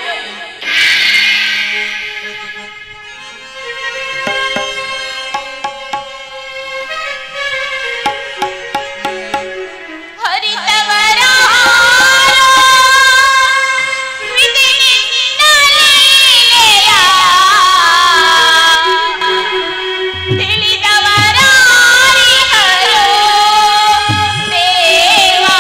ಹರಿತವರ ವಿಧಿ ನಿನ್ನ ಲೀಲೆಯ. ತಿಳಿದವರಾರಿಹರೋ ದೇವಾ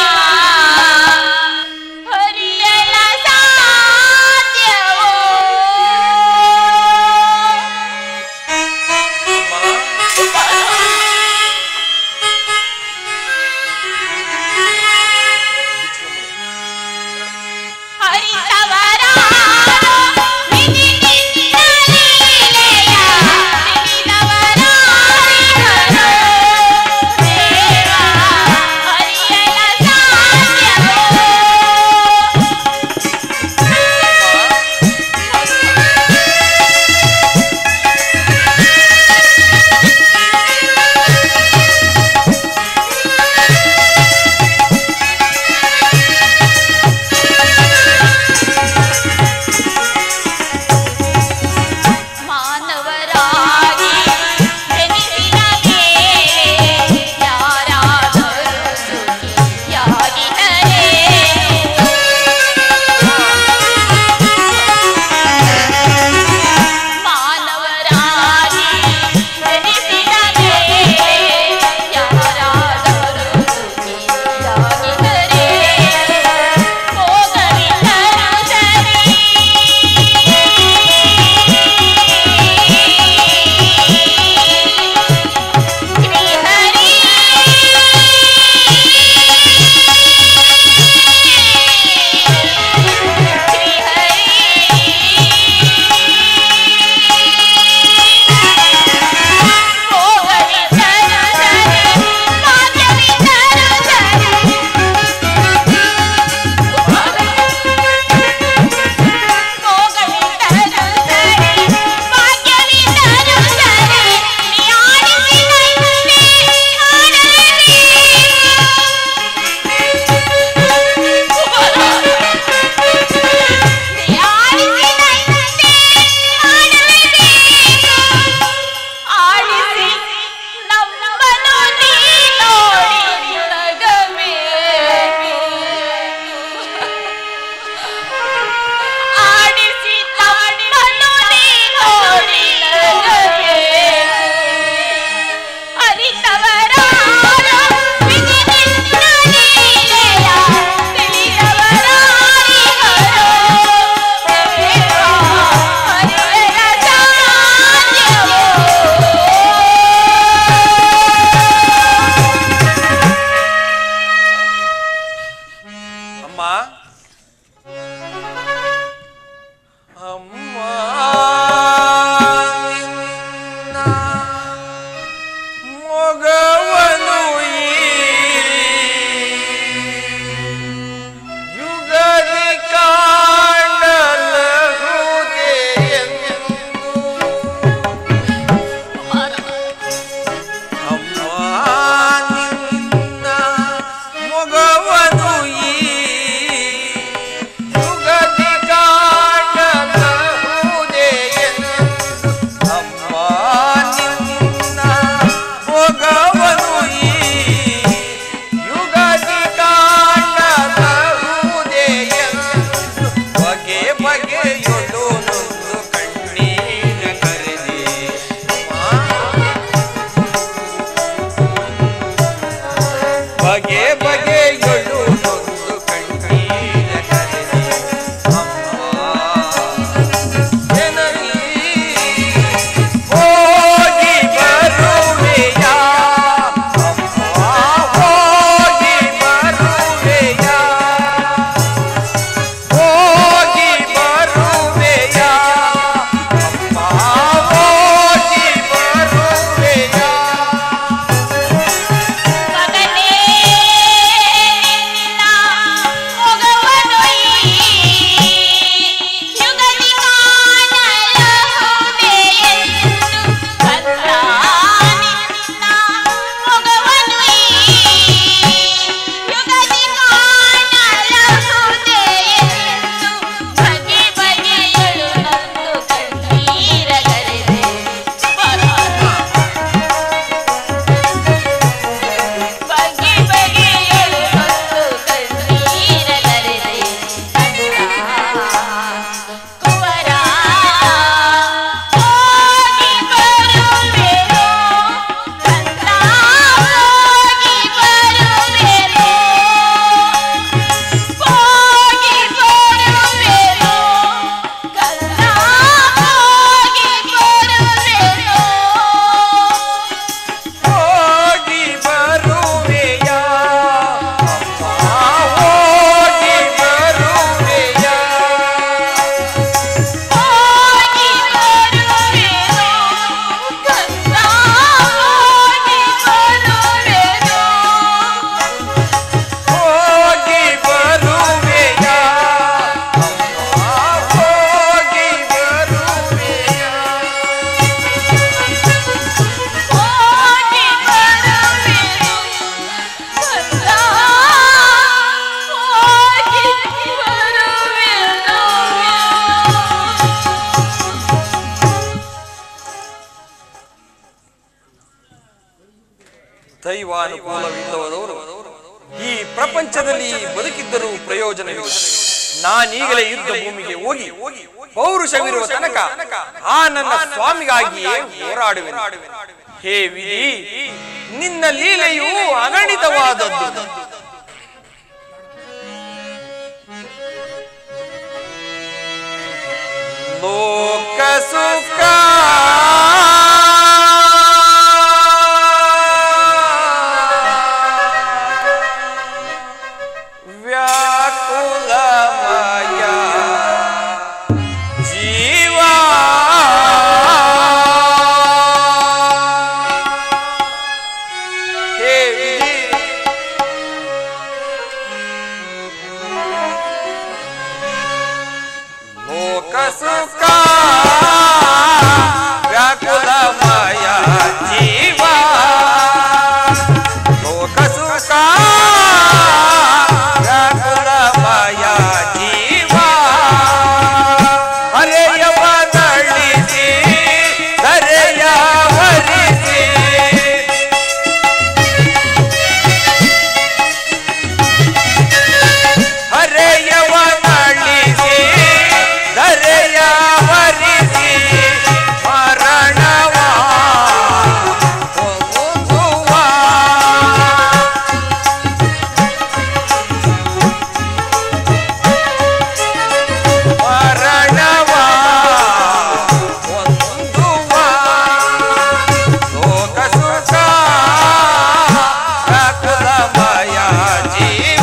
ದೈವಾನುಕೂಲವಿಲ್ಲದವರು ಈ ಪ್ರಪಂಚದಲ್ಲಿ ಬದುಕಿದ್ದರೂ ಪ್ರಯೋಜನವಿಲ್ಲ ನಾನೀಗಲೇ ಯುದ್ಧ ಭೂಮಿಗೆ ಹೋಗಿ ಪೌರುಷವಿರುವ ತನಕ ಆ ನನ್ನ ಸ್ವಾಮಿಗಾಗಿಯೇ ಹೋರಾಡುವೆ ಹೇ ವಿಧಿ ನಿನ್ನ ಲೀಲೆಯು ಅಗಣಿತವಾದದ್ದು ಲೋಕ ಸುಖ ವ್ಯಾಕುಲಮಯ ಜೀವ ಹೇ ವಿಧಿ ಲೋಕ ಸುಖ ವ್ಯಾಕುಲಮಯ ಜೀವ ಲೋಕ ಸುಖ ವ್ಯಾಕುಲಮಯ ಜೀವ ಹರೆಯವ ನಳಿಸಿ ಧರೆಯ ಹರಿಸಿ ಹರೆಯವ ನಳಿಸಿ ಧರೆಯ ಹರಿಸಿ ಮರಣವ ಹೊಂದುವ ಮರಣವ ಹೊಂದುವ ಲೋಕ ಸುಖ ವ್ಯಾಕುಲಮಯ ಜೀವ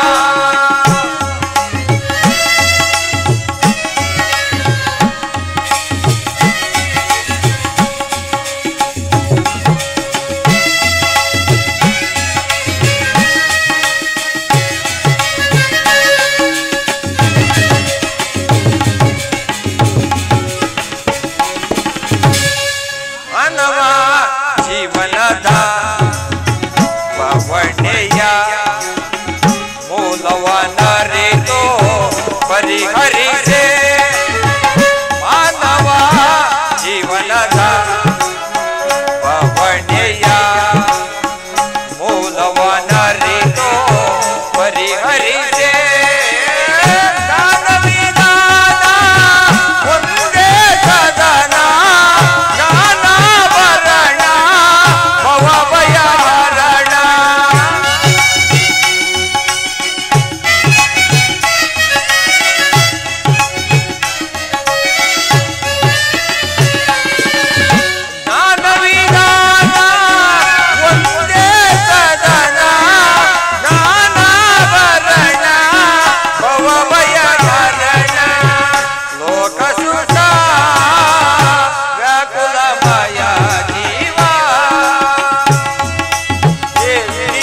ಮಾನವ ಜೀವನದ ಬವಣೆಯ ಮೂಲವನರಿತು ಪರಿಹರಿಸೆ ಮಾನವ ಜೀವನದ ಬವಣೆಯ ಮೂಲವನರಿತು ಪರಿಹರಿಸೆ ದಾನವಿದಾನ ಒಂದೇ ಸದನ ಜ್ಞಾನಾಭರಣ ಭವಭಯಹರಣ ಜ್ಞಾನವಿದಾನ ಒಂದೇ ಸದನ ಜ್ಞಾನಾಭರಣ ಭವಭಯಹರಣ ಲೋಕ ಸುಖ ವ್ಯಾಕುಲಮಯ ಜೀವ ದೇವಿ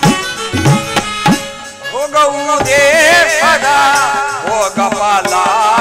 ಹೋಗುವುದೇ ಪದ ಹೋಗ ಫಲ